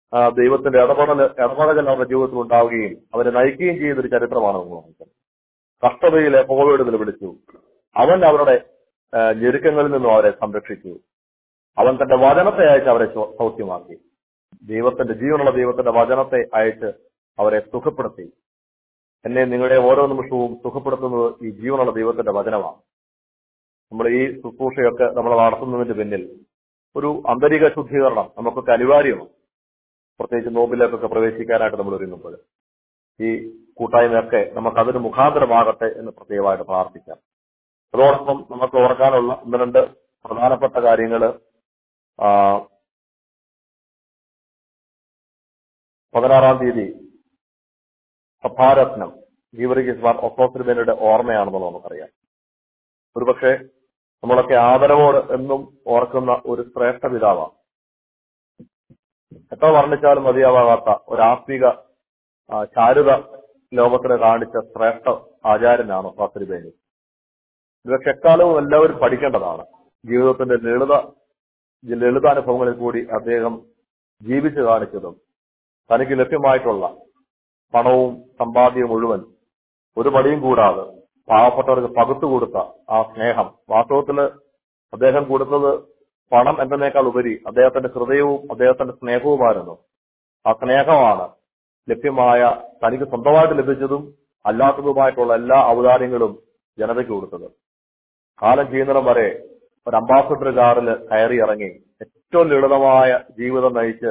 ആ, ദൈവത്തിന്റെ ഇടപെടൽ ഇടപെടൽ അവരുടെ ജീവിതത്തിൽ ഉണ്ടാവുകയും അവരെ നയിക്കുകയും ചെയ്യുന്ന ഒരു ചരിത്രമാണ് നമ്മൾ വായിക്കുന്നത് കഷ്ടതയിൽ യഹോവയോട് നിലവിളിച്ചു അവൻ അവരുടെ ആ, ഞെരുക്കങ്ങളിൽ നിന്നും അവരെ സംരക്ഷിച്ചു അവൻ തന്റെ വചനത്തെ അയച്ച് അവരെ സൗ- സൗഖ്യമാക്കി ദൈവത്തിന്റെ ജീവനുള്ള ദൈവത്തിന്റെ വചനത്തെ അയച്ച് അവരെ സുഖപ്പെടുത്തി എന്നെ നിങ്ങളുടെ ഓരോ നിമിഷവും സുഖപ്പെടുത്തുന്നത് ഈ ജീവനുള്ള ദൈവത്തിന്റെ വചനമാണ് നമ്മൾ ഈ ശുശ്രൂഷയൊക്കെ നമ്മൾ നടത്തുന്നതിന്റെ പിന്നിൽ ഒരു ആന്തരിക ശുദ്ധീകരണം നമുക്കൊക്കെ അനിവാര്യമാണ് പ്രത്യേകിച്ച് നോമ്പിലേക്കൊക്കെ പ്രവേശിക്കാനായിട്ട് നമ്മൾ ഒരുങ്ങുമ്പോൾ ഈ കൂട്ടായ്മയൊക്കെ നമുക്ക് അതിന് മുഖാന്തരമാകട്ടെ എന്ന് പ്രത്യേകമായിട്ട് പ്രാർത്ഥിക്കാം അതോടൊപ്പം നമുക്ക് ഓർക്കാനുള്ള ഒന്ന് രണ്ട് പ്രധാനപ്പെട്ട കാര്യങ്ങള് ആ, പതിനാറാം തീയതി സഭാരത്നം ഗീവറിഗീസ് ഒത്തോസിബേനയുടെ ഓർമ്മയാണെന്ന് നമുക്കറിയാം ഒരുപക്ഷെ നമ്മളൊക്കെ ആദരവോട് എന്നും ഓർക്കുന്ന ഒരു ശ്രേഷ്ഠ പിതാവാണ് എത്ര വർണ്ണിച്ചാലും മതിയാവാകാത്ത ഒരു ആത്മീക ആ, ചാരുത ലോകത്തിന് കാണിച്ച ശ്രേഷ്ഠ ആചാര്യനാണ് ഫാത്തിരിബേനി ഇതൊക്കെ എക്കാലവും എല്ലാവരും പഠിക്കേണ്ടതാണ് ജീവിതത്തിന്റെ ലളിത ലളിതാനുഭവങ്ങളിൽ കൂടി അദ്ദേഹം ജീവിച്ചു കാണിച്ചതും തനിക്ക് ലഭ്യമായിട്ടുള്ള പണവും സമ്പാദ്യവും മുഴുവൻ ഒരു മടിയും കൂടാതെ പാവപ്പെട്ടവർക്ക് പകുത്തു കൊടുത്ത ആ സ്നേഹം വാസ്തവത്തില് അദ്ദേഹം കൊടുത്തത് പണം എന്നതിനേക്കാൾ ഉപരി അദ്ദേഹത്തിന്റെ ഹൃദയവും അദ്ദേഹത്തിന്റെ സ്നേഹവുമായിരുന്നു ആ സ്നേഹമാണ് ലഭ്യമായ തനിക്ക് സ്വന്തമായിട്ട് ലഭിച്ചതും അല്ലാത്തതുമായിട്ടുള്ള എല്ലാ ഔദാര്യങ്ങളും ജനതയ്ക്ക് കൊടുത്തത് കാലം ചെയ്യുന്നിടം വരെ ഒരു അംബാസഡർ കാറിൽ കയറി ഇറങ്ങി ഏറ്റവും ലളിതമായ ജീവിതം നയിച്ച്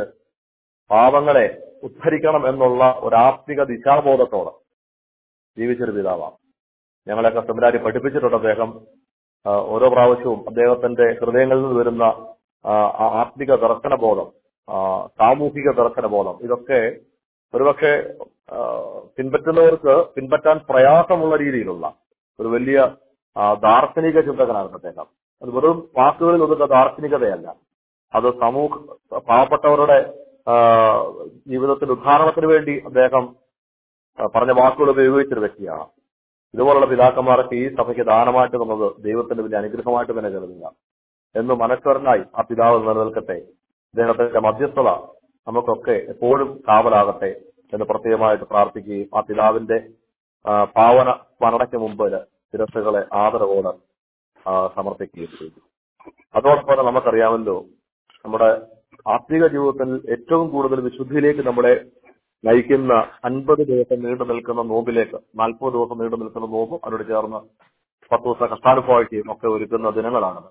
പാവങ്ങളെ ഉദ്ധരിക്കണം എന്നുള്ള ഒരു ആത്മിക ദിശാബോധത്തോടെ ജീവിച്ചൊരു പിതാവാണ് ഞങ്ങളെയൊക്കെ സെമിനാരി പഠിപ്പിച്ചിട്ടുണ്ട് അദ്ദേഹം ആ, ഓരോ പ്രാവശ്യവും അദ്ദേഹത്തിന്റെ ഹൃദയങ്ങളിൽ നിന്ന് വരുന്ന ആ, ആ ആത്മിക ദർശനബോധം ആ, സാമൂഹിക ദർശനബോധം ഇതൊക്കെ ഒരുപക്ഷെ ആ, പിൻപറ്റുന്നവർക്ക് പിൻപറ്റാൻ പ്രയാസമുള്ള രീതിയിലുള്ള ഒരു വലിയ ആ, ദാർശനിക ചിന്തകനാണ് അദ്ദേഹം അത് വെറും വാക്കുകളിൽ ഒതുക്ക ദാർശനികതയല്ല അത് സമൂഹ പാവപ്പെട്ടവരുടെ ആ, ജീവിതത്തിന്റെ ഉദ്ധാരണത്തിന് വേണ്ടി അദ്ദേഹം ആ, പറഞ്ഞ വാക്കുകൾ ഉപയോഗിച്ചൊരു വ്യക്തിയാണ് ഇതുപോലുള്ള പിതാക്കന്മാർക്ക് ഈ സഭയ്ക്ക് ദാനമായിട്ട് തന്നത് ദൈവത്തിന്റെ വലിയ അനുഗ്രഹമായിട്ട് തന്നെ കരുതുക എന്ന് മനസ്സറിനായി ആ പിതാവ് നിലനിൽക്കട്ടെ അദ്ദേഹത്തിന്റെ മധ്യസ്ഥത നമുക്കൊക്കെ എപ്പോഴും കാവലാകട്ടെ എന്ന് പ്രത്യേകമായിട്ട് പ്രാർത്ഥിക്കുകയും ആ പിതാവിന്റെ ആ, പാവന സ്മരണയ്ക്ക് മുമ്പിൽ ശിരസ്സുകളെ ആദരവോട് ആ, സമർപ്പിക്കുകയും ചെയ്തു അതോടൊപ്പം തന്നെ നമുക്കറിയാമല്ലോ നമ്മുടെ ആത്മീക ജീവിതത്തിൽ ഏറ്റവും കൂടുതൽ വിശുദ്ധിയിലേക്ക് നമ്മളെ നയിക്കുന്ന അൻപത് ദിവസം നീണ്ടു നിൽക്കുന്ന നോമ്പിലേക്ക് നാൽപ്പത് ദിവസം നീണ്ടു നിൽക്കുന്ന നോമ്പ് അതിനോട് ചേർന്ന് പത്ത് ദിവസം കഷ്ടാനുഭവിക്കുകയും ഒക്കെ ഒരുക്കുന്ന ദിനങ്ങളാണത്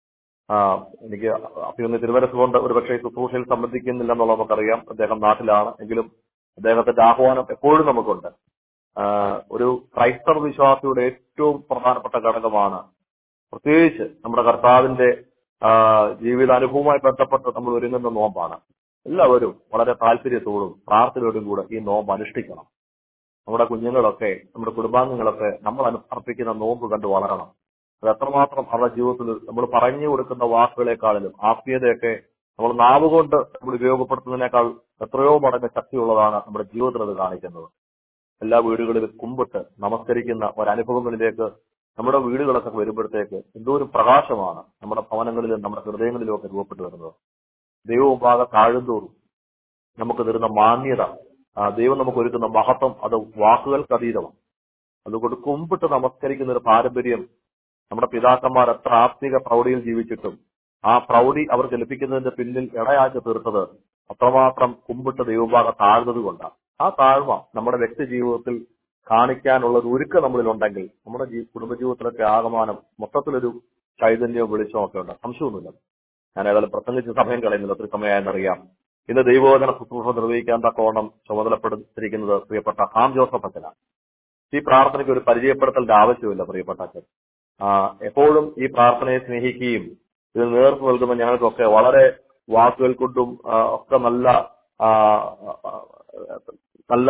ആ, എനിക്ക് അഭിയൊന്ന് തിരുവനന്തപുരം കൊണ്ട് ഒരുപക്ഷെ ശുശ്രൂഷയിൽ സംബന്ധിക്കുന്നില്ല എന്നുള്ളത് നമുക്കറിയാം അദ്ദേഹം നാട്ടിലാണ് എങ്കിലും അദ്ദേഹത്തിന്റെ ആഹ്വാനം എപ്പോഴും നമുക്കുണ്ട് ആ, ഒരു ക്രൈസ്തവ വിശ്വാസിയുടെ ഏറ്റവും പ്രധാനപ്പെട്ട ഘടകമാണ് പ്രത്യേകിച്ച് നമ്മുടെ കർത്താവിന്റെ ആ, ജീവിതാനുഭവവുമായി ബന്ധപ്പെട്ട് നമ്മൾ ഒരുങ്ങുന്ന നോമ്പാണ് എല്ലാവരും വളരെ താല്പര്യത്തോടും പ്രാർത്ഥനയോടും കൂടെ ഈ നോമ്പ് അനുഷ്ഠിക്കണം നമ്മുടെ കുഞ്ഞുങ്ങളൊക്കെ നമ്മുടെ കുടുംബാംഗങ്ങളൊക്കെ നമ്മൾ അനു- അർപ്പിക്കുന്ന നോമ്പ് കണ്ട് വളരണം അത് എത്രമാത്രം അവരുടെ ജീവിതത്തിൽ നമ്മൾ പറഞ്ഞു കൊടുക്കുന്ന വാക്കുകളെക്കാളിലും ആത്മീയതയൊക്കെ നമ്മൾ നാവ് കൊണ്ട് നമ്മൾ ഉപയോഗപ്പെടുത്തുന്നതിനേക്കാൾ എത്രയോ മടങ്ങ് ശക്തിയുള്ളതാണ് നമ്മുടെ ജീവിതത്തിൽ അത് കാണിക്കുന്നത് എല്ലാ വീടുകളിലും കുമ്പിട്ട് നമസ്കരിക്കുന്ന ഒരനുഭവങ്ങളിലേക്ക് നമ്മുടെ വീടുകളൊക്കെ വരുമ്പോഴത്തേക്ക് എന്തോ ഒരു പ്രകാശമാണ് നമ്മുടെ ഭവനങ്ങളിലും നമ്മുടെ ഹൃദയങ്ങളിലും ഒക്കെ രൂപപ്പെട്ടു വരുന്നത് ദൈവമുമ്പാകെ താഴുന്തോറും നമുക്ക് തരുന്ന മാന്യത ആ ദൈവം നമുക്ക് ഒരുക്കുന്ന മഹത്വം അത് വാക്കുകൾക്ക് അതീതമാണ് അതുകൊണ്ട് കുമ്പിട്ട് നമസ്കരിക്കുന്ന ഒരു പാരമ്പര്യം നമ്മുടെ പിതാക്കന്മാർ എത്ര ആത്മിക പ്രൗഢിയിൽ ജീവിച്ചിട്ടും ആ പ്രൗഢി അവർക്ക് ലഭിക്കുന്നതിന്റെ പിന്നിൽ ഇടയാക്കി തീർത്തത് അത്രമാത്രം കുമ്പിട്ട് ദൈവഭാഗ താഴ്ന്നത് കൊണ്ടാണ് ആ താഴ്മ നമ്മുടെ വ്യക്തി ജീവിതത്തിൽ കാണിക്കാനുള്ള ഒരു ഒരുക്കം നമ്മളിലുണ്ടെങ്കിൽ നമ്മുടെ ജീ കുടുംബജീവിതത്തിലൊക്കെ ആകമാനം മൊത്തത്തിലൊരു ചൈതന്യവും വെളിച്ചവും ഒക്കെ ഉണ്ട് സംശയമൊന്നുമില്ല ഞാൻ ഏതായാലും പ്രസംഗിച്ച് സമയം കളയുന്നില്ല ഒത്തിരി സമയമായെന്നറിയാം ഇന്ന് ദൈവോധന ശുശ്രൂഷ നിർവഹിക്കാൻ തക്കവണ്ണം ചുമതലപ്പെടുത്തിയിരിക്കുന്നത് പ്രിയപ്പെട്ട ഹാം ജോസഫ് അച്ഛനാണ് ഈ പ്രാർത്ഥനയ്ക്ക് ഒരു പരിചയപ്പെടുത്തലിന്റെ ആവശ്യമില്ല പ്രിയപ്പെട്ട അച്ഛൻ ആ, എപ്പോഴും ഈ പ്രാർത്ഥനയെ സ്നേഹിക്കുകയും ഇതിന് നേതൃത്വം നൽകുന്ന ഞങ്ങൾക്കൊക്കെ വളരെ വാക്കുകൾ കൊണ്ടും ആ, ഒക്കെ നല്ല ആ, ആ, നല്ല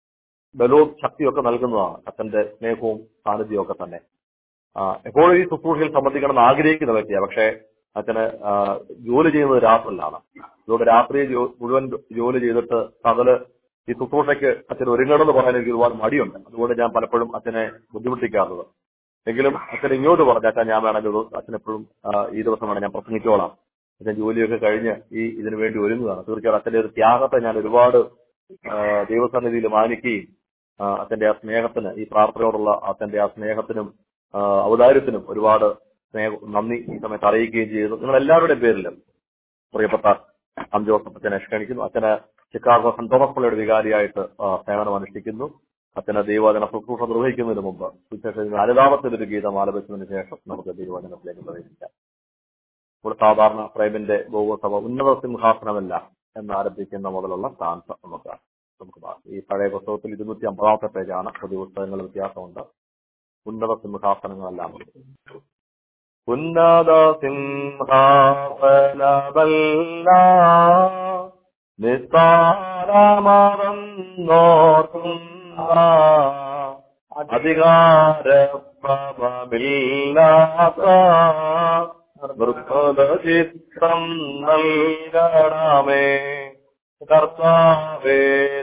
ബലവും ശക്തിയും ഒക്കെ നൽകുന്നതാണ് അച്ഛന്റെ സ്നേഹവും സാന്നിധ്യവും ഒക്കെ തന്നെ ആ, എപ്പോഴും ഈ ശുശ്രൂഷയിൽ സംബന്ധിക്കണമെന്ന് ആഗ്രഹിക്കുന്ന വ്യക്തിയാണ് പക്ഷേ അച്ഛന് ആ, ജോലി ചെയ്യുന്നത് രാത്രിയിലാണ് അതുകൊണ്ട് രാത്രി ജോ- മുഴുവൻ ജോലി ചെയ്തിട്ട് പകല് ഈ ശുശ്രൂഷയ്ക്ക് അച്ഛൻ ഒരുങ്ങണമെന്ന് പറയാൻ എനിക്ക് ഒരുപാട് മടിയുണ്ട് അതുകൊണ്ട് ഞാൻ പലപ്പോഴും അച്ഛനെ ബുദ്ധിമുട്ടിക്കാറുള്ളത് എങ്കിലും അച്ഛൻ ഇങ്ങോട്ട് പറഞ്ഞു അച്ഛൻ ഞാൻ വേണമെങ്കിൽ ഒരു- അച്ഛൻ എപ്പോഴും ആ, ഈ ദിവസം വേണം ഞാൻ പ്രസംഗിച്ചോളാം അച്ഛൻ ജോലിയൊക്കെ കഴിഞ്ഞ് ഈ ഇതിനു വേണ്ടി ഒരുങ്ങുകയാണ് തീർച്ചയായും അച്ഛന്റെ ഒരു ത്യാഗത്തെ ഞാൻ ഒരുപാട് ആ, ദൈവസന്നിധിയിൽ മാനിക്കുകയും ആ, അച്ഛന്റെ ആ സ്നേഹത്തിന് ഈ പ്രാർത്ഥനയോടുള്ള അച്ഛന്റെ ആ സ്നേഹത്തിനും ആ, ഔദാര്യത്തിനും ഒരുപാട് സ്നേഹ നന്ദി ഈ സമയത്ത് അറിയിക്കുകയും ചെയ്യുന്നു നിങ്ങൾ എല്ലാവരുടെയും പേരിലും പ്രിയപ്പെട്ട അം ജോസഫ് അച്ഛനെ ക്ഷണിക്കുന്നു അച്ഛന് ചിക്കാഗോ സെന്റ് തോമസ് പള്ളിയുടെ വികാരിയായിട്ട് ആ, സേവനം അനുഷ്ഠിക്കുന്നു അച്ഛന് ദൈവവചന ശുശ്രൂഷ നിർവഹിക്കുന്നതിന് മുമ്പ് സുവിശേഷത്തിന് അനുതാപത്തിൽ ഒരു ഗീതം ആലപിച്ചതിന് ശേഷം നമുക്ക് ദൈവവചനത്തിലേക്ക് പ്രവേശിക്കാം ഇപ്പോൾ സാധാരണ പ്രേമിന്റെ ഗോവസഭ ഉന്നത സിംഹാസനമല്ല എന്ന് ആരംഭിക്കുന്ന മുതലുള്ള സ്ഥാനത്ത് നമുക്ക് നമുക്ക് കാണാം. ഈ പഴയ പുസ്തകത്തിൽ ഇരുന്നൂറ്റി അമ്പതാമത്തെ പേജാണ് പുതിയ പുസ്തകങ്ങൾ വ്യത്യാസമുണ്ട് ഉന്നത സിംഹാസനങ്ങളെല്ലാം ഉണ്ട് ഉന്നത സിംഹാസനമല്ല നിസ്താരമറന്നോർക്കുന്ന അധികാരപ്രഭമില്ലാത്ത വൃക്കത ചിത്രം നൽകണമേ കർത്താവേ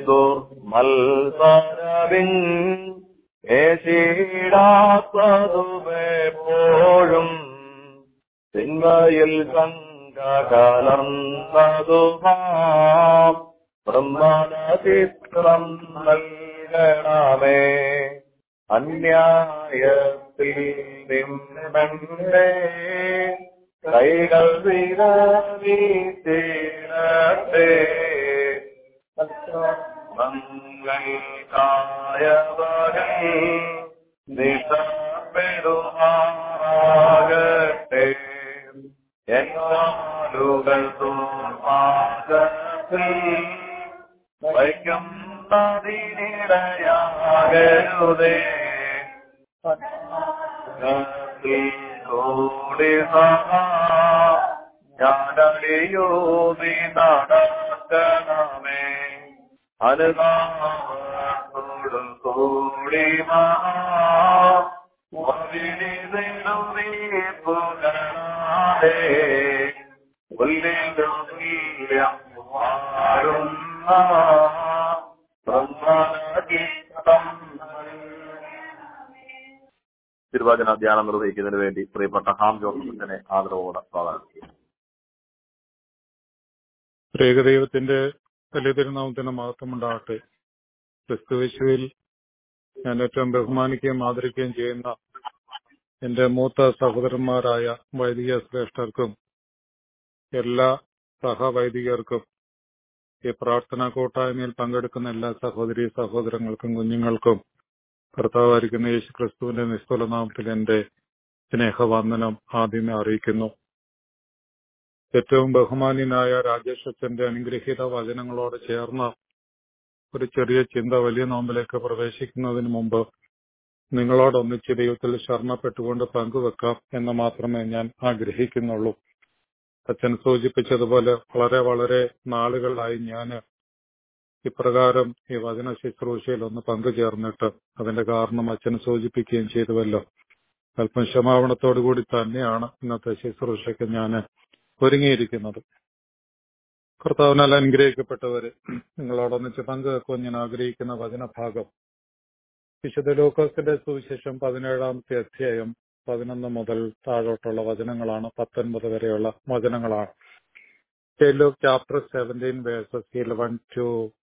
ദുർമത്സരവിൻ ഏശീടാത്തതുമെപ്പോഴും തിന്മയിൽ ശങ്ക കലർന്നതുമാം ബ്രഹ്മണ ചിത്രം നൽകണമേ അന്യായത്തിൽ നിന്നെ കൈകൾ വിരവീത്തിടട്ടെ മംഗൾക്കായവകൾ നിശപ്പെടുമാറാകട്ടെ എന്നാലുകൾ തോമാകത്തിൽ വയ്ക്കുന്നതിനിടയാകരുതേ കൂടി ഞാനടിയോതി നടക്കണമേ അനുതാപത്തോടു കൂടി പുകണാതെ ഉള്ളിലും തുല്യം മാറുന്ന ബ്രഹ്മഗീതം തിരുവാചന ധ്യാനം നിർവഹിക്കുന്നതിന് വേണ്ടി പ്രിയപ്പെട്ട ഹാം ജോസഫിനെ ആദരവോടെ സ്വാഗതം ചെയ്യുന്നു ഏകദൈവത്തിന്റെ വലിയ തിരുനാമത്തിന് മഹത്വമുണ്ടാകട്ടെ ക്രിസ്തുവേശുവിൽ ഞാൻ ഏറ്റവും ബഹുമാനിക്കുകയും ആദരിക്കുകയും ചെയ്യുന്ന എന്റെ മൂത്ത സഹോദരന്മാരായ വൈദിക ശ്രേഷ്ഠർക്കും എല്ലാ സഹവൈദികർക്കും ഈ പ്രാർത്ഥനാ കൂട്ടായ്മയിൽ പങ്കെടുക്കുന്ന എല്ലാ സഹോദരി സഹോദരങ്ങൾക്കും കുഞ്ഞുങ്ങൾക്കും കർത്താവായിരിക്കുന്ന യേശു ക്രിസ്തുവിന്റെ നിസ്തുല നാമത്തിൽ എന്റെ സ്നേഹവന്ദനം ആദ്യമേ അറിയിക്കുന്നു ഏറ്റവും ബഹുമാന്യനായ രാജേഷ് അച്ഛന്റെ അനുഗ്രഹീത വചനങ്ങളോട് ചേർന്ന് ഒരു ചെറിയ ചിന്ത വലിയ നോമ്പിലേക്ക് പ്രവേശിക്കുന്നതിന് മുമ്പ് നിങ്ങളോടൊന്നിച്ച് ദൈവത്തിൽ ശരണപ്പെട്ടുകൊണ്ട് പങ്കുവെക്കാം എന്ന് മാത്രമേ ഞാൻ ആഗ്രഹിക്കുന്നുള്ളൂ അച്ഛൻ സൂചിപ്പിച്ചതുപോലെ വളരെ വളരെ നാളുകളായി ഞാൻ ഇപ്രകാരം ഈ വചന ശുശ്രൂഷയിൽ ഒന്ന് പങ്കുചേർന്നിട്ട് അതിന്റെ കാരണം അച്ഛൻ സൂചിപ്പിക്കുകയും ചെയ്തുവല്ലോ അല്പം ക്ഷമാപണത്തോടുകൂടി തന്നെയാണ് ഇന്നത്തെ ശുശ്രൂഷയ്ക്ക് ഞാൻ ഒരുങ്ങിയിരിക്കുന്നത് കർത്താവിനാൽ അനുഗ്രഹിക്കപ്പെട്ടവര് നിങ്ങളോടൊന്നിച്ച് പങ്കുവെക്കുവാൻ ഞാൻ ആഗ്രഹിക്കുന്ന വചനഭാഗം വിശുദ്ധ ലൂക്കോസിന്റെ സുവിശേഷം പതിനേഴാമത്തെ അധ്യായം പതിനൊന്ന് മുതൽ താഴോട്ടുള്ള വചനങ്ങളാണ് പത്തൊൻപത് വരെയുള്ള വചനങ്ങളാണ് Luke chapter seventeen verses eleven to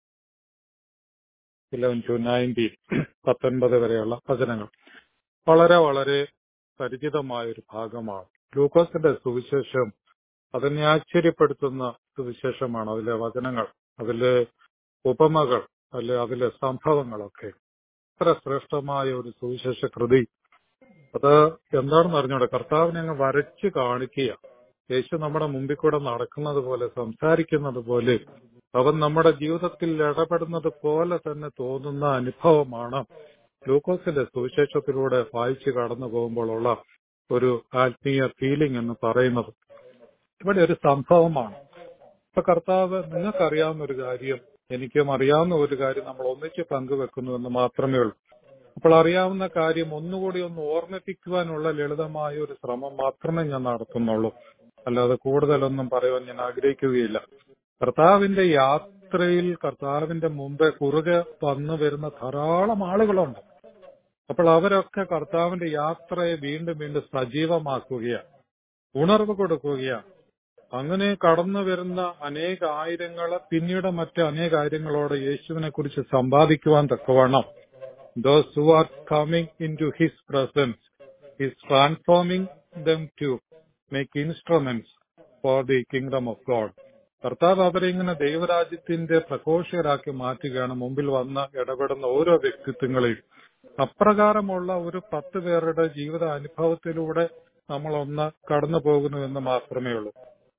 eleven to nineteen പത്തൊൻപത് വരെയുള്ള വചനങ്ങൾ വളരെ വളരെ പരിചിതമായ ഒരു ഭാഗമാണ് ലൂക്കോസിന്റെ സുവിശേഷം അതിനെ ആശ്ചര്യപ്പെടുത്തുന്ന സുവിശേഷമാണ് അതിലെ വചനങ്ങൾ അതിലെ ഉപമകൾ അല്ലെ അതിലെ സംഭവങ്ങളൊക്കെ അത്ര ശ്രേഷ്ഠമായ ഒരു സുവിശേഷ കൃതി അത് എന്താണെന്ന് അറിഞ്ഞൂടെ കർത്താവിനെ അങ്ങ് വരച്ചു കാണിക്കുക യേശു നമ്മുടെ മുമ്പിൽ കൂടെ നടക്കുന്നത് പോലെ സംസാരിക്കുന്നത് പോലെ അവൻ നമ്മുടെ ജീവിതത്തിൽ ഇടപെടുന്നത് പോലെ തന്നെ തോന്നുന്ന അനുഭവമാണ് ലൂക്കോസിന്റെ സുവിശേഷത്തിലൂടെ വായിച്ചു കടന്നു പോകുമ്പോഴുള്ള ഒരു ആത്മീയ ഫീലിംഗ് എന്ന് പറയുന്നത് ഇവിടെ ഒരു സംഭവമാണ് ഇപ്പൊ കർത്താവ് നിങ്ങൾക്കറിയാവുന്ന ഒരു കാര്യം എനിക്കും അറിയാവുന്ന ഒരു കാര്യം നമ്മൾ ഒന്നിച്ച് പങ്കുവെക്കുന്നു എന്ന് മാത്രമേ ഉള്ളൂ അപ്പോൾ അറിയാവുന്ന കാര്യം ഒന്നുകൂടി ഒന്ന് ഓർമ്മിപ്പിക്കുവാനുള്ള ലളിതമായ ഒരു ശ്രമം മാത്രമേ ഞാൻ നടത്തുന്നുള്ളൂ അല്ലാതെ കൂടുതലൊന്നും പറയുവാൻ ഞാൻ ആഗ്രഹിക്കുകയില്ല കർത്താവിന്റെ യാത്രയിൽ കർത്താവിന്റെ മുമ്പേ കുറുകെ വന്നു വരുന്ന ധാരാളം ആളുകളുണ്ട് അപ്പോൾ അവരൊക്കെ കർത്താവിന്റെ യാത്രയെ വീണ്ടും വീണ്ടും സജീവമാക്കുകയാണ് ഉണർവ് കൊടുക്കുകയാണ് അങ്ങനെ കടന്നു വരുന്ന അനേക ആയിരങ്ങളെ പിന്നീട് മറ്റ് അനേക ആയിരങ്ങളോട് യേശുവിനെ കുറിച്ച് സമ്പാദിക്കുവാൻ തക്കവണ്ണം those who are coming into his presence his transforming them to make instruments for the kingdom of God കർത്താവ് അവരെ ഇങ്ങനെ ദൈവരാജ്യത്തിന്റെ പ്രഘോഷകരാക്കി മാറ്റുകയാണ് മുമ്പിൽ വന്ന് ഇടപെടുന്ന ഓരോ വ്യക്തിത്വങ്ങളെയും അപ്രകാരമുള്ള ഒരു പത്ത് പേരുടെ ജീവിത അനുഭവത്തിലൂടെ നമ്മൾ ഒന്ന് കടന്നു പോകുന്നു എന്ന് മാത്രമേ ഉള്ളൂ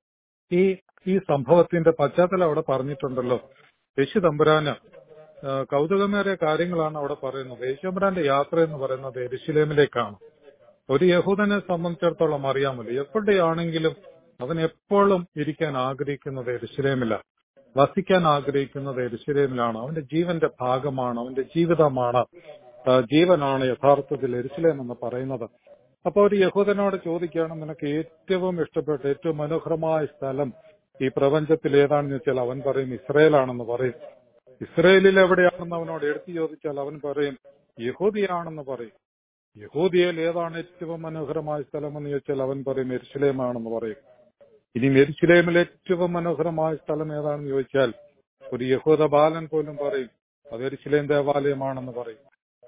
ഈ ഈ സംഭവത്തിന്റെ പശ്ചാത്തലം അവിടെ പറഞ്ഞിട്ടുണ്ടല്ലോ യേശു തമ്പുരാന് ആ, കൗതുകമേറിയ കാര്യങ്ങളാണ് അവിടെ പറയുന്നത് യേശു തമ്പുരാന്റെ യാത്ര എന്ന് പറയുന്നത് എരുശിലേമിലേക്കാണ് ഒരു യഹൂദനെ സംബന്ധിച്ചിടത്തോളം അറിയാമല്ലോ എവിടെയാണെങ്കിലും അവൻ എപ്പോഴും ഇരിക്കാൻ ആഗ്രഹിക്കുന്നത് എരുശിലേമില്ല വസിക്കാൻ ആഗ്രഹിക്കുന്നത് എരുശിലേമിലാണ് അവന്റെ ജീവന്റെ ഭാഗമാണ് അവന്റെ ജീവിതമാണ് ആ, ജീവനാണ് യഥാർത്ഥത്തിൽ എരുശിലേം എന്ന് പറയുന്നത് അപ്പൊ ഒരു യഹൂദനോട് ചോദിക്കുകയാണ് നിനക്ക് ഏറ്റവും ഇഷ്ടപ്പെട്ട ഏറ്റവും മനോഹരമായ സ്ഥലം ഈ പ്രപഞ്ചത്തിൽ ഏതാണെന്ന് വെച്ചാൽ അവൻ പറയും ഇസ്രയേലാണെന്ന് പറയും ഇസ്രയേലിൽ എവിടെയാണെന്ന് അവനോട് എടുത്തു ചോദിച്ചാൽ അവൻ പറയും യഹൂദിയാണെന്ന് പറയും യഹൂദിയയിൽ ഏതാണ് ഏറ്റവും മനോഹരമായ സ്ഥലമെന്ന് ചോദിച്ചാൽ അവൻ പറയും എരുശിലേമാണെന്ന് പറയും ഇനി എരുശിലേമിൽ ഏറ്റവും മനോഹരമായ സ്ഥലം ഏതാണെന്ന് ചോദിച്ചാൽ ഒരു യഹൂദ ബാലൻ പോലും പറയും അത് എരുശിലേം ദേവാലയമാണെന്ന് പറയും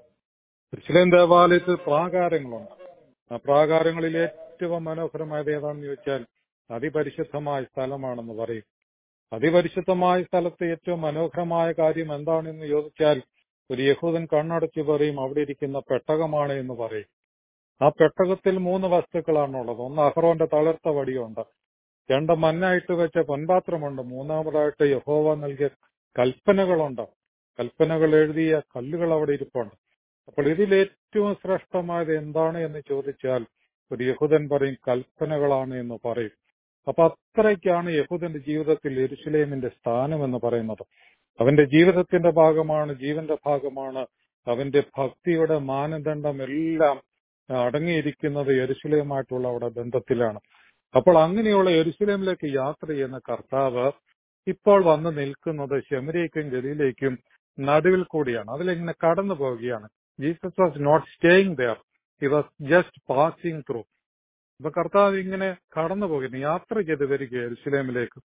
എരുശിലേം ദേവാലയത്തിൽ പ്രാകാരങ്ങളുണ്ട് ആ പ്രാകാരങ്ങളിൽ ഏറ്റവും മനോഹരമായത് ഏതാണെന്ന് ചോദിച്ചാൽ അതിപരിശുദ്ധമായ സ്ഥലമാണെന്ന് പറയും അതിപരിശുദ്ധമായ സ്ഥലത്ത് ഏറ്റവും മനോഹരമായ കാര്യം എന്താണെന്ന് ചോദിച്ചാൽ ഒരു യഹൂദൻ കണ്ണടച്ച് പറയും അവിടെ ഇരിക്കുന്ന പെട്ടകമാണ് എന്ന് പറയും ആ പെട്ടകത്തിൽ മൂന്ന് വസ്തുക്കളാണുള്ളത് ഒന്ന് അഹ്റോന്റെ തളർത്ത വടിയുണ്ട് രണ്ട് മണ്ണായിട്ട് വെച്ച പൊൻപാത്രമുണ്ട് മൂന്നാമതായിട്ട് യഹോവ നൽകിയ കൽപ്പനകളുണ്ട് കൽപ്പനകൾ എഴുതിയ കല്ലുകൾ അവിടെ ഇരിപ്പുണ്ട് അപ്പോൾ ഇതിൽ ഏറ്റവും ശ്രേഷ്ഠമായത് എന്താണ് എന്ന് ചോദിച്ചാൽ ഒരു യഹൂദൻ പറയും കൽപ്പനകളാണ് എന്ന് പറയും അപ്പൊ അത്രയ്ക്കാണ് യഹൂദന്റെ ജീവിതത്തിൽ എരുശലേമിന്റെ സ്ഥാനം എന്ന് പറയുന്നത് അവന്റെ ജീവിതത്തിന്റെ ഭാഗമാണ് ജീവന്റെ ഭാഗമാണ് അവന്റെ ഭക്തിയുടെ മാനദണ്ഡം എല്ലാം അടങ്ങിയിരിക്കുന്നത് യെരുശലേമായിട്ടുള്ള അവിടെ ബന്ധത്തിലാണ് അപ്പോൾ അങ്ങനെയുള്ള യെരുശലേമിലേക്ക് യാത്ര ചെയ്യുന്ന കർത്താവ് ഇപ്പോൾ വന്ന് നിൽക്കുന്നത് ശമരിയേക്കും ഗലിയിലേക്കും നടുവിൽ കൂടിയാണ് അതിലിങ്ങനെ കടന്നു പോവുകയാണ് Jesus was not staying there he was just passing through അപ്പൊ കർത്താവ് ഇങ്ങനെ കടന്നു പോകുന്നു യാത്ര ചെയ്ത് വരിക യെരുശലേമിലേക്ക്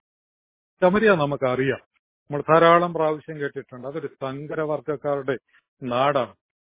ശമരിയ നമുക്കറിയാം നമ്മൾ ധാരാളം പ്രാവശ്യം കേട്ടിട്ടുണ്ട് അതൊരു സങ്കരവർഗക്കാരുടെ നാടാണ്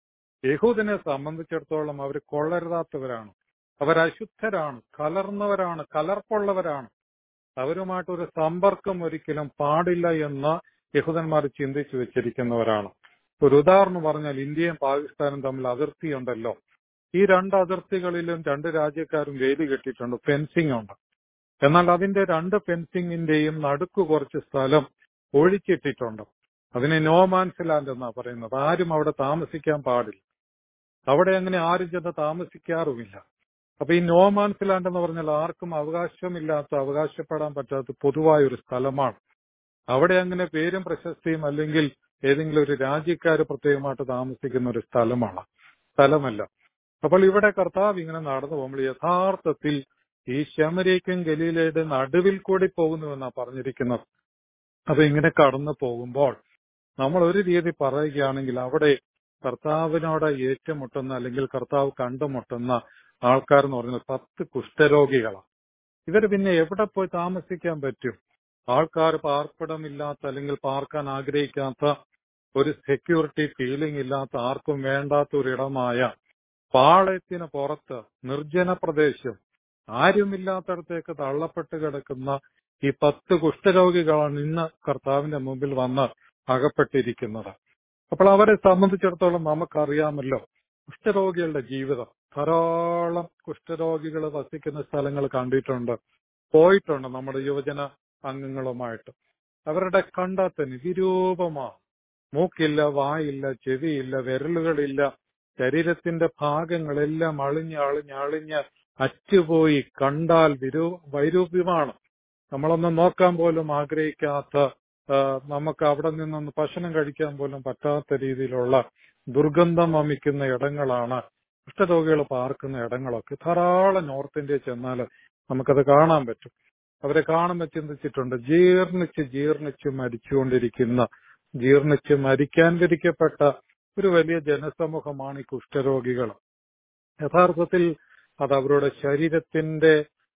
യഹൂദിനെ സംബന്ധിച്ചിടത്തോളം അവർ കൊള്ളരുതാത്തവരാണ് അവർ അശുദ്ധരാണ് കലർന്നവരാണ് കലർപ്പുള്ളവരാണ് അവരുമായിട്ട് ഒരു സമ്പർക്കം ഒരിക്കലും പാടില്ല എന്ന് യഹൂദന്മാർ ചിന്തിച്ചു വെച്ചിരിക്കുന്നവരാണ് ഒരു ഉദാഹരണം പറഞ്ഞാൽ ഇന്ത്യയും പാകിസ്ഥാനും തമ്മിൽ അതിർത്തിയുണ്ടല്ലോ ഈ രണ്ട് അതിർത്തികളിലും രണ്ട് രാജ്യക്കാരും വേലി കെട്ടിയിട്ടുണ്ട് ഫെൻസിംഗ് ഉണ്ട് എന്നാൽ അതിന്റെ രണ്ട് ഫെൻസിങ്ങിന്റെയും നടുക്ക് കുറച്ച് സ്ഥലം ഒഴിച്ചിട്ടിട്ടുണ്ട് അതിനെ നോമാൻസ് ലാൻഡ് എന്നാ പറയുന്നത് ആരും അവിടെ താമസിക്കാൻ പാടില്ല അവിടെ അങ്ങനെ ആരും ചെന്ന് താമസിക്കാറുമില്ല അപ്പൊ ഈ നോമാൻസ് ലാൻഡ് എന്ന് പറഞ്ഞാൽ ആർക്കും അവകാശമില്ലാത്ത അവകാശപ്പെടാൻ പറ്റാത്ത പൊതുവായ ഒരു സ്ഥലമാണ് അവിടെ അങ്ങനെ പേരും പ്രശസ്തിയും അല്ലെങ്കിൽ ഏതെങ്കിലും ഒരു രാജ്യക്കാർ പ്രത്യേകമായിട്ട് താമസിക്കുന്ന ഒരു സ്ഥലമാണ് സ്ഥലമല്ല അപ്പോൾ ഇവിടെ കർത്താവ് ഇങ്ങനെ നടന്നു പോകുമ്പോൾ യഥാർത്ഥത്തിൽ ഈ ശമരേക്കും ഗലീലയുടെ നടുവിൽ കൂടി പോകുന്നുവെന്നാണ് പറഞ്ഞിരിക്കുന്നത് അത് ഇങ്ങനെ കടന്നു പോകുമ്പോൾ നമ്മൾ ഒരു രീതി പറയുകയാണെങ്കിൽ അവിടെ കർത്താവിനോട് ഏറ്റുമുട്ടുന്ന അല്ലെങ്കിൽ കർത്താവ് കണ്ടുമുട്ടുന്ന ആൾക്കാർ എന്ന് പറയുന്നത് പത്ത് കുഷ്ഠരോഗികളാണ് ഇവർ പിന്നെ എവിടെ പോയി താമസിക്കാൻ പറ്റും ആൾക്കാർ പാർപ്പിടമില്ലാത്ത അല്ലെങ്കിൽ പാർക്കാൻ ആഗ്രഹിക്കാത്ത ഒരു സെക്യൂരിറ്റി ഫീലിംഗ് ഇല്ലാത്ത ആർക്കും വേണ്ടാത്ത ഒരിടമായ പാളയത്തിന് പുറത്ത് നിർജ്ജന പ്രദേശം ആരുമില്ലാത്തടത്തേക്ക് തള്ളപ്പെട്ട് കിടക്കുന്ന ഈ പത്ത് കുഷ്ഠരോഗികളാണ് ഇന്ന് കർത്താവിന്റെ മുമ്പിൽ വന്ന് അകപ്പെട്ടിരിക്കുന്നത് അപ്പോൾ അവരെ സംബന്ധിച്ചിടത്തോളം നമുക്കറിയാമല്ലോ കുഷ്ഠരോഗികളുടെ ജീവിതം ധാരാളം കുഷ്ഠരോഗികൾ വസിക്കുന്ന സ്ഥലങ്ങൾ കണ്ടിട്ടുണ്ട് പോയിട്ടുണ്ട് നമ്മുടെ യുവജന അംഗങ്ങളുമായിട്ട് അവരുടെ കണ്ടാത്തന് വിരൂപമാണ് മൂക്കില്ല വായില്ല ചെവിയില്ല വിരലുകളില്ല ശരീരത്തിന്റെ ഭാഗങ്ങളെല്ലാം അളിഞ്ഞ് അളിഞ്ഞ് അളിഞ്ഞ് അറ്റുപോയി കണ്ടാൽ വിരൂ വൈരൂപ്യമാണ് നമ്മളൊന്ന് നോക്കാൻ പോലും ആഗ്രഹിക്കാത്ത നമുക്ക് അവിടെ നിന്നൊന്ന് ഭക്ഷണം കഴിക്കാൻ പോലും പറ്റാത്ത രീതിയിലുള്ള ദുർഗന്ധം വമിക്കുന്ന ഇടങ്ങളാണ് കുഷ്ഠരോഗികൾ പാർക്കുന്ന ഇടങ്ങളൊക്കെ ധാരാളം നോർത്ത് ഇന്ത്യ ചെന്നാൽ നമുക്കത് കാണാൻ പറ്റും അവരെ കാണുമ്പോൾ ചിന്തിച്ചിട്ടുണ്ട് ജീർണിച്ച് ജീർണിച്ച് മരിച്ചുകൊണ്ടിരിക്കുന്ന ജീർണിച്ച് മരിക്കാൻ വിധിക്കപ്പെട്ട ഒരു വലിയ ജനസമൂഹമാണ് ഈ കുഷ്ഠരോഗികൾ യഥാർത്ഥത്തിൽ അത് അവരുടെ ശരീരത്തിന്റെ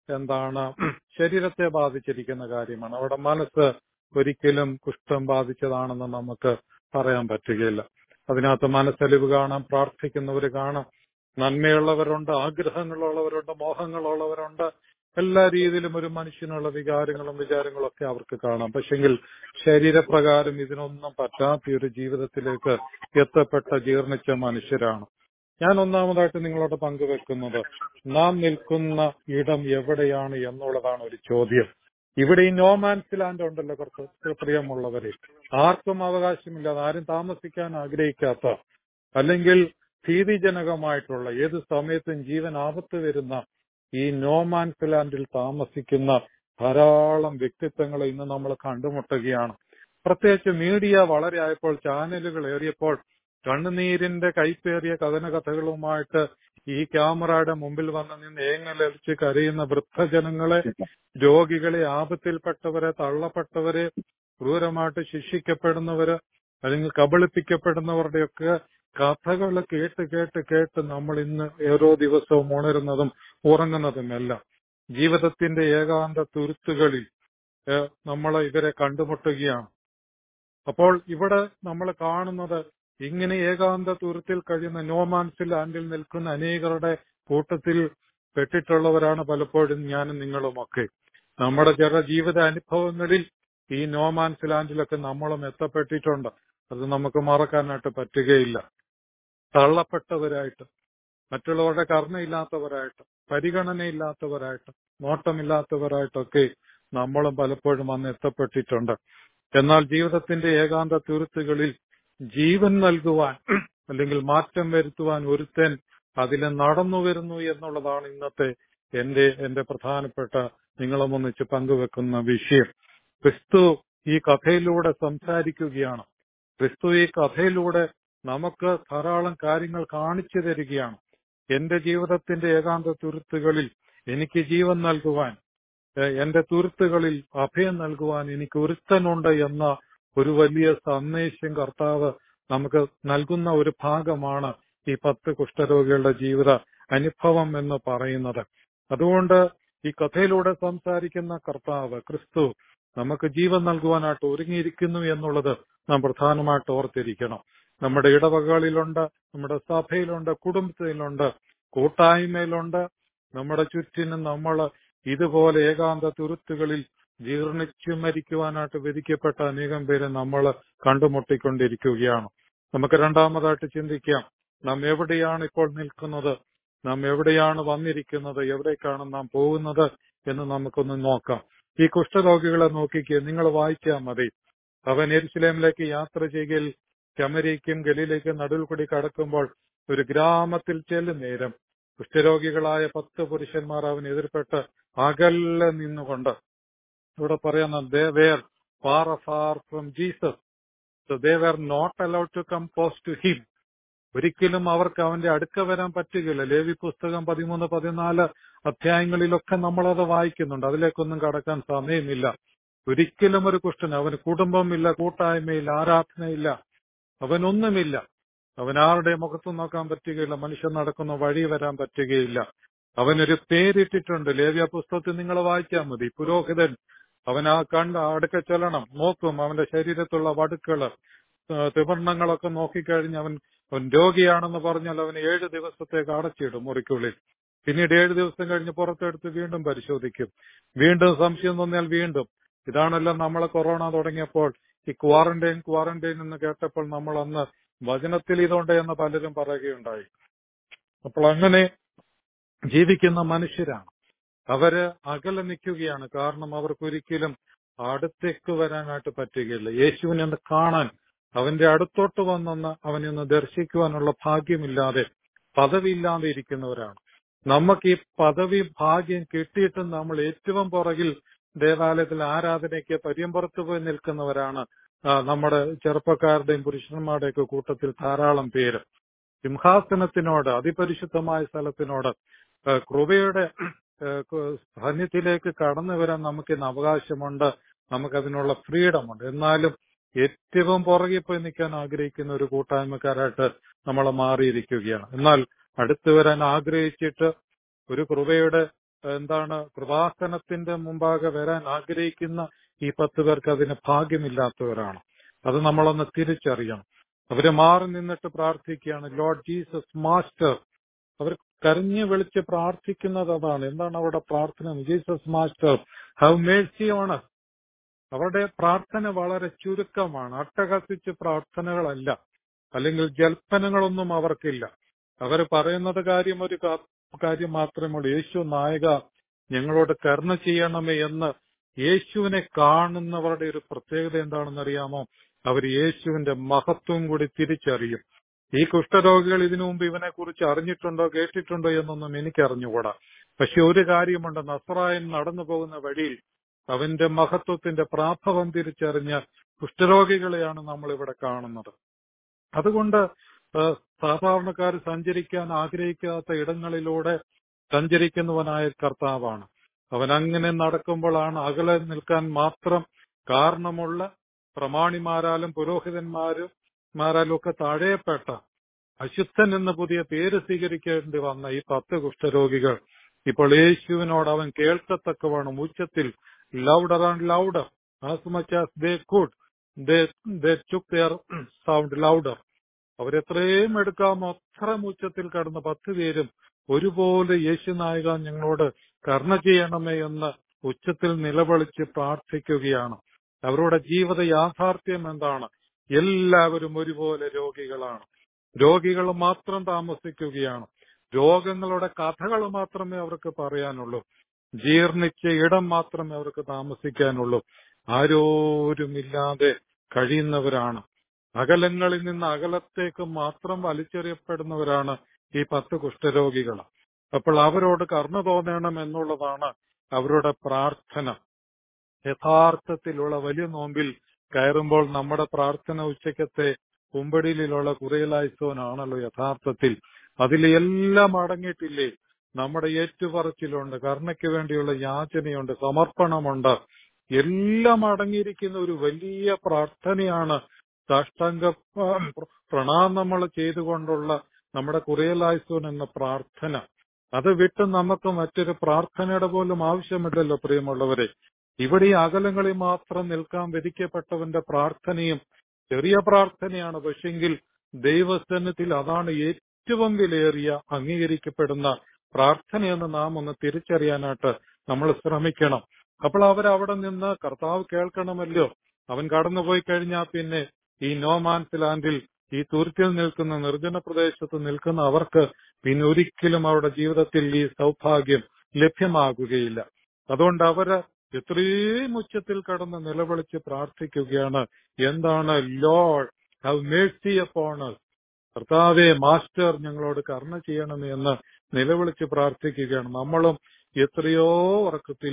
എന്താണ് ശരീരത്തെ ബാധിച്ചിരിക്കുന്ന കാര്യമാണ് അവിടെ മനസ്സ് ഒരിക്കലും കുഷ്ഠം ബാധിച്ചതാണെന്ന് നമുക്ക് പറയാൻ പറ്റുകയില്ല അതിനകത്ത് മനസ്സലിവ് കാണാം പ്രാർത്ഥിക്കുന്നവർ കാണാം നന്മയുള്ളവരുണ്ട് ആഗ്രഹങ്ങളുള്ളവരുണ്ട് മോഹങ്ങളുള്ളവരുണ്ട് എല്ലാ രീതിയിലും ഒരു മനുഷ്യനുള്ള വികാരങ്ങളും വിചാരങ്ങളും ഒക്കെ അവർക്ക് കാണാം പക്ഷെങ്കിൽ ശരീരപ്രകാരം ഇതിനൊന്നും പറ്റാത്ത ഒരു ജീവിതത്തിലേക്ക് എത്തപ്പെട്ട ജീർണിച്ച മനുഷ്യരാണ് ഞാൻ ഒന്നാമതായിട്ട് നിങ്ങളോട് പങ്കുവെക്കുന്നത് നാം നിൽക്കുന്ന ഇടം എവിടെയാണ് എന്നുള്ളതാണ് ഒരു ചോദ്യം ഇവിടെ ഈ നോമാൻസ് ലാൻഡ് ഉണ്ടല്ലോ കുറച്ച് പ്രിയമുള്ളവരെ ആർക്കും അവകാശമില്ലാതെ ആരും താമസിക്കാൻ ആഗ്രഹിക്കാത്ത അല്ലെങ്കിൽ ഭീതിജനകമായിട്ടുള്ള ഏത് സമയത്തും ജീവൻ ആപത്ത് വരുന്ന ഈ നോമാൻസ് ലാൻഡിൽ താമസിക്കുന്ന ധാരാളം വ്യക്തിത്വങ്ങളെ ഇന്ന് നമ്മൾ കണ്ടുമുട്ടുകയാണ് പ്രത്യേകിച്ച് മീഡിയ വളരെ ആയപ്പോൾ ചാനലുകൾ ഏറിയപ്പോൾ കണ്ണുനീരിന്റെ കൈപ്പേറിയ കഥന കഥകളുമായിട്ട് ഈ ക്യാമറയുടെ മുമ്പിൽ വന്ന് നിന്ന് ഏങ്ങലടിച്ച് കരയുന്ന വൃദ്ധജനങ്ങളെ രോഗികളെ ആപത്തിൽപ്പെട്ടവരെ തള്ളപ്പെട്ടവരെ ക്രൂരമായിട്ട് ശിക്ഷിക്കപ്പെടുന്നവര് അല്ലെങ്കിൽ കബളിപ്പിക്കപ്പെടുന്നവരുടെയൊക്കെ കഥകൾ കേട്ട് കേട്ട് കേട്ട് നമ്മൾ ഇന്ന് ഓരോ ദിവസവും ഉണരുന്നതും ഉറങ്ങുന്നതുമെല്ലാം ജീവിതത്തിന്റെ ഏകാന്ത തുരുത്തുകളിൽ നമ്മൾ ഇവരെ കണ്ടുമുട്ടുകയാണ് അപ്പോൾ ഇവിടെ നമ്മൾ കാണുന്നത് ഇങ്ങനെ ഏകാന്ത തുരുത്തിൽ കഴിയുന്ന നോമാൻസ് ലാൻഡിൽ നിൽക്കുന്ന അനേകരുടെ കൂട്ടത്തിൽ പെട്ടിട്ടുള്ളവരാണ് പലപ്പോഴും ഞാനും നിങ്ങളുമൊക്കെ നമ്മുടെ ചില ജീവിത അനുഭവങ്ങളിൽ ഈ നോമാൻസ് ലാൻഡിലൊക്കെ നമ്മളും എത്തപ്പെട്ടിട്ടുണ്ട് അത് നമുക്ക് മറക്കാനായിട്ട് പറ്റുകയില്ല തള്ളപ്പെട്ടവരായിട്ട് മറ്റുള്ളവരുടെ കർണയില്ലാത്തവരായിട്ട് പരിഗണനയില്ലാത്തവരായിട്ട് നോട്ടമില്ലാത്തവരായിട്ടൊക്കെ നമ്മളും പലപ്പോഴും അന്ന് എത്തപ്പെട്ടിട്ടുണ്ട് എന്നാൽ ജീവിതത്തിന്റെ ഏകാന്ത തുരുത്തുകളിൽ ജീവൻ നൽകുവാൻ അല്ലെങ്കിൽ മാറ്റം വരുത്തുവാൻ ഒരുത്തൻ അതിൽ നടന്നു വരുന്നു എന്നുള്ളതാണ് ഇന്നത്തെ എന്റെ എന്റെ പ്രധാനപ്പെട്ട നിങ്ങളും ഒന്നിച്ച് പങ്കുവെക്കുന്ന വിഷയം ക്രിസ്തു ഈ കഥയിലൂടെ സംസാരിക്കുകയാണ് ക്രിസ്തു ഈ കഥയിലൂടെ നമുക്ക് ധാരാളം കാര്യങ്ങൾ കാണിച്ചു തരികയാണ് എന്റെ ജീവിതത്തിന്റെ ഏകാന്ത തുരുത്തുകളിൽ എനിക്ക് ജീവൻ നൽകുവാൻ എന്റെ തുരുത്തുകളിൽ അഭയം നൽകുവാൻ എനിക്ക് ഒരുത്തനുണ്ട് എന്ന ഒരു വലിയ സന്ദേശം കർത്താവ് നമുക്ക് നൽകുന്ന ഒരു ഭാഗമാണ് ഈ പത്ത് കുഷ്ഠരോഗികളുടെ ജീവിത അനുഭവം എന്ന് പറയുന്നത് അതുകൊണ്ട് ഈ കഥയിലൂടെ സംസാരിക്കുന്ന കർത്താവ് ക്രിസ്തു നമുക്ക് ജീവൻ നൽകുവാനായിട്ട് ഒരുങ്ങിയിരിക്കുന്നു എന്നുള്ളത് നാം പ്രധാനമായിട്ട് ഓർത്തിരിക്കണം നമ്മുടെ ഇടവകളിലുണ്ട് നമ്മുടെ സഭയിലുണ്ട് കുടുംബത്തിലുണ്ട് കൂട്ടായ്മയിലുണ്ട് നമ്മുടെ ചുറ്റിനും നമ്മൾ ഇതുപോലെ ഏകാന്ത തുരുത്തുകളിൽ ജീർണിച്ചു മരിക്കുവാനായിട്ട് വിധിക്കപ്പെട്ട അനേകം പേരെ നമ്മൾ കണ്ടുമുട്ടിക്കൊണ്ടിരിക്കുകയാണ് നമുക്ക് രണ്ടാമതായിട്ട് ചിന്തിക്കാം നാം എവിടെയാണ് ഇപ്പോൾ നിൽക്കുന്നത് നാം എവിടെയാണ് വന്നിരിക്കുന്നത് എവിടേക്കാണ് നാം പോകുന്നത് എന്ന് നമുക്കൊന്ന് നോക്കാം ഈ കുഷ്ഠരോഗികളെ നോക്കിക്ക് നിങ്ങൾ വായിച്ചാൽ മതി അവൻ എരുസലേമിലേക്ക് യാത്ര ചെയ്യൽ ശമരിക്കും ഗലിയിലേക്കും നടുവിൽ കൂടി കടക്കുമ്പോൾ ഒരു ഗ്രാമത്തിൽ ചെല്ലും നേരം കുഷ്ഠരോഗികളായ പത്ത് പുരുഷന്മാർ അവൻ എതിർപ്പെട്ട് അകലെ നിന്നുകൊണ്ട് ഇവിടെ പറയുന്ന they were far far from Jesus so they were not allowed to come പോസ് ടു ഹിം ഒരിക്കലും അവർക്ക് അവന്റെ അടുക്ക വരാൻ പറ്റുകയില്ല ലേവി പുസ്തകം പതിമൂന്ന് പതിനാല് അധ്യായങ്ങളിലൊക്കെ നമ്മളത് വായിക്കുന്നുണ്ട് അതിലേക്കൊന്നും കടക്കാൻ സമയമില്ല ഒരിക്കലും ഒരു കുഷ്ഠന് അവന് കുടുംബമില്ല കൂട്ടായ്മയില്ല ആരാധനയില്ല അവനൊന്നുമില്ല അവൻ ആരുടെ മുഖത്ത് നോക്കാൻ പറ്റുകയില്ല മനുഷ്യൻ നടക്കുന്ന വഴി വരാൻ പറ്റുകയില്ല അവനൊരു പേരിട്ടിട്ടുണ്ട് ലേവ്യ പുസ്തകത്തിൽ നിങ്ങൾ വായിച്ചാൽ മതി പുരോഹിതൻ അവൻ ആ കണ്ട് അടുക്ക ചെല്ലണം നോക്കും അവന്റെ ശരീരത്തുള്ള വടുക്കള് തിവർണങ്ങളൊക്കെ നോക്കിക്കഴിഞ്ഞ് അവൻ അവൻ രോഗിയാണെന്ന് പറഞ്ഞാൽ അവന് ഏഴ് ദിവസത്തേക്ക് അടച്ചിടും മുറിക്കുള്ളിൽ പിന്നീട് ഏഴ് ദിവസം കഴിഞ്ഞ് പുറത്തെടുത്ത് വീണ്ടും പരിശോധിക്കും വീണ്ടും സംശയം തോന്നിയാൽ വീണ്ടും ഇതാണല്ലോ നമ്മളെ കൊറോണ തുടങ്ങിയപ്പോൾ ഈ ക്വാറന്റൈൻ ക്വാറന്റൈൻ എന്ന് കേട്ടപ്പോൾ നമ്മൾ അന്ന് വചനത്തിൽ ഇതുണ്ട് എന്ന് പലരും പറയുകയുണ്ടായി അപ്പോൾ അങ്ങനെ ജീവിക്കുന്ന മനുഷ്യരാണ് അവര് അകലെ നിൽക്കുകയാണ് കാരണം അവർക്കൊരിക്കലും അടുത്തേക്ക് വരാനായിട്ട് പറ്റുകയില്ല യേശുവിനെ ഒന്ന് കാണാൻ അവന്റെ അടുത്തോട്ട് വന്നെന്ന് അവനെ ഒന്ന് ദർശിക്കുവാനുള്ള ഭാഗ്യമില്ലാതെ പദവിയില്ലാതെ ഇരിക്കുന്നവരാണ് നമുക്ക് ഈ പദവി ഭാഗ്യം കിട്ടിയിട്ടും നമ്മൾ ഏറ്റവും പുറകിൽ ദേവാലയത്തിൽ ആരാധനയ്ക്ക് പര്യമ്പുറത്ത് പോയി നിൽക്കുന്നവരാണ് നമ്മുടെ ചെറുപ്പക്കാരുടെയും പുരുഷന്മാരുടെയൊക്കെ കൂട്ടത്തിൽ ധാരാളം പേര് സിംഹാസനത്തിനോട് അതിപരിശുദ്ധമായ സ്ഥലത്തിനോട് കൃപയുടെ സന്നിധിയിലേക്ക് കടന്നു വരാൻ നമുക്ക് ഇന്ന് അവകാശമുണ്ട് നമുക്കതിനുള്ള ഫ്രീഡമുണ്ട് എന്നാലും ഏറ്റവും പുറകെ പോയി നിൽക്കാൻ ആഗ്രഹിക്കുന്ന ഒരു കൂട്ടായ്മക്കാരായിട്ട് നമ്മൾ മാറിയിരിക്കുകയാണ് എന്നാൽ അടുത്തു വരാൻ ആഗ്രഹിച്ചിട്ട് ഒരു കൃപയുടെ എന്താണ് കൃപാസനത്തിന്റെ മുമ്പാകെ വരാൻ ആഗ്രഹിക്കുന്ന ഈ പത്ത് പേർക്ക് അതിന് ഭാഗ്യമില്ലാത്തവരാണ് അത് നമ്മളൊന്ന് തിരിച്ചറിയണം അവര് മാറി നിന്നിട്ട് പ്രാർത്ഥിക്കുകയാണ് ലോർഡ് ജീസസ് മാസ്റ്റർ അവർ കരഞ്ഞു വിളിച്ച് പ്രാർത്ഥിക്കുന്നത് അതാണ് എന്താണ് അവരുടെ പ്രാർത്ഥന Jesus master have mercy on us അവരുടെ പ്രാർത്ഥന വളരെ ചുരുക്കമാണ് അട്ടഹസിച്ച് പ്രാർത്ഥനകളല്ല അല്ലെങ്കിൽ ജൽപ്പനങ്ങളൊന്നും അവർക്കില്ല അവർ പറയുന്നത് കാര്യം ഒരു കാ- കാര്യം മാത്രമേ ഉള്ളൂ യേശു നായക ഞങ്ങളോട് കരുണ ചെയ്യണമേ എന്ന് യേശുവിനെ കാണുന്നവരുടെ ഒരു പ്രത്യേകത എന്താണെന്ന് അറിയാമോ അവർ യേശുവിന്റെ മഹത്വം കൂടി തിരിച്ചറിയും ഈ കുഷ്ഠരോഗികൾ ഇതിനു മുമ്പ് ഇവനെ കുറിച്ച് അറിഞ്ഞിട്ടുണ്ടോ കേട്ടിട്ടുണ്ടോ എന്നൊന്നും എനിക്ക് അറിഞ്ഞുകൂടാ പക്ഷെ ഒരു കാര്യമുണ്ട് നസറായൻ നടന്നു പോകുന്ന വഴിയിൽ അവന്റെ മഹത്വത്തിന്റെ പ്രാഭവം തിരിച്ചറിഞ്ഞ കുഷ്ഠരോഗികളെയാണ് നമ്മൾ ഇവിടെ കാണുന്നത് അതുകൊണ്ട് ഏഹ്, സാധാരണക്കാർ സഞ്ചരിക്കാൻ ആഗ്രഹിക്കാത്ത ഇടങ്ങളിലൂടെ സഞ്ചരിക്കുന്നവനായ കർത്താവാണ് അവൻ അങ്ങനെ നടക്കുമ്പോഴാണ് അകലെ നിൽക്കാൻ മാത്രം കാരണമുള്ള പ്രമാണിമാരാലും പുരോഹിതന്മാരും മാരാലും ഒക്കെ താഴെപ്പെട്ട അശുദ്ധൻ എന്ന പുതിയ പേര് സ്വീകരിക്കേണ്ടി വന്ന ഈ പത്ത് കുഷ്ഠരോഗികൾ ഇപ്പോൾ യേശുവിനോട് അവൻ കേൾക്കത്തക്കവണ്ണം ഉച്ചത്തിൽ louder and louder as much as they could they took their sound louder അവരെത്രയും എടുക്കാമോ അത്ര ഉച്ചത്തിൽ കടന്ന പത്ത് പേരും ഒരുപോലെ യേശു നായക ഞങ്ങളോട് കരുണ ചെയ്യണമേ എന്ന് ഉച്ചത്തിൽ നിലവിളിച്ച് പ്രാർത്ഥിക്കുകയാണ് അവരുടെ ജീവിത യാഥാർത്ഥ്യം എന്താണ് എല്ലാവരും ഒരുപോലെ രോഗികളാണ് രോഗികൾ മാത്രം താമസിക്കുകയാണ് രോഗങ്ങളുടെ കഥകൾ മാത്രമേ അവർക്ക് പറയാനുള്ളൂ ജീർണിച്ച ഇടം മാത്രമേ അവർക്ക് താമസിക്കാനുള്ളൂ ആരോരുമില്ലാതെ കഴിയുന്നവരാണ് അകലങ്ങളിൽ നിന്ന് അകലത്തേക്ക് മാത്രം വലിച്ചെറിയപ്പെടുന്നവരാണ് ഈ പത്ത് കുഷ്ഠരോഗികൾ അപ്പോൾ അവരോട് കരുണ തോന്നണം എന്നുള്ളതാണ് അവരുടെ പ്രാർത്ഥന യഥാർത്ഥത്തിലുള്ള വലിയ നോമ്പിൽ കയറുമ്പോൾ നമ്മുടെ പ്രാർത്ഥന ഉച്ചക്കത്തെ കുമ്പടിയിലുള്ള കുറേലായുസവനാണല്ലോ യഥാർത്ഥത്തിൽ അതിൽ എല്ലാം അടങ്ങിയിട്ടില്ലേ നമ്മുടെ ഏറ്റുപറച്ചിലുണ്ട് കരുണയ്ക്ക് വേണ്ടിയുള്ള യാചനയുണ്ട് സമർപ്പണമുണ്ട് എല്ലാം അടങ്ങിയിരിക്കുന്ന ഒരു വലിയ പ്രാർത്ഥനയാണ് സാഷ്ടാംഗ പ്രണാം നമ്മൾ ചെയ്തുകൊണ്ടുള്ള നമ്മുടെ കുറേലായുസവൻ എന്ന പ്രാർത്ഥന അത് വിട്ട് നമുക്ക് മറ്റൊരു പ്രാർത്ഥനയുടെ പോലും ആവശ്യമില്ലല്ലോ പ്രിയമുള്ളവരെ ഇവിടെ ഈ അകലങ്ങളിൽ മാത്രം നിൽക്കാൻ വിധിക്കപ്പെട്ടവന്റെ പ്രാർത്ഥനയും ചെറിയ പ്രാർത്ഥനയാണ് പക്ഷെങ്കിൽ ദൈവസന്നിധിയിൽ അതാണ് ഏറ്റവും വിലയേറിയ അംഗീകരിക്കപ്പെടുന്ന പ്രാർത്ഥനയെന്ന് നാം ഒന്ന് തിരിച്ചറിയാനായിട്ട് നമ്മൾ ശ്രമിക്കണം അപ്പോൾ അവരവിടെ നിന്ന് കർത്താവ് കേൾക്കണമല്ലോ അവൻ കടന്നുപോയി കഴിഞ്ഞാൽ പിന്നെ ഈ നോമാൻസ് ലാൻഡിൽ ഈ തുരുത്തിൽ നിൽക്കുന്ന നിർജ്ജന പ്രദേശത്ത് നിൽക്കുന്ന അവർക്ക് പിന്നെ ഒരിക്കലും അവരുടെ ജീവിതത്തിൽ ഈ സൗഭാഗ്യം ലഭ്യമാകുകയില്ല അതുകൊണ്ട് അവര് എത്രയും ഉച്ചത്തിൽ കടന്ന് നിലവിളിച്ച് പ്രാർത്ഥിക്കുകയാണ് എന്താണ് ലോഡ് ഹവ് മേഴ്സി അപ്പോണ് കർത്താവെ മാസ്റ്റർ ഞങ്ങളോട് കരുണ ചെയ്യണമേ എന്ന് നിലവിളിച്ച് പ്രാർത്ഥിക്കുകയാണ് നമ്മളും എത്രയോ ഉറക്കത്തിൽ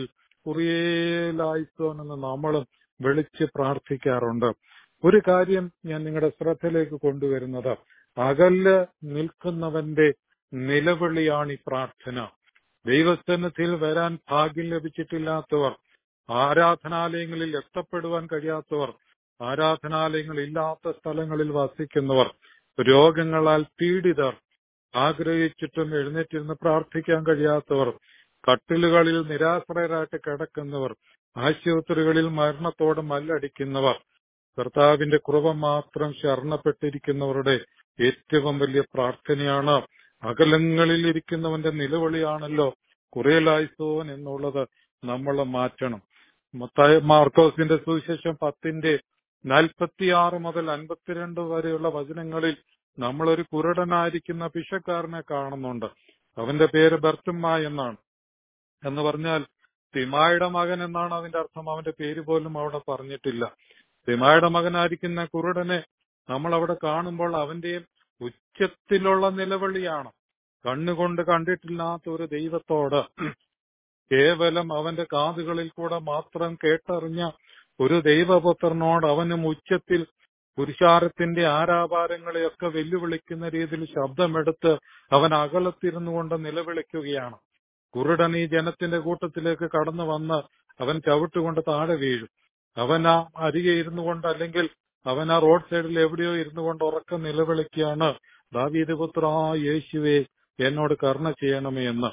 കുറിയേലായിസോൻ എന്ന് നമ്മളും വിളിച്ച് പ്രാർത്ഥിക്കാറുണ്ട് ഒരു കാര്യം ഞാൻ നിങ്ങളുടെ ശ്രദ്ധയിലേക്ക് കൊണ്ടുവരുന്നത് അകല് നിൽക്കുന്നവന്റെ നിലവിളിയാണ് ഈ പ്രാർത്ഥന ദൈവസന്നിധിയിൽ വരാൻ ഭാഗ്യം ലഭിച്ചിട്ടില്ലാത്തവർ ആരാധനാലയങ്ങളിൽ എത്തപ്പെടുവാൻ കഴിയാത്തവർ ആരാധനാലയങ്ങൾ ഇല്ലാത്ത സ്ഥലങ്ങളിൽ വസിക്കുന്നവർ രോഗങ്ങളാൽ പീഡിതർ ആഗ്രഹിച്ചിട്ടും എഴുന്നേറ്റിരുന്ന് പ്രാർത്ഥിക്കാൻ കഴിയാത്തവർ കട്ടിലുകളിൽ നിരാശ്രയരായിട്ട് കിടക്കുന്നവർ ആശുപത്രികളിൽ മരണത്തോട് മല്ലടിക്കുന്നവർ കർത്താവിന്റെ കൃപ മാത്രം ശരണപ്പെട്ടിരിക്കുന്നവരുടെ ഏറ്റവും വലിയ പ്രാർത്ഥനയാണ് അകലങ്ങളിൽ ഇരിക്കുന്നവന്റെ നിലവിളിയാണല്ലോ കുറേലായിസോൻ എന്നുള്ളത് നമ്മൾ മാറ്റണം മത്തായ മാർക്കോസിന്റെ സുവിശേഷം പത്തിന്റെ നാൽപ്പത്തിയാറ് മുതൽ അൻപത്തിരണ്ട് വരെയുള്ള വചനങ്ങളിൽ നമ്മളൊരു കുരുടനായിരിക്കുന്ന പിശക്കാരനെ കാണുന്നുണ്ട് അവന്റെ പേര് ബർത്തുമ്മ എന്നാണ് എന്ന് പറഞ്ഞാൽ തിമായുടെ മകൻ എന്നാണ് അതിന്റെ അർത്ഥം അവന്റെ പേര് പോലും അവിടെ പറഞ്ഞിട്ടില്ല തിമായുടെ മകനായിരിക്കുന്ന കുരുടനെ നമ്മൾ അവിടെ കാണുമ്പോൾ അവന്റെയും ഉച്ചത്തിലുള്ള നിലവിളിയാണ് കണ്ണുകൊണ്ട് കണ്ടിട്ടില്ലാത്ത ഒരു ദൈവത്തോട് കേവലം അവന്റെ കാതുകളിൽ കൂടെ മാത്രം കേട്ടറിഞ്ഞ ഒരു ദൈവപുത്രനോട് അവനും ഉച്ചത്തിൽ പുരുഷാരത്തിന്റെ ആരാപാരങ്ങളെയൊക്കെ വെല്ലുവിളിക്കുന്ന രീതിയിൽ ശബ്ദമെടുത്ത് അവൻ അകലത്തിരുന്നു കൊണ്ട് നിലവിളിക്കുകയാണ് കുരുടൻ ഈ ജനത്തിന്റെ കൂട്ടത്തിലേക്ക് കടന്നു വന്ന് അവൻ ചവിട്ടുകൊണ്ട് താഴെ വീഴും അവൻ ആ അരികെ ഇരുന്നു കൊണ്ട് അല്ലെങ്കിൽ അവൻ ആ റോഡ് സൈഡിൽ എവിടെയോ ഇരുന്നു കൊണ്ട് ഉറക്കം നിലവിളിക്കുകയാണ് ദാവീദ് പുത്ര യേശുവെ എന്നോട് കരുണ ചെയ്യണമേ എന്ന്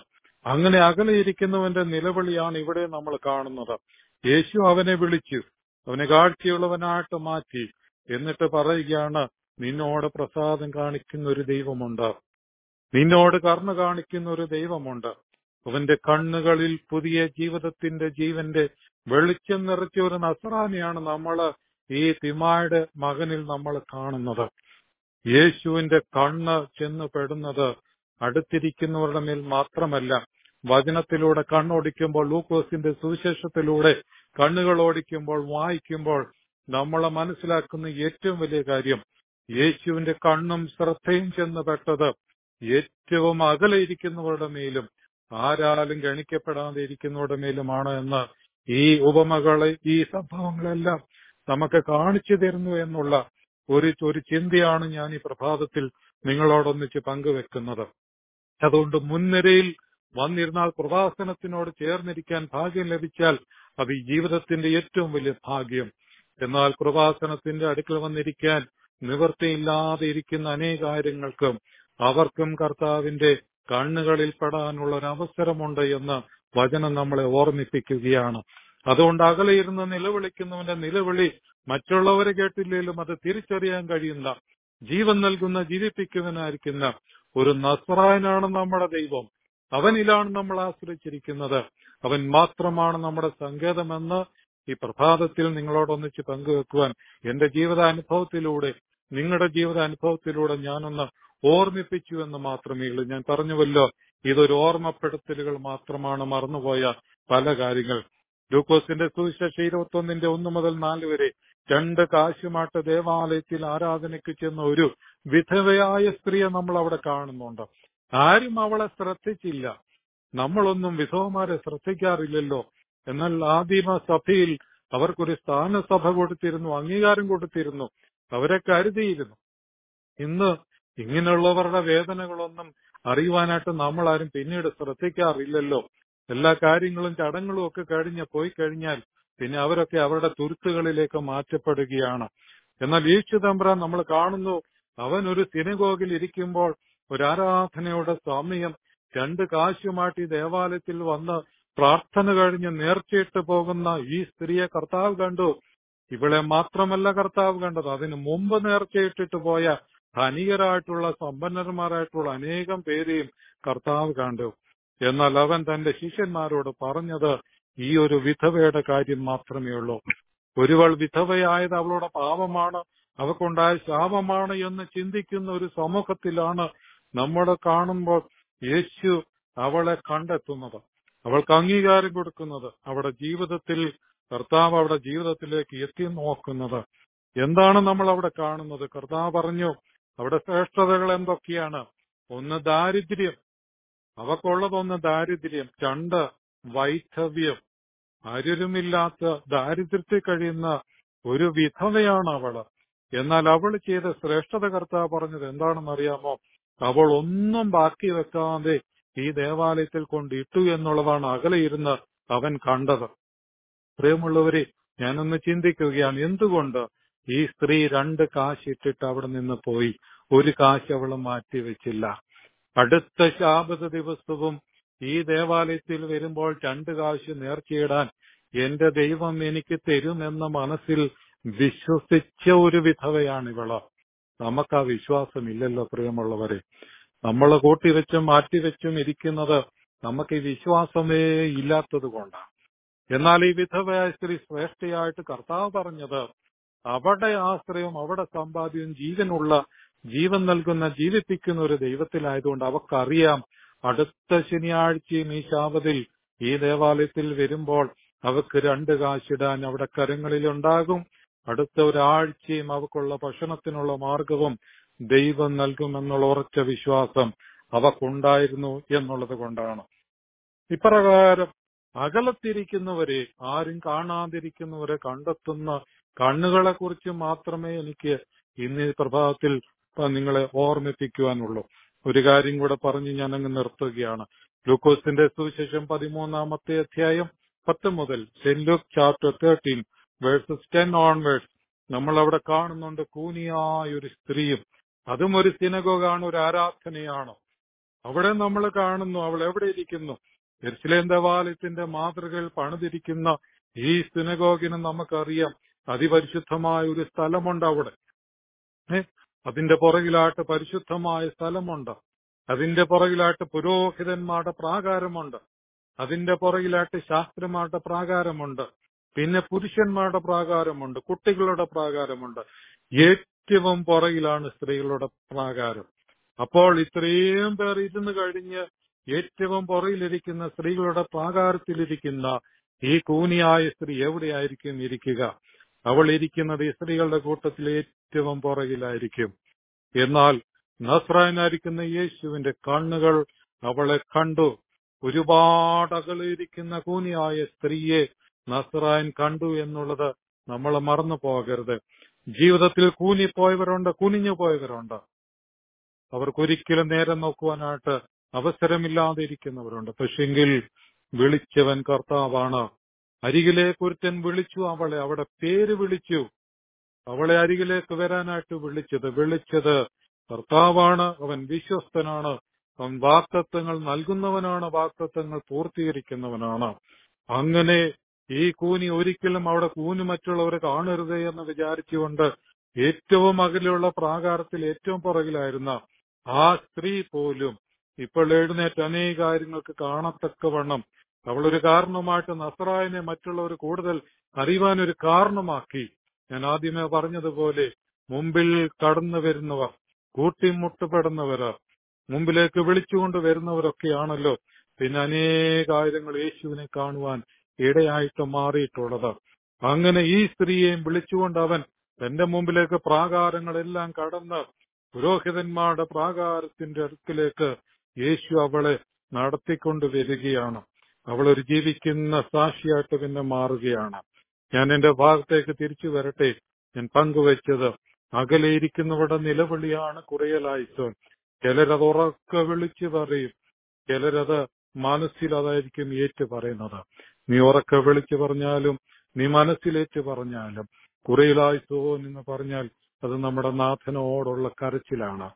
അങ്ങനെ അകലെയിരിക്കുന്നവന്റെ നിലവിളിയാണ് ഇവിടെ നമ്മൾ കാണുന്നത് യേശു അവനെ വിളിച്ചു അവനെ കാഴ്ചയുള്ളവനായിട്ട് മാറ്റി എന്നിട്ട് പറയുകയാണ് നിന്നോട് പ്രസാദം കാണിക്കുന്ന ഒരു ദൈവമുണ്ട് നിന്നോട് കർണ കാണിക്കുന്ന ഒരു ദൈവമുണ്ട് അവന്റെ കണ്ണുകളിൽ പുതിയ ജീവിതത്തിന്റെ ജീവന്റെ വെളിച്ചം നിറച്ച ഒരു നസറാനെയാണ് നമ്മൾ ഈ തിമായുടെ മകനിൽ നമ്മൾ കാണുന്നത് യേശുവിന്റെ കണ്ണ് ചെന്ന് പെടുന്നത് അടുത്തിരിക്കുന്നവരുടെ മേൽ മാത്രമല്ല വചനത്തിലൂടെ കണ്ണോടിക്കുമ്പോൾ ലൂക്കോസിന്റെ സുവിശേഷത്തിലൂടെ കണ്ണുകൾ ഓടിക്കുമ്പോൾ വായിക്കുമ്പോൾ നമ്മളെ മനസ്സിലാക്കുന്ന ഏറ്റവും വലിയ കാര്യം യേശുവിന്റെ കണ്ണും ശ്രദ്ധയും ചെന്ന് പെട്ടത് ഏറ്റവും അകലെ ഇരിക്കുന്നവരുടെ മേലും ആരാലും ഗണിക്കപ്പെടാതെ ഇരിക്കുന്നവരുടെ മേലുമാണ് എന്ന് ഈ ഉപമകളെ ഈ സംഭവങ്ങളെല്ലാം നമുക്ക് കാണിച്ചു തരുന്നു എന്നുള്ള ഒരു ഒരു ചിന്തയാണ് ഞാൻ ഈ പ്രഭാതത്തിൽ നിങ്ങളോടൊന്നിച്ച് പങ്കുവെക്കുന്നത് അതുകൊണ്ട് മുൻനിരയിൽ വന്നിരുന്നാൽ കൃപാസനത്തിനോട് ചേർന്നിരിക്കാൻ ഭാഗ്യം ലഭിച്ചാൽ അത് ഈ ജീവിതത്തിന്റെ ഏറ്റവും വലിയ ഭാഗ്യം എന്നാൽ കൃപാസനത്തിന്റെ അടുക്കൽ വന്നിരിക്കാൻ നിവൃത്തിയില്ലാതെ ഇരിക്കുന്ന അനേകാര്യങ്ങൾക്കും അവർക്കും കർത്താവിന്റെ കണ്ണുകളിൽ പെടാനുള്ള ഒരു അവസരമുണ്ട് എന്ന് വചനം നമ്മളെ ഓർമ്മിപ്പിക്കുകയാണ് അതുകൊണ്ട് അകലെ ഇരുന്ന് നിലവിളിക്കുന്നവന്റെ നിലവിളി മറ്റുള്ളവരെ കേട്ടില്ലെങ്കിലും അത് തിരിച്ചറിയാൻ കഴിയുന്ന ജീവൻ നൽകുന്ന ജീവിപ്പിക്കുന്നവനായിരിക്കുന്ന ഒരു നസ്രായനാണ് നമ്മുടെ ദൈവം അവനിലാണ് നമ്മൾ ആശ്രയിച്ചിരിക്കുന്നത് അവൻ മാത്രമാണ് നമ്മുടെ സങ്കേതമെന്ന് ഈ പ്രഭാതത്തിൽ നിങ്ങളോടൊന്നിച്ച് പങ്കുവെക്കുവാൻ എന്റെ ജീവിതാനുഭവത്തിലൂടെ നിങ്ങളുടെ ജീവിതാനുഭവത്തിലൂടെ ഞാനൊന്ന് ഓർമ്മിപ്പിച്ചു എന്ന് മാത്രമേ ഉള്ളൂ ഞാൻ പറഞ്ഞുവല്ലോ ഇതൊരു ഓർമ്മപ്പെടുത്തലുകൾ മാത്രമാണ് മറന്നുപോയ പല കാര്യങ്ങൾ ലൂക്കോസിന്റെ സുവിശേഷ ഇരുപത്തൊന്നിന്റെ ഒന്ന് മുതൽ നാല് വരെ രണ്ട് കാശുമാട്ട് ദേവാലയത്തിൽ ആരാധനയ്ക്ക് ചെന്ന ഒരു വിധവയായ സ്ത്രീയെ നമ്മൾ അവിടെ കാണുന്നുണ്ട് ആരും അവളെ ശ്രദ്ധിച്ചില്ല നമ്മളൊന്നും വിധവമാരെ ശ്രദ്ധിക്കാറില്ലല്ലോ എന്നാൽ ആദിമ സഭയിൽ അവർക്കൊരു സ്ഥാനസഭ കൊടുത്തിരുന്നു അംഗീകാരം കൊടുത്തിരുന്നു അവരെ കരുതിയിരുന്നു ഇന്ന് ഇങ്ങനെയുള്ളവരുടെ വേദനകളൊന്നും അറിയുവാനായിട്ട് നമ്മൾ ആരും പിന്നീട് ശ്രദ്ധിക്കാറില്ലല്ലോ എല്ലാ കാര്യങ്ങളും ചടങ്ങുകളും ഒക്കെ കഴിഞ്ഞ് പോയി കഴിഞ്ഞാൽ പിന്നെ അവരൊക്കെ അവരുടെ തുരുത്തുകളിലേക്ക് മാറ്റപ്പെടുകയാണ് എന്നാൽ യേശു തമ്പ്രാൻ നമ്മൾ കാണുന്നു അവൻ ഒരു സിനഗോഗിൽ ഇരിക്കുമ്പോൾ ഒരു ആരാധനയുടെ സമയം രണ്ട് കാശുമായിട്ട് ഈ ദേവാലയത്തിൽ വന്ന് പ്രാർത്ഥന കഴിഞ്ഞ് നേർച്ചയിട്ട് പോകുന്ന ഈ സ്ത്രീയെ കർത്താവ് കണ്ടു ഇവളെ മാത്രമല്ല കർത്താവ് കണ്ടത് അതിനു മുമ്പ് നേർച്ചയിട്ടിട്ട് പോയ ധനികരായിട്ടുള്ള സമ്പന്നന്മാരായിട്ടുള്ള അനേകം പേരെയും കർത്താവ് കണ്ടു എന്നാൽ അവൻ തന്റെ ശിഷ്യന്മാരോട് പറഞ്ഞത് ഈ ഒരു വിധവയുടെ കാര്യം മാത്രമേ ഉള്ളൂ ഒരുവൾ വിധവയായത് അവളുടെ പാപമാണ് അവക്കുണ്ടായ ശാപമാണ് എന്ന് ചിന്തിക്കുന്ന ഒരു സമൂഹത്തിലാണ് നമ്മൾ കാണുമ്പോൾ യേശു അവളെ കണ്ടെത്തുന്നത് അവൾക്ക് അംഗീകാരം കൊടുക്കുന്നത് അവളുടെ ജീവിതത്തിൽ കർത്താവ് അവളുടെ ജീവിതത്തിലേക്ക് എത്തി നോക്കുന്നത് എന്താണ് നമ്മൾ അവിടെ കാണുന്നത് കർത്താവ് പറഞ്ഞു അവിടെ ശ്രേഷ്ഠതകൾ എന്തൊക്കെയാണ് ഒന്ന് ദാരിദ്ര്യം അവക്കുള്ളതൊന്ന് ദാരിദ്ര്യം രണ്ട് വൈധവ്യം ആരുമില്ലാത്ത ദാരിദ്ര്യത്തിൽ കഴിയുന്ന ഒരു വിധവയാണ് അവള് എന്നാൽ അവൾ ചെയ്ത ശ്രേഷ്ഠത കർത്താവ് പറഞ്ഞത് എന്താണെന്ന് അറിയാമോ അവൾ ഒന്നും ബാക്കി വെക്കാതെ ഈ ദേവാലയത്തിൽ കൊണ്ടിട്ടു എന്നുള്ളതാണ് അകലെ ഇരുന്ന് അവൻ കണ്ടത് പ്രിയമുള്ളവരെ ഞാനൊന്ന് ചിന്തിക്കുകയാണ് എന്തുകൊണ്ട് ഈ സ്ത്രീ രണ്ട് കാശ് ഇട്ടിട്ട് അവിടെ നിന്ന് പോയി ഒരു കാശ് അവൾ മാറ്റിവെച്ചില്ല അടുത്ത ശാബത ദിവസവും ഈ ദേവാലയത്തിൽ വരുമ്പോൾ രണ്ട് കാശ് നേർച്ചയിടാൻ എന്റെ ദൈവം എനിക്ക് തരുമെന്ന മനസ്സിൽ വിശ്വസിച്ച ഒരു വിധവയാണ് ഇവള് നമുക്ക് ആ വിശ്വാസമില്ലല്ലോ പ്രിയമുള്ളവരെ നമ്മൾ കൂട്ടിവെച്ചും മാറ്റിവെച്ചും ഇരിക്കുന്നത് നമുക്ക് ഈ വിശ്വാസമേ ഇല്ലാത്തത് കൊണ്ടാണ് എന്നാൽ ഈ വിധവയായ സ്ത്രീ ശ്രേഷ്ഠയായിട്ട് കർത്താവ് പറഞ്ഞത് അവിടെ ആശ്രയവും അവിടെ സമ്പാദ്യവും ജീവനുള്ള ജീവൻ നൽകുന്ന ജീവിപ്പിക്കുന്ന ഒരു ദൈവത്തിലായതുകൊണ്ട് അവക്കറിയാം അടുത്ത ശനിയാഴ്ചയും ഈ ശാപതിൽ ഈ ദേവാലയത്തിൽ വരുമ്പോൾ അവക്ക് രണ്ട് കാശിടാൻ അവിടെ കരങ്ങളിലുണ്ടാകും അടുത്ത ഒരാഴ്ചയും അവക്കുള്ള ഭക്ഷണത്തിനുള്ള മാർഗവും ദൈവം നൽകുമെന്നുള്ള ഉറച്ച വിശ്വാസം അവക്കുണ്ടായിരുന്നു എന്നുള്ളത് കൊണ്ടാണ് ഇപ്രകാരം അകലത്തിരിക്കുന്നവരെ ആരും കാണാതിരിക്കുന്നവരെ കണ്ടെത്തുന്ന കണ്ണുകളെ കുറിച്ച് മാത്രമേ എനിക്ക് ഇന്ന് ഈ പ്രഭാതത്തിൽ നിങ്ങളെ ഓർമ്മിപ്പിക്കുവാനുള്ളൂ ഒരു കാര്യം കൂടെ പറഞ്ഞ് ഞാൻ അങ്ങ് നിർത്തുകയാണ് ലൂക്കോസിന്റെ സുവിശേഷം പതിമൂന്നാമത്തെ അധ്യായം പത്ത് മുതൽ saint Luke chapter thirteen verses ten onwards നമ്മൾ അവിടെ കാണുന്നുണ്ട് കൂനിയായ ഒരു സ്ത്രീയും അതും ഒരു സിനഗോഗാണ് ഒരു ആരാധനയാണ് അവിടെ നമ്മൾ കാണുന്നു അവൾ എവിടെ ഇരിക്കുന്നു എർശിലേം ദേവാലയത്തിന്റെ മാതൃകയിൽ പണിതിരിക്കുന്ന ഈ സിനഗോഗിന് നമുക്കറിയാം അതിപരിശുദ്ധമായ ഒരു സ്ഥലമുണ്ട് അവിടെ ഏ? അതിന്റെ പുറകിലായിട്ട് പരിശുദ്ധമായ സ്ഥലമുണ്ട് അതിന്റെ പുറകിലായിട്ട് പുരോഹിതന്മാരുടെ പ്രാകാരമുണ്ട് അതിന്റെ പുറകിലായിട്ട് ശാസ്ത്രന്മാരുടെ പ്രാകാരമുണ്ട് പിന്നെ പുരുഷന്മാരുടെ പ്രാകാരമുണ്ട് കുട്ടികളുടെ പ്രാകാരമുണ്ട് ഏറ്റവും പുറകിലാണ് സ്ത്രീകളുടെ പ്രാകാരം അപ്പോൾ ഇത്രയും പേർ ഇരുന്ന് കഴിഞ്ഞ് ഏറ്റവും പുറകിലിരിക്കുന്ന സ്ത്രീകളുടെ പ്രാകാരത്തിലിരിക്കുന്ന ഈ കൂനിയായ സ്ത്രീ എവിടെയായിരിക്കും ഇരിക്കുക അവൾ ഇരിക്കുന്നത് ഈ സ്ത്രീകളുടെ കൂട്ടത്തിൽ ഏറ്റവും പുറകിലായിരിക്കും എന്നാൽ നസ്രായനായിരിക്കുന്ന യേശുവിന്റെ കണ്ണുകൾ അവളെ കണ്ടു ഒരുപാട് അകലിരിക്കുന്ന കൂനിയായ സ്ത്രീയെ നസ്രായൻ കണ്ടു എന്നുള്ളത് നമ്മൾ മറന്നു പോകരുത് ജീവിതത്തിൽ കൂനിപ്പോയവരുണ്ട് കുനിഞ്ഞു പോയവരുണ്ട് അവർക്കൊരിക്കലും നേരം നോക്കുവാനായിട്ട് അവസരമില്ലാതെ ഇരിക്കുന്നവരുണ്ട് പക്ഷെങ്കിൽ വിളിച്ചവൻ കർത്താവാണ് അരികിലേക്ക് ഒരുത്തൻ വിളിച്ചു അവളെ അവിടെ പേര് വിളിച്ചു അവളെ അരികിലേക്ക് വരാനായിട്ട് വിളിച്ചത് വിളിച്ചത് കർത്താവാണ് അവൻ വിശ്വസ്തനാണ് അവൻ വാക്തത്വങ്ങൾ നൽകുന്നവനാണ് വാക്തത്വങ്ങൾ പൂർത്തീകരിക്കുന്നവനാണ് അങ്ങനെ ഈ കൂനി ഒരിക്കലും അവിടെ കൂനി മറ്റുള്ളവരെ കാണരുത് എന്ന് വിചാരിച്ചുകൊണ്ട് ഏറ്റവും അകലെയുള്ള പ്രാകാരത്തിൽ ഏറ്റവും പുറകിലായിരുന്ന ആ സ്ത്രീ പോലും ഇപ്പോൾ എഴുന്നേറ്റ് അനേക കാര്യങ്ങൾക്ക് കാണത്തക്കവണ്ണം അവളൊരു കാരണമായിട്ട് നസറായനെ മറ്റുള്ളവർ കൂടുതൽ അറിയുവാൻ ഒരു കാരണമാക്കി ഞാൻ ആദ്യമേ പറഞ്ഞതുപോലെ മുമ്പിൽ കടന്നു വരുന്നവർ കൂട്ടിമുട്ടപ്പെടുന്നവർ മുമ്പിലേക്ക് വിളിച്ചുകൊണ്ട് വരുന്നവരൊക്കെയാണല്ലോ പിന്നെ അനേകായിരങ്ങൾ യേശുവിനെ കാണുവാൻ ഇടയായിട്ട് മാറിയിട്ടുള്ളത് അങ്ങനെ ഈ സ്ത്രീയെയും വിളിച്ചുകൊണ്ട് അവൻ തന്റെ മുമ്പിലേക്ക് പ്രാകാരങ്ങളെല്ലാം കടന്ന് പുരോഹിതന്മാരുടെ പ്രാകാരത്തിന്റെ അടുക്കിലേക്ക് യേശു അവളെ നടത്തിക്കൊണ്ട് വരികയാണ് അവൾ ഒരു ജീവിക്കുന്ന സാക്ഷിയായിട്ട് പിന്നെ മാറുകയാണ് ഞാൻ എന്റെ ഭാഗത്തേക്ക് തിരിച്ചു വരട്ടെ ഞാൻ പങ്കുവച്ചത് അകലെ ഇരിക്കുന്നവരുടെ നിലവിളിയാണ് കുറയലായിസോൻ ചിലരത് ഉറക്കെ വിളിച്ചു പറയും ചിലരത് മനസ്സിൽ അതായിരിക്കും ഏറ്റു പറയുന്നത് നീ ഉറക്കെ വിളിച്ചു പറഞ്ഞാലും നീ മനസ്സിലേറ്റ് പറഞ്ഞാലും കുറയിലായിസോൻ എന്ന് പറഞ്ഞാൽ അത് നമ്മുടെ നാഥനോടുള്ള കരച്ചിലാണ്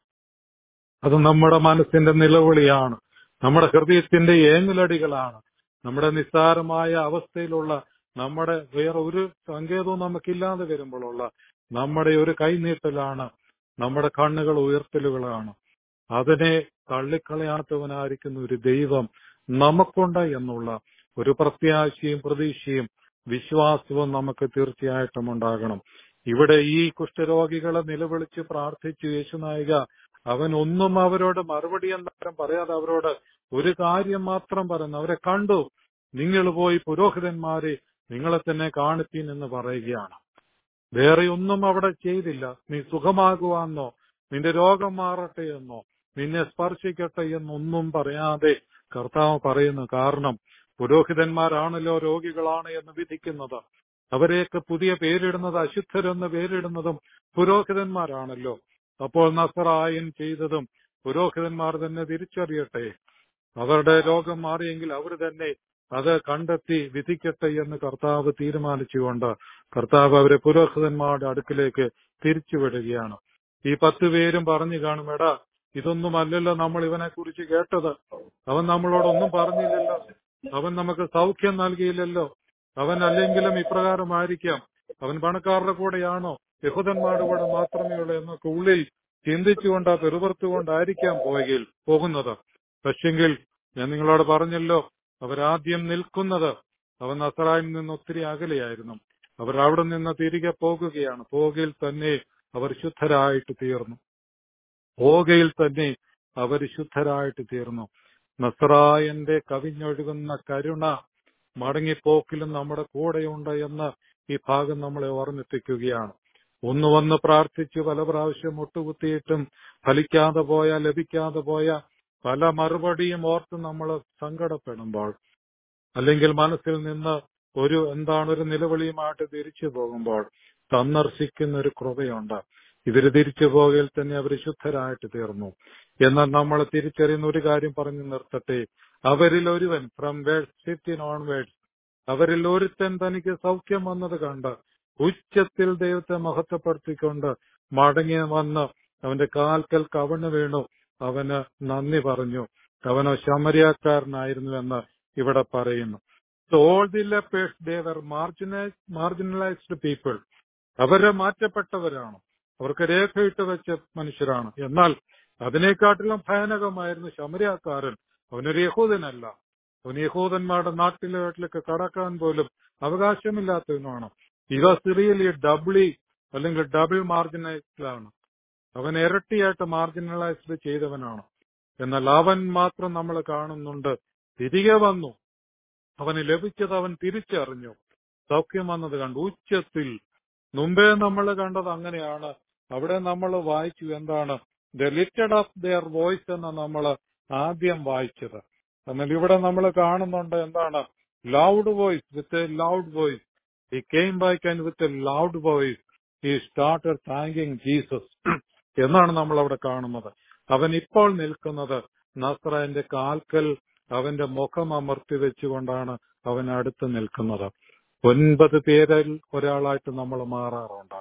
അത് നമ്മുടെ മനസ്സിന്റെ നിലവിളിയാണ് നമ്മുടെ ഹൃദയത്തിന്റെ ഏങ്ങലടികളാണ് നമ്മുടെ നിസ്സാരമായ അവസ്ഥയിലുള്ള നമ്മുടെ വേറെ ഒരു സങ്കേതവും നമുക്കില്ലാതെ വരുമ്പോഴുള്ള നമ്മുടെ ഒരു കൈനീട്ടലാണ് നമ്മുടെ കണ്ണുകൾ ഉയർത്തലുകളാണ് അതിനെ തള്ളിക്കളയാത്തവനായിരിക്കുന്ന ഒരു ദൈവം നമുക്കുണ്ട് എന്നുള്ള ഒരു പ്രത്യാശയും പ്രതീക്ഷയും വിശ്വാസവും നമുക്ക് തീർച്ചയായിട്ടും ഉണ്ടാകണം ഇവിടെ ഈ കുഷ്ഠരോഗികളെ നിലവിളിച്ച് പ്രാർത്ഥിച്ചു യേശുനായിക അവൻ ഒന്നും അവരോട് മറുപടി എന്തായാലും പറയാതെ അവരോട് ഒരു കാര്യം മാത്രം പറയുന്നു അവരെ കണ്ടു നിങ്ങൾ പോയി പുരോഹിതന്മാരെ നിങ്ങളെ തന്നെ കാണിപ്പീൻ എന്ന് പറയുകയാണ് വേറെ ഒന്നും അവിടെ ചെയ്തില്ല നീ സുഖമാകുവാന്നോ നിന്റെ രോഗം മാറട്ടെ എന്നോ നിന്നെ സ്പർശിക്കട്ടെ എന്നൊന്നും പറയാതെ കർത്താവ് പറയുന്നു കാരണം പുരോഹിതന്മാരാണല്ലോ രോഗികളാണ് എന്ന് വിധിക്കുന്നത് അവരെയൊക്കെ പുതിയ പേരിടുന്നത് അശുദ്ധരെന്ന് പേരിടുന്നതും പുരോഹിതന്മാരാണല്ലോ അപ്പോൾ നസറായൻ ചെയ്തതും പുരോഹിതന്മാർ തന്നെ തിരിച്ചറിയട്ടെ അവരുടെ രോഗം മാറിയെങ്കിൽ അവർ തന്നെ അത് കണ്ടെത്തി വിധിക്കട്ടെ എന്ന് കർത്താവ് തീരുമാനിച്ചുകൊണ്ട് കർത്താവ് അവരെ പുരോഹിതന്മാരുടെ അടുക്കിലേക്ക് തിരിച്ചുവിടുകയാണ് ഈ പത്ത് പേരും പറഞ്ഞു കാണും എടാ ഇതൊന്നും അല്ലല്ലോ നമ്മൾ ഇവനെ കുറിച്ച് കേട്ടത് അവൻ നമ്മളോടൊന്നും പറഞ്ഞില്ലല്ലോ അവൻ നമുക്ക് സൗഖ്യം നൽകിയില്ലല്ലോ അവൻ അല്ലെങ്കിലും ഇപ്രകാരമായിരിക്കാം അവൻ പണക്കാരുടെ കൂടെയാണോ യഹൂദന്മാരുടെ കൂടെ മാത്രമേ ഉള്ളൂ എന്നൊക്കെ ഉള്ളിൽ ചിന്തിച്ചുകൊണ്ട് പെറുപുറത്തുകൊണ്ടായിരിക്കാം പോകയിൽ പോകുന്നത് പക്ഷെങ്കിൽ ഞാൻ നിങ്ങളോട് പറഞ്ഞല്ലോ അവരാദ്യം നിൽക്കുന്നത് അവൻ നസറായിൽ നിന്ന് ഒത്തിരി അകലെയായിരുന്നു അവർ അവിടെ നിന്ന് തിരികെ പോകുകയാണ് പോകയിൽ തന്നെ അവർ ശുദ്ധരായിട്ട് തീർന്നു പോകയിൽ തന്നെ അവർ ശുദ്ധരായിട്ട് തീർന്നു നസറായന്റെ കവിഞ്ഞൊഴുകുന്ന കരുണ മടങ്ങിപ്പോക്കിലും നമ്മുടെ കൂടെയുണ്ട് എന്ന് ഈ ഭാഗം നമ്മളെ ഓർമ്മിപ്പിക്കുകയാണ് ഒന്ന് വന്ന് പ്രാർത്ഥിച്ച് പല പ്രാവശ്യം മുട്ടുകുത്തിയിട്ടും ഫലിക്കാതെ പോയ ലഭിക്കാതെ പോയ പല മറുപടിയും ഓർത്ത് നമ്മൾ സങ്കടപ്പെടുമ്പോൾ അല്ലെങ്കിൽ മനസ്സിൽ നിന്ന് ഒരു എന്താണ് ഒരു നിലവിളിയുമായിട്ട് തിരിച്ചു പോകുമ്പോൾ സന്ദർശിക്കുന്ന ഒരു കൃപയുണ്ട് ഇവര് തിരിച്ചു പോകയിൽ തന്നെ അവർ ശുദ്ധരായിട്ട് തീർന്നു എന്നാൽ നമ്മൾ തിരിച്ചറിയുന്ന ഒരു കാര്യം പറഞ്ഞു നിർത്തട്ടെ അവരിൽ ഒരുവൻ ഫ്രം വേഴ്സ് ഫിഫ്റ്റീൻ ഓൺവേർഡ്സ് അവരിൽ ഒരുത്തൻ തനിക്ക് സൗഖ്യം വന്നത് കണ്ട് ഉച്ചത്തിൽ ദൈവത്തെ മഹത്വപ്പെടുത്തിക്കൊണ്ട് മടങ്ങി വന്ന് അവന്റെ കാൽക്കൽ കവണ് വീണു അവന് നന്ദി പറഞ്ഞു അവനോ ശമരിയാക്കാരനായിരുന്നു എന്ന് ഇവിടെ പറയുന്നു so all the lepers they were marginise marginalised people അവരെ മാറ്റപ്പെട്ടവരാണ് അവർക്ക് രേഖയിട്ട് വെച്ച മനുഷ്യരാണ് എന്നാൽ അതിനെക്കാട്ടിലും ഭയാനകമായിരുന്നു ശമരിയാക്കാരൻ അവനൊരു യഹൂദനല്ല അവൻ യഹൂദന്മാരുടെ നാട്ടിലേക്ക് കടക്കാൻ പോലും അവകാശമില്ലാത്തവനാണ് ഇവ സിറിയലി ഡബിളി അല്ലെങ്കിൽ ഡബിൾ മാർജിനൈസ്ഡിലാണ് അവൻ ഇരട്ടിയായിട്ട് മാർജിനലൈസ്ഡ് ചെയ്തവനാണ് എന്നാൽ അവൻ മാത്രം നമ്മൾ കാണുന്നുണ്ട് തിരികെ വന്നു അവന് ലഭിച്ചത് അവൻ തിരിച്ചറിഞ്ഞു സൗഖ്യം വന്നത് കണ്ടു ഉച്ചത്തിൽ മുമ്പേ നമ്മൾ കണ്ടത് അങ്ങനെയാണ് അവിടെ നമ്മൾ വായിച്ചു എന്താണ് the lifted of their voice എന്ന് നമ്മൾ ആദ്യം വായിച്ചത് എന്നാൽ ഇവിടെ നമ്മൾ കാണുന്നുണ്ട് എന്താണ് loud voice with a loud voice he came back and with a loud voice he started thanking Jesus എന്നാണ് നമ്മൾ അവിടെ കാണുന്നത് അവൻ ഇപ്പോൾ നിൽക്കുന്നത് നസ്രന്റെ കാൽക്കൽ അവന്റെ മുഖം അമർത്തി വെച്ചുകൊണ്ടാണ് അവൻ അടുത്ത് നിൽക്കുന്നത് ഒൻപത് പേരിൽ ഒരാളായിട്ട് നമ്മൾ മാറാറുണ്ട്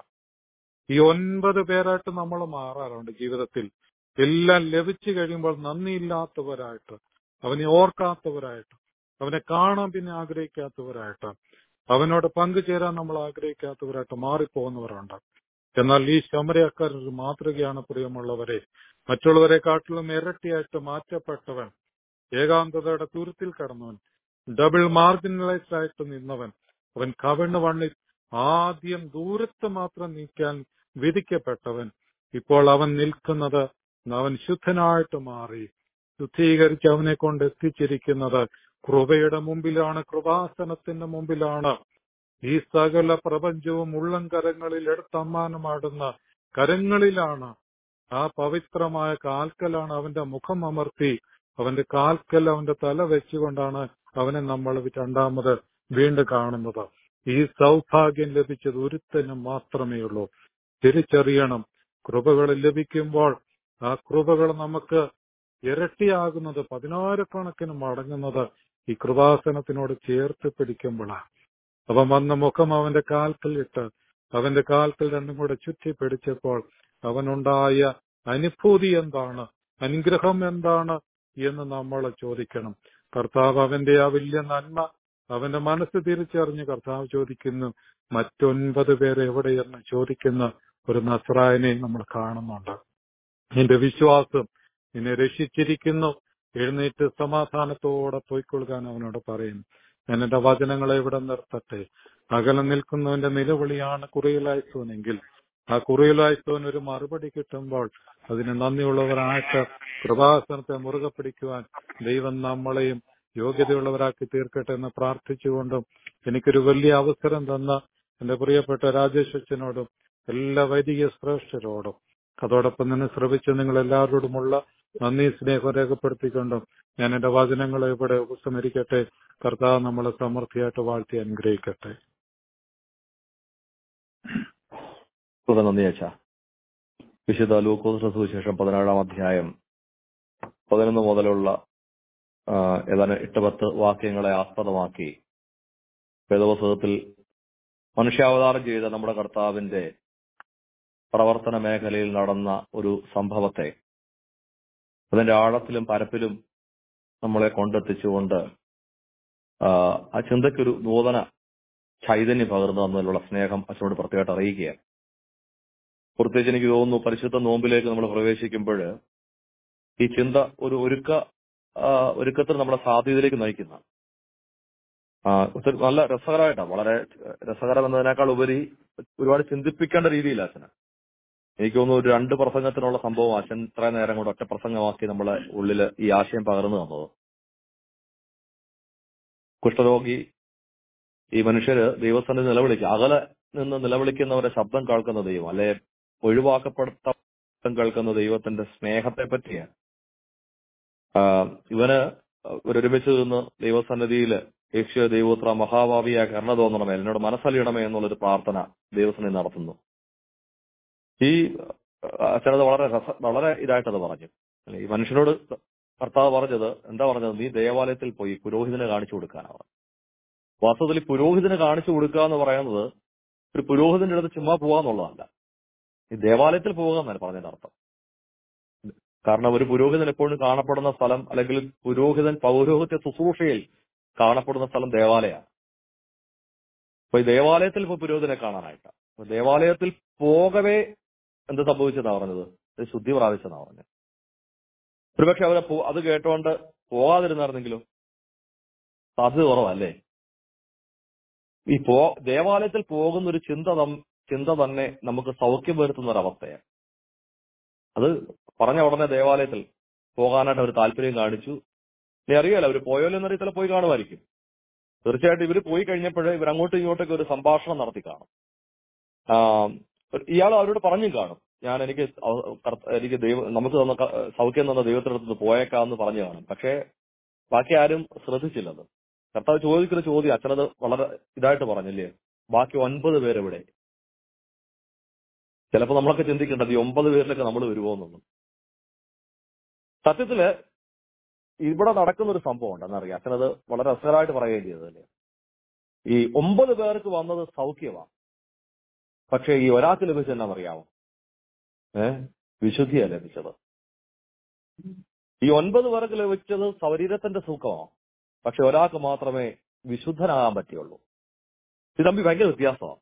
ഈ ഒൻപത് പേരായിട്ട് നമ്മൾ മാറാറുണ്ട് ജീവിതത്തിൽ എല്ലാം ലഭിച്ചു കഴിയുമ്പോൾ നന്ദിയില്ലാത്തവരായിട്ട് അവനെ ഓർക്കാത്തവരായിട്ട് അവനെ കാണാൻ പിന്നെ ആഗ്രഹിക്കാത്തവരായിട്ട് അവനോട് പങ്കുചേരാൻ നമ്മൾ ആഗ്രഹിക്കാത്തവരായിട്ട് മാറിപ്പോകുന്നവരുണ്ട് എന്നാൽ ഈ ശമരക്കാർ ഒരു മാതൃകയാണ് പ്രിയമുള്ളവരെ മറ്റുള്ളവരെക്കാട്ടിലും ഇരട്ടിയായിട്ട് മാറ്റപ്പെട്ടവൻ ഏകാന്തതയുടെ തുരുത്തിൽ കടന്നവൻ ഡബിൾ മാർജിനലൈസ്ഡ് ആയിട്ട് നിന്നവൻ അവൻ കവിണ് വണ്ണി ആദ്യം ദൂരത്ത് മാത്രം നീക്കാൻ വിധിക്കപ്പെട്ടവൻ ഇപ്പോൾ അവൻ നിൽക്കുന്നത് അവൻ ശുദ്ധനായിട്ട് മാറി ശുദ്ധീകരിച്ച് അവനെ കൊണ്ട് എത്തിച്ചിരിക്കുന്നത് കൃപയുടെ മുമ്പിലാണ് കൃപാസനത്തിന്റെ മുമ്പിലാണ് ഈ സകല പ്രപഞ്ചവും ഉള്ളം കരങ്ങളിൽ എടുത്തമ്മാനമാടുന്ന കരങ്ങളിലാണ് ആ പവിത്രമായ കാൽക്കലാണ് അവന്റെ മുഖം അമർത്തി അവന്റെ കാൽക്കൽ അവന്റെ തല വെച്ചുകൊണ്ടാണ് അവനെ നമ്മൾ രണ്ടാമത് വീണ്ടും കാണുന്നത് ഈ സൗഭാഗ്യം ലഭിച്ചത് ഒരുത്തനും മാത്രമേ ഉള്ളൂ തിരിച്ചറിയണം കൃപകൾ ലഭിക്കുമ്പോൾ ആ കൃപകൾ നമുക്ക് ഇരട്ടിയാകുന്നത് പതിനായിരക്കണക്കിന് മടങ്ങുന്നത് ഈ കൃപാസനത്തിനോട് ചേർത്ത് പിടിക്കുമ്പോഴാണ് അവൻ വന്ന മുഖം അവന്റെ കാൽക്കൽ ഇട്ട് അവന്റെ കാൽക്കൽ രണ്ടും കൂടെ ചുറ്റി പിടിച്ചപ്പോൾ അവനുണ്ടായ അനുഭൂതി എന്താണ് അനുഗ്രഹം എന്താണ് എന്ന് നമ്മൾ ചോദിക്കണം കർത്താവ് അവന്റെ ആ വലിയ നന്മ അവന്റെ മനസ്സ് തിരിച്ചറിഞ്ഞ് കർത്താവ് ചോദിക്കുന്നു മറ്റൊൻപത് പേര് എവിടെയെന്ന് ചോദിക്കുന്ന ഒരു നസ്രായനെ നമ്മൾ കാണുന്നുണ്ട് നിന്റെ വിശ്വാസം നിന്നെ രക്ഷിച്ചിരിക്കുന്നു എഴുന്നേറ്റ് സമാധാനത്തോടെ പോയിക്കൊള്ളുകാൻ അവനോട് പറയുന്നു ഞാൻ എന്റെ വചനങ്ങളെ ഇവിടെ നിർത്തട്ടെ അകലം നിൽക്കുന്നവന്റെ നിലവിളിയാണ് കുറിയലായ്സോനെങ്കിൽ ആ കുറിയലായ്സോൻ ഒരു മറുപടി കിട്ടുമ്പോൾ അതിന് നന്ദിയുള്ളവരായിട്ട് കൃപാസനത്തെ മുറുകെ പിടിക്കുവാൻ ദൈവം നമ്മളെയും യോഗ്യതയുള്ളവരാക്കി തീർക്കട്ടെ എന്ന് പ്രാർത്ഥിച്ചുകൊണ്ടും എനിക്കൊരു വലിയ അവസരം തന്ന എന്റെ പ്രിയപ്പെട്ട രാജേഷ് അച്ഛനോടും എല്ലാ വൈദിക ശ്രേഷ്ഠരോടും അതോടൊപ്പം തന്നെ ശ്രമിച്ച നിങ്ങൾ എല്ലാവരോടുമുള്ള നന്ദി സ്നേഹം രേഖപ്പെടുത്തിക്കൊണ്ടും ഞാൻ എന്റെ വചനങ്ങളെ ഇവിടെ ഉപസമരിക്കട്ടെ കർത്താവ് നമ്മളെ സമൃദ്ധിയായിട്ട് വാഴ്ത്തി അനുഗ്രഹിക്കട്ടെ സുഖ നന്ദി അച്ഛ വിശുദ്ധ ലൂക്കോസ് സുവിശേഷം പതിനേഴാം അധ്യായം പതിനൊന്ന് മുതലുള്ള ആ, ഏതാനും എട്ട് പത്ത് വാക്യങ്ങളെ ആസ്പദമാക്കി വേദപുസ്തകത്തിൽ മനുഷ്യാവതാരം ചെയ്ത നമ്മുടെ കർത്താവിന്റെ പ്രവർത്തന മേഖലയിൽ നടന്ന ഒരു സംഭവത്തെ അതിന്റെ ആഴത്തിലും പരപ്പിലും നമ്മളെ കൊണ്ടെത്തിച്ചുകൊണ്ട് ആ, ആ ചിന്തയ്ക്കൊരു നൂതന ചൈതന്യം പകർന്നു തന്നതിലുള്ള സ്നേഹം അച്ഛനോട് പ്രത്യേകമായിട്ട് അറിയിക്കുകയാണ് പ്രത്യേകിച്ച് എനിക്ക് തോന്നുന്നു പരിശുദ്ധ നോമ്പിലേക്ക് നമ്മൾ പ്രവേശിക്കുമ്പോൾ ഈ ചിന്ത ഒരു ഒരുക്ക ആ, ഒരുക്കത്തിൽ നമ്മുടെ സാധ്യതയിലേക്ക് നയിക്കുന്ന ആ, ഒത്തിരി നല്ല രസകരമായിട്ടാണ് വളരെ രസകരം എന്നതിനേക്കാൾ ഉപരി ഒരുപാട് ചിന്തിപ്പിക്കേണ്ട രീതിയില്ല അച്ഛന് എനിക്ക് തോന്നുന്നു ഒരു രണ്ട് പ്രസംഗത്തിനുള്ള സംഭവം അച്ഛൻ ഇത്രയും നേരം കൊണ്ട് ഒറ്റ പ്രസംഗമാക്കി നമ്മളെ ഉള്ളിൽ ഈ ആശയം പകർന്നു തന്നത് കുഷ്ഠരോഗി ഈ മനുഷ്യര് ദൈവസ്ഥനെ നിലവിളിക്കുക അകലെ നിന്ന് നിലവിളിക്കുന്നവരെ ശബ്ദം കേൾക്കുന്ന ദൈവം അല്ലെ ഒഴിവാക്കപ്പെടുത്ത ശബ്ദം കേൾക്കുന്ന ദൈവത്തിന്റെ സ്നേഹത്തെ പറ്റിയാണ് ആ, ഇവന് ഒരുമിച്ച് നിന്ന് ദൈവസന്നിധിയിൽ യേശു ദൈവോത്ര മഹാഭാവിയായ കരുണ തോന്നണമേ എന്നോട് മനസ്സലിയണമേ എന്നുള്ളൊരു പ്രാർത്ഥന ദൈവസന്നിധി നടത്തുന്നു ഈ അച്ഛനത് വളരെ രസ വളരെ ഇതായിട്ടത് പറഞ്ഞു അല്ലെ, ഈ മനുഷ്യനോട് കർത്താവ് പറഞ്ഞത് എന്താ പറഞ്ഞത് നീ ദേവാലയത്തിൽ പോയി പുരോഹിതന് കാണിച്ചു കൊടുക്കാനാണ് വാസ്തവത്തിൽ ഈ പുരോഹിതന് കാണിച്ചു കൊടുക്കുക എന്ന് പറയുന്നത് ഒരു പുരോഹിതന്റെ അടുത്ത് ചുമ്മാ പോവാന്നുള്ളതല്ല ഈ ദേവാലയത്തിൽ പോകുക എന്നാണ് പറഞ്ഞതിന്റെ അർത്ഥം കാരണം ഒരു പുരോഹിതൻ എപ്പോഴും കാണപ്പെടുന്ന സ്ഥലം അല്ലെങ്കിൽ പുരോഹിതൻ പൗരോഹിത്യ ശുശ്രൂഷയിൽ കാണപ്പെടുന്ന സ്ഥലം ദേവാലയമാണ് അപ്പൊ ഈ ദേവാലയത്തിൽ ഇപ്പൊ പുരോഹിതനെ കാണാനായിട്ട് അപ്പൊ ദേവാലയത്തിൽ പോകവേ എന്ത് സംഭവിച്ചെന്നാ പറഞ്ഞത് ഒരു ശുദ്ധി പ്രാപിച്ചെന്നാ പറഞ്ഞത് ഒരുപക്ഷെ അവരെ പോ- അത് കേട്ടോണ്ട് പോകാതിരുന്നായിരുന്നെങ്കിലും സാധ്യത കുറവല്ലേ ഈ പോ ദേവാലയത്തിൽ പോകുന്ന ഒരു ചിന്ത നം- ചിന്ത തന്നെ നമുക്ക് സൗഖ്യം വരുത്തുന്ന ഒരു അവസ്ഥയാണ് അത് പറഞ്ഞ ഉടനെ ദേവാലയത്തിൽ പോകാനായിട്ട് അവർ താല്പര്യം കാണിച്ചു ഇനി അറിയാലോ അവർ പോയോല്ലോ എന്നറിയത്തില്ല പോയി കാണുമായിരിക്കും തീർച്ചയായിട്ടും ഇവർ പോയി കഴിഞ്ഞപ്പോഴേ ഇവർ അങ്ങോട്ടും ഇങ്ങോട്ടൊക്കെ ഒരു സംഭാഷണം നടത്തി കാണും ഇയാൾ അവരോട് പറഞ്ഞും കാണും ഞാൻ എനിക്ക് അവ- കർത്ത- എനിക്ക് ദൈവം നമുക്ക് തന്ന ക- സൗഖ്യം തന്ന ദൈവത്തിനടുത്ത് പോയേക്കാന്ന് പറഞ്ഞു കാണും പക്ഷേ ബാക്കി ആരും ശ്രദ്ധിച്ചില്ലത് കർത്താവ് ചോദിക്കുന്ന ചോദ്യം അച്ഛനത് വളരെ ഇതായിട്ട് പറഞ്ഞില്ലേ ബാക്കി ഒൻപത് പേരെവിടെ ചിലപ്പോൾ നമ്മളൊക്കെ ചിന്തിക്കേണ്ടത് ഈ ഒമ്പത് പേരിലൊക്കെ നമ്മൾ വരുമോ എന്നൊന്നും സത്യത്തില് ഇവിടെ നടക്കുന്ന ഒരു സംഭവം ഉണ്ട് എന്നറിയാം അച്ഛനത് വളരെ രസകരമായിട്ട് പറയുകയും ചെയ്തതല്ലേ ഈ ഒമ്പത് പേർക്ക് വന്നത് സൗഖ്യമാണ് പക്ഷെ ഈ ഒരാൾക്ക് ലഭിച്ചത് എന്നാണെന്നറിയാമോ ഏ വിശുദ്ധിയാണ് ലഭിച്ചത് ഈ ഒൻപത് പേർക്ക് ലഭിച്ചത് ശരീരത്തിന്റെ സുഖമാണ് പക്ഷെ ഒരാൾക്ക് മാത്രമേ വിശുദ്ധനാകാൻ പറ്റുള്ളൂ ഇത് തമ്മിൽ ഭയങ്കര വ്യത്യാസമാണ്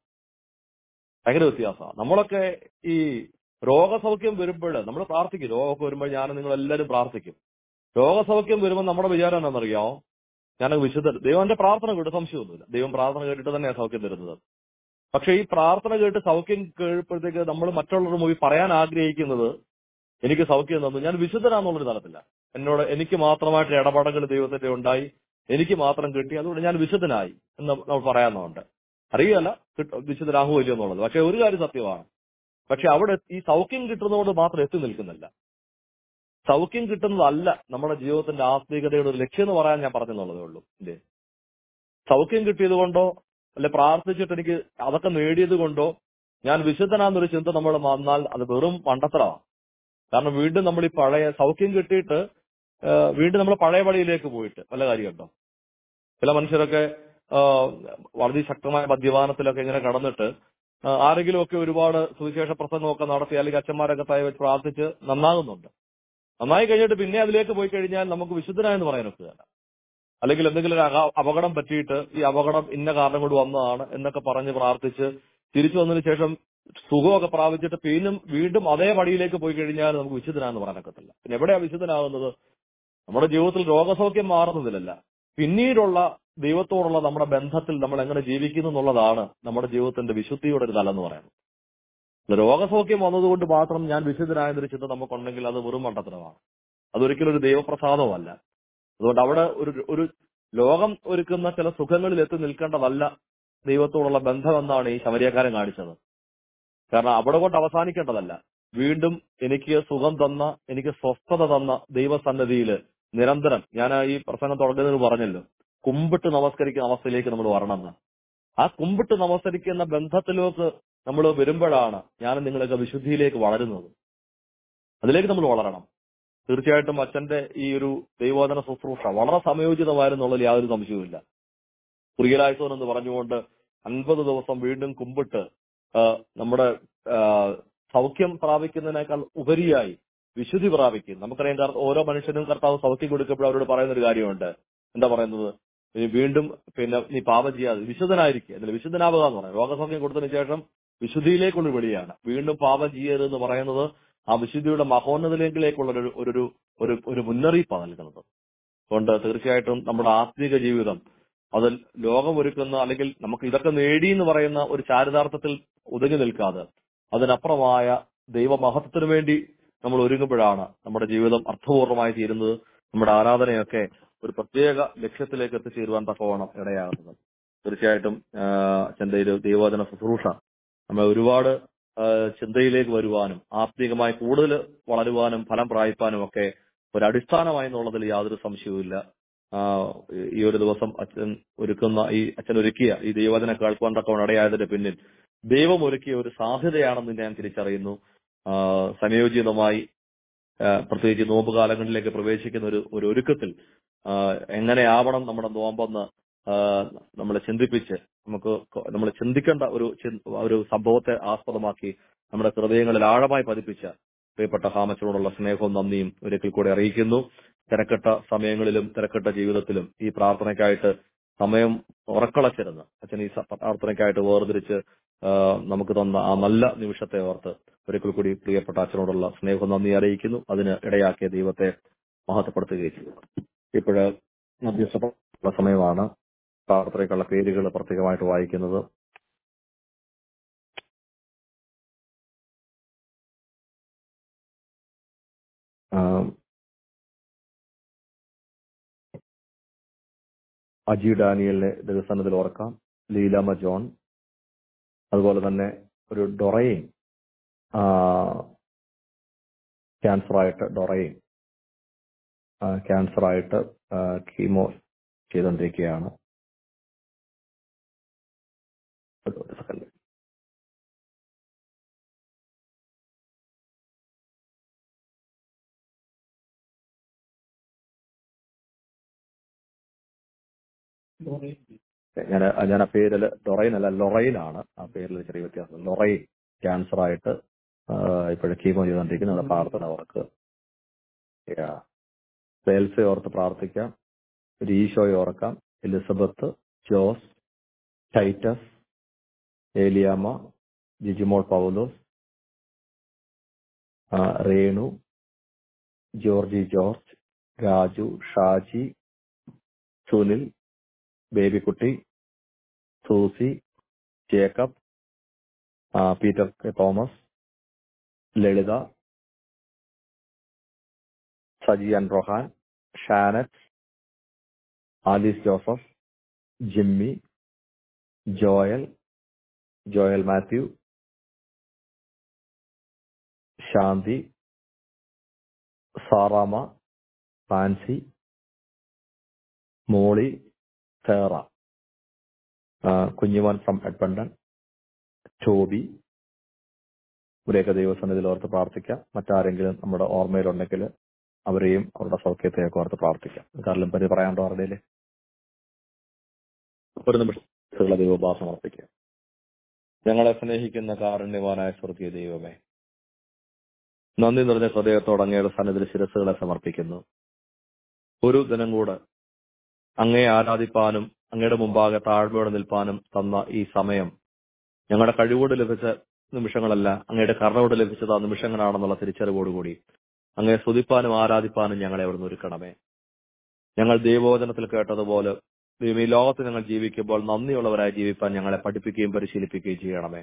ഭയങ്കര വ്യത്യാസമാണ് നമ്മളൊക്കെ ഈ രോഗസൗഖ്യം വരുമ്പോൾ നമ്മൾ പ്രാർത്ഥിക്കും രോഗമൊക്കെ വരുമ്പോൾ ഞാൻ നിങ്ങൾ എല്ലാവരും പ്രാർത്ഥിക്കും രോഗസൗഖ്യം വരുമ്പോൾ നമ്മുടെ വിചാരം എന്താണെന്നറിയാമോ ഞാൻ വിശുദ്ധ ദൈവന്റെ പ്രാർത്ഥന കേട്ട് സംശയമൊന്നുമില്ല ദൈവം പ്രാർത്ഥന കേട്ടിട്ട് തന്നെയാണ് സൗഖ്യം തരുന്നത് പക്ഷെ ഈ പ്രാർത്ഥന കേട്ട് സൗഖ്യം കേൾപ്പോഴത്തേക്ക് നമ്മൾ മറ്റുള്ളവരുടെ മുമ്പിൽ പറയാൻ ആഗ്രഹിക്കുന്നത് എനിക്ക് സൗഖ്യം തന്നു ഞാൻ വിശുദ്ധനാന്നുള്ളൊരു തലത്തില്ല എന്നോട് എനിക്ക് മാത്രമായിട്ട് ഇടപെടലുകൾ ദൈവത്തിന്റെ ഉണ്ടായി എനിക്ക് മാത്രം കിട്ടി അതുകൊണ്ട് ഞാൻ വിശുദ്ധനായി എന്ന് നമ്മൾ പറയാവുന്നതുണ്ട് അറിയുകയല്ല കിട്ട- വിശുദ്ധനാകുമോ ഇല്ലയോ എന്നുള്ളത് പക്ഷെ ഒരു കാര്യം സത്യമാണ് പക്ഷെ അവിടെ ഈ സൗഖ്യം കിട്ടുന്നതുകൊണ്ട് മാത്രം എത്തി നിൽക്കുന്നില്ല സൗഖ്യം കിട്ടുന്നതല്ല നമ്മുടെ ജീവിതത്തിന്റെ ആസ്തികതയുടെ ഒരു ലക്ഷ്യം എന്ന് പറയാൻ ഞാൻ പറഞ്ഞെന്നുള്ളതേ ഉള്ളൂ ഇല്ലേ സൗഖ്യം കിട്ടിയത് കൊണ്ടോ അല്ലെ പ്രാർത്ഥിച്ചിട്ട് എനിക്ക് അതൊക്കെ നേടിയത് കൊണ്ടോ ഞാൻ വിശുദ്ധനാന്നൊരു ചിന്ത നമ്മൾ വന്നാൽ അത് വെറും മണ്ടത്തരമാണ് കാരണം വീണ്ടും നമ്മൾ ഈ പഴയ സൗഖ്യം കിട്ടിയിട്ട് ആ, വീണ്ടും നമ്മൾ പഴയ പടിയിലേക്ക് പോയിട്ട് വല്ല കാര്യമുണ്ടോ ചില മനുഷ്യരൊക്കെ ആ, വളരെ ശക്തമായ മദ്യപാനത്തിലൊക്കെ ഇങ്ങനെ കടന്നിട്ട് ആ, ആരെങ്കിലുമൊക്കെ ഒരുപാട് സുവിശേഷ പ്രസംഗമൊക്കെ നടത്തി അല്ലെങ്കിൽ അച്ഛന്മാരൊക്കെ തായി വെച്ച് പ്രാർത്ഥിച്ച് നന്നാകുന്നുണ്ട് നന്നായി കഴിഞ്ഞിട്ട് പിന്നെ അതിലേക്ക് പോയി കഴിഞ്ഞാൽ നമുക്ക് വിശുദ്ധനായെന്ന് പറയാൻ ഒക്കുകയല്ല അല്ലെങ്കിൽ എന്തെങ്കിലും ഒരു അക- അപകടം പറ്റിയിട്ട് ഈ അപകടം ഇന്ന കാരണം കൊണ്ട് വന്നതാണ് എന്നൊക്കെ പറഞ്ഞ് പ്രാർത്ഥിച്ച് തിരിച്ചു വന്നതിന് ശേഷം സുഖമൊക്കെ പ്രാപിച്ചിട്ട് പിന്നും വീണ്ടും അതേ വഴിയിലേക്ക് പോയി കഴിഞ്ഞാൽ നമുക്ക് വിശുദ്ധനാന്ന് പറയാനൊക്കത്തില്ല പിന്നെ എവിടെയാ വിശുദ്ധനാകുന്നത് നമ്മുടെ ജീവിതത്തിൽ രോഗസൗഖ്യം മാറുന്നതിലല്ല പിന്നീടുള്ള ദൈവത്തോടുള്ള നമ്മുടെ ബന്ധത്തിൽ നമ്മൾ എങ്ങനെ ജീവിക്കുന്നു എന്നുള്ളതാണ് നമ്മുടെ ജീവിതത്തിന്റെ വിശുദ്ധിയുടെ ഒരു തലം എന്ന് പറയുന്നത് അല്ല, രോഗസൗഖ്യം വന്നതുകൊണ്ട് മാത്രം ഞാൻ വിശുദ്ധനായെന്നൊരു ചിന്ത നമുക്കുണ്ടെങ്കിൽ അത് വെറും മണ്ടത്തരമാണ് അതൊരിക്കലും ഒരു ദൈവപ്രസാദമല്ല അതുകൊണ്ട് അവിടെ ഒരു ഒരു ലോകം ഒരുക്കുന്ന ചില സുഖങ്ങളിൽ എത്തി നിൽക്കേണ്ടതല്ല ദൈവത്തോടുള്ള ബന്ധം എന്നാണ് ഈ ശമരിയക്കാരൻ കാണിച്ചത് കാരണം അവിടെ കൊണ്ട് അവസാനിക്കേണ്ടതല്ല വീണ്ടും എനിക്ക് സുഖം തന്ന എനിക്ക് സ്വസ്ഥത തന്ന ദൈവസന്നദ്ധിയിൽ നിരന്തരം ഞാൻ ഈ പ്രസംഗം തുടങ്ങുന്നതിന് പറഞ്ഞല്ലോ കുമ്പിട്ട് നമസ്കരിക്കുന്ന അവസ്ഥയിലേക്ക് നമ്മൾ വരണമെന്ന് ആ കുമ്പിട്ട് നമസ്കരിക്കുന്ന ബന്ധത്തിലേക്ക് നമ്മൾ വരുമ്പോഴാണ് ഞാൻ നിങ്ങളൊക്കെ വിശുദ്ധിയിലേക്ക് വളരുന്നത് അതിലേക്ക് നമ്മൾ വളരണം തീർച്ചയായിട്ടും അച്ഛന്റെ ഈ ഒരു ദൈവോധന ശുശ്രൂഷ വളരെ സമയോചിതമായിരുന്നുള്ളതിൽ യാതൊരു സംശയവുമില്ല കുറിയലായുസോൻ എന്ന് പറഞ്ഞുകൊണ്ട് അൻപത് ദിവസം വീണ്ടും കുമ്പിട്ട് ആ, നമ്മുടെ ആ, സൗഖ്യം പ്രാപിക്കുന്നതിനേക്കാൾ ഉപരിയായി വിശുദ്ധി പ്രാപിക്കും നമുക്കറിയാം കർ- ഓരോ മനുഷ്യനും കർത്താവ് സൗഖ്യം കൊടുക്കുമ്പോൾ അവരോട് പറയുന്ന ഒരു കാര്യമുണ്ട് എന്താ പറയുന്നത് ഇനി വീണ്ടും പിന്നെ നീ പാപം ചെയ്യാതെ വിശുദ്ധനായിരിക്കുക അതിൽ വിശുദ്ധനാവുക എന്ന് പറയാം രോഗസൗഖ്യം കൊടുത്തതിന് ശേഷം വിശുദ്ധിയിലേക്കുള്ള വിളിയാണ് വീണ്ടും പാപം ചെയ്യരുത് എന്ന് പറയുന്നത് ആ വിശുദ്ധിയുടെ മഹോന്നതിലേക്കുള്ള ഒരു ഒരു ഒരു ഒരു മുന്നറിയിപ്പാണ് നൽകുന്നത് അതുകൊണ്ട് തീർച്ചയായിട്ടും നമ്മുടെ ആത്മീക ജീവിതം അതിൽ ലോകമൊരുക്കുന്ന അല്ലെങ്കിൽ നമുക്ക് ഇതൊക്കെ നേടി എന്ന് പറയുന്ന ഒരു ചാരിതാർത്ഥത്തിൽ ഒതുങ്ങി നിൽക്കാതെ അതിനപ്പുറമായ ദൈവമഹത്വത്തിന് വേണ്ടി നമ്മൾ ഒരുങ്ങുമ്പോഴാണ് നമ്മുടെ ജീവിതം അർത്ഥപൂർണമായി തീരുന്നത് നമ്മുടെ ആരാധനയൊക്കെ ഒരു പ്രത്യേക ലക്ഷ്യത്തിലേക്ക് എത്തിച്ചേരുവാൻ തക്കവണ്ണം ഇടയാകുന്നത് തീർച്ചയായിട്ടും ചിന്ത ഒരു ദൈവവചന ശുശ്രൂഷ നമ്മെ ഒരുപാട് ആ, ചിന്തയിലേക്ക് വരുവാനും ആത്മീകമായി കൂടുതൽ വളരുവാനും ഫലം പ്രാപിപ്പാനും ഒക്കെ ഒരു അടിസ്ഥാനമായി എന്നുള്ളതിൽ യാതൊരു സംശയവുമില്ല ആ, ഈ ഒരു ദിവസം അച്ഛൻ ഒരുക്കുന്ന ഈ അച്ഛൻ ഒരുക്കിയ ഈ ദൈവവചന കേൾക്കുവാൻ തക്കവണ്ണം ഇടയായതിന്റെ പിന്നിൽ ദൈവം ഒരുക്കിയ ഒരു സാധ്യതയാണെന്ന് ഞാൻ തിരിച്ചറിയുന്നു ആ, സമയോചിതമായി ആ, പ്രത്യേകിച്ച് നോമ്പ് കാലങ്ങളിലേക്ക് പ്രവേശിക്കുന്ന ഒരു ഒരു ഒരുക്കത്തിൽ ആ, എങ്ങനെയാവണം നമ്മുടെ നോമ്പെന്ന് ആ, നമ്മളെ ചിന്തിപ്പിച്ച് നമുക്ക് നമ്മൾ ചിന്തിക്കേണ്ട ഒരു ചിന്ത- ഒരു സംഭവത്തെ ആസ്പദമാക്കി നമ്മുടെ ഹൃദയങ്ങളിൽ ആഴമായി പതിപ്പിച്ച പ്രിയപ്പെട്ട ഹാമച്ചനോടുള്ള സ്നേഹവും നന്ദിയും ഒരിക്കൽ കൂടെ അറിയിക്കുന്നു തിരക്കിട്ട സമയങ്ങളിലും തിരക്കിട്ട ജീവിതത്തിലും ഈ പ്രാർത്ഥനയ്ക്കായിട്ട് സമയം ഉറക്കളച്ചിരുന്ന് അച്ഛൻ ഈ സ- പ്രാർത്ഥനയ്ക്കായിട്ട് വേർതിരിച്ച് ആ, നമുക്ക് തന്ന ആ നല്ല നിമിഷത്തെ ഓർത്ത് ഒരിക്കൽ കൂടി പ്രിയപ്പെട്ട അച്ഛനോടുള്ള സ്നേഹം നന്ദി അറിയിക്കുന്നു അതിന് ഇടയാക്കിയ ദൈവത്തെ മഹത്വപ്പെടുത്തുകയും ചെയ്യുന്നു ഇപ്പോഴ് മധ്യസ്ഥ സമയമാണ് പ്രാർത്ഥനയ്ക്കുള്ള പേരുകൾ പ്രത്യേകമായിട്ട് വായിക്കുന്നത് ആ, അജി ഡാനിയലിനെ ദിവസത്തിൽ ഓർക്കാം ലീലാമ ജോൺ അതുപോലെ തന്നെ ഒരു ഡൊറയും ക്യാൻസറായിട്ട് ഡൊറയും ക്യാൻസറായിട്ട് കീമോ ചെയ്തുകൊണ്ടിരിക്കുകയാണ് ഒരു ഒരു സെക്കൻഡ് ഞാൻ ഞാൻ ആ പേരില് ഡൊറൈൻ അല്ല ലൊറൈൻ ആണ് ആ പേരിൽ ചെറിയ വ്യത്യാസം ലൊറൈൻ ക്യാൻസർ ആയിട്ട് ഇപ്പോഴും കീമോ ചെയ്തുകൊണ്ടിരിക്കുന്നത് പ്രാർത്ഥന ഓർക്ക് സെയിൽസെ ഓർത്ത് പ്രാർത്ഥിക്കാം ഒരു ഈശോയെ ഓർക്കാം Elizabeth Jose Titus Eliyamma Jijimol Paulose ആ, Renu Georgie George Raju Shaji Sunil Babykutty Susie Jacob ആ, Peter K Thomas Lalitha Sajiyan Rohan Shanet Alice Joseph Jimmy Joel Joel Mathew Shanthi Sarama Fancy Molly Sera ആ, കുഞ്ഞുമോൻ ഫ്രം എഡ്മണ്ടൺ ടോബി ഇവരെയൊക്കെ ദൈവസന്നിധിയിൽ ഓർത്ത് പ്രാർത്ഥിക്കാം മറ്റാരെങ്കിലും നമ്മുടെ ഓർമ്മയിലുണ്ടെങ്കിൽ അവരെയും അവരുടെ സൗഖ്യത്തെയൊക്കെ ഓർത്ത് പ്രാർത്ഥിക്കാം കാരണം പരി പറയാണ്ടോ ആരുടെയില് ഒരു നിമിഷത്തുള്ള ദൈവഭാസം സമർപ്പിക്കുക ഞങ്ങളെ സ്നേഹിക്കുന്ന കാരുണ്യവാനായ സ്വർഗീയ ദൈവമേ നന്ദി നിറഞ്ഞ ഹൃദയത്തോടെ അങ്ങയുടെ സന്നിധിയിൽ ശിരസുകളെ സമർപ്പിക്കുന്നു ഒരു ദിനം കൂടെ അങ്ങയെ ആരാധിപ്പാനും അങ്ങയുടെ മുമ്പാകെ താഴ്മയോടെ നിൽപ്പാനും തന്ന ഈ സമയം ഞങ്ങളുടെ കഴിവോട് ലഭിച്ച നിമിഷങ്ങളല്ല അങ്ങയുടെ കർണയോട് ലഭിച്ചത് ആ നിമിഷങ്ങളാണെന്നുള്ള തിരിച്ചറിവോടുകൂടി അങ്ങയെ സ്തുതിപ്പാനും ആരാധിപ്പാനും ഞങ്ങളെ അവിടുന്ന് ഒരുക്കണമേ ഞങ്ങൾ ദൈവവചനത്തിൽ കേട്ടതുപോലെ ദൈവം ഈ ലോകത്ത് ഞങ്ങൾ ജീവിക്കുമ്പോൾ നന്ദിയുള്ളവരായി ജീവിപ്പാൻ ഞങ്ങളെ പഠിപ്പിക്കുകയും പരിശീലിപ്പിക്കുകയും ചെയ്യണമേ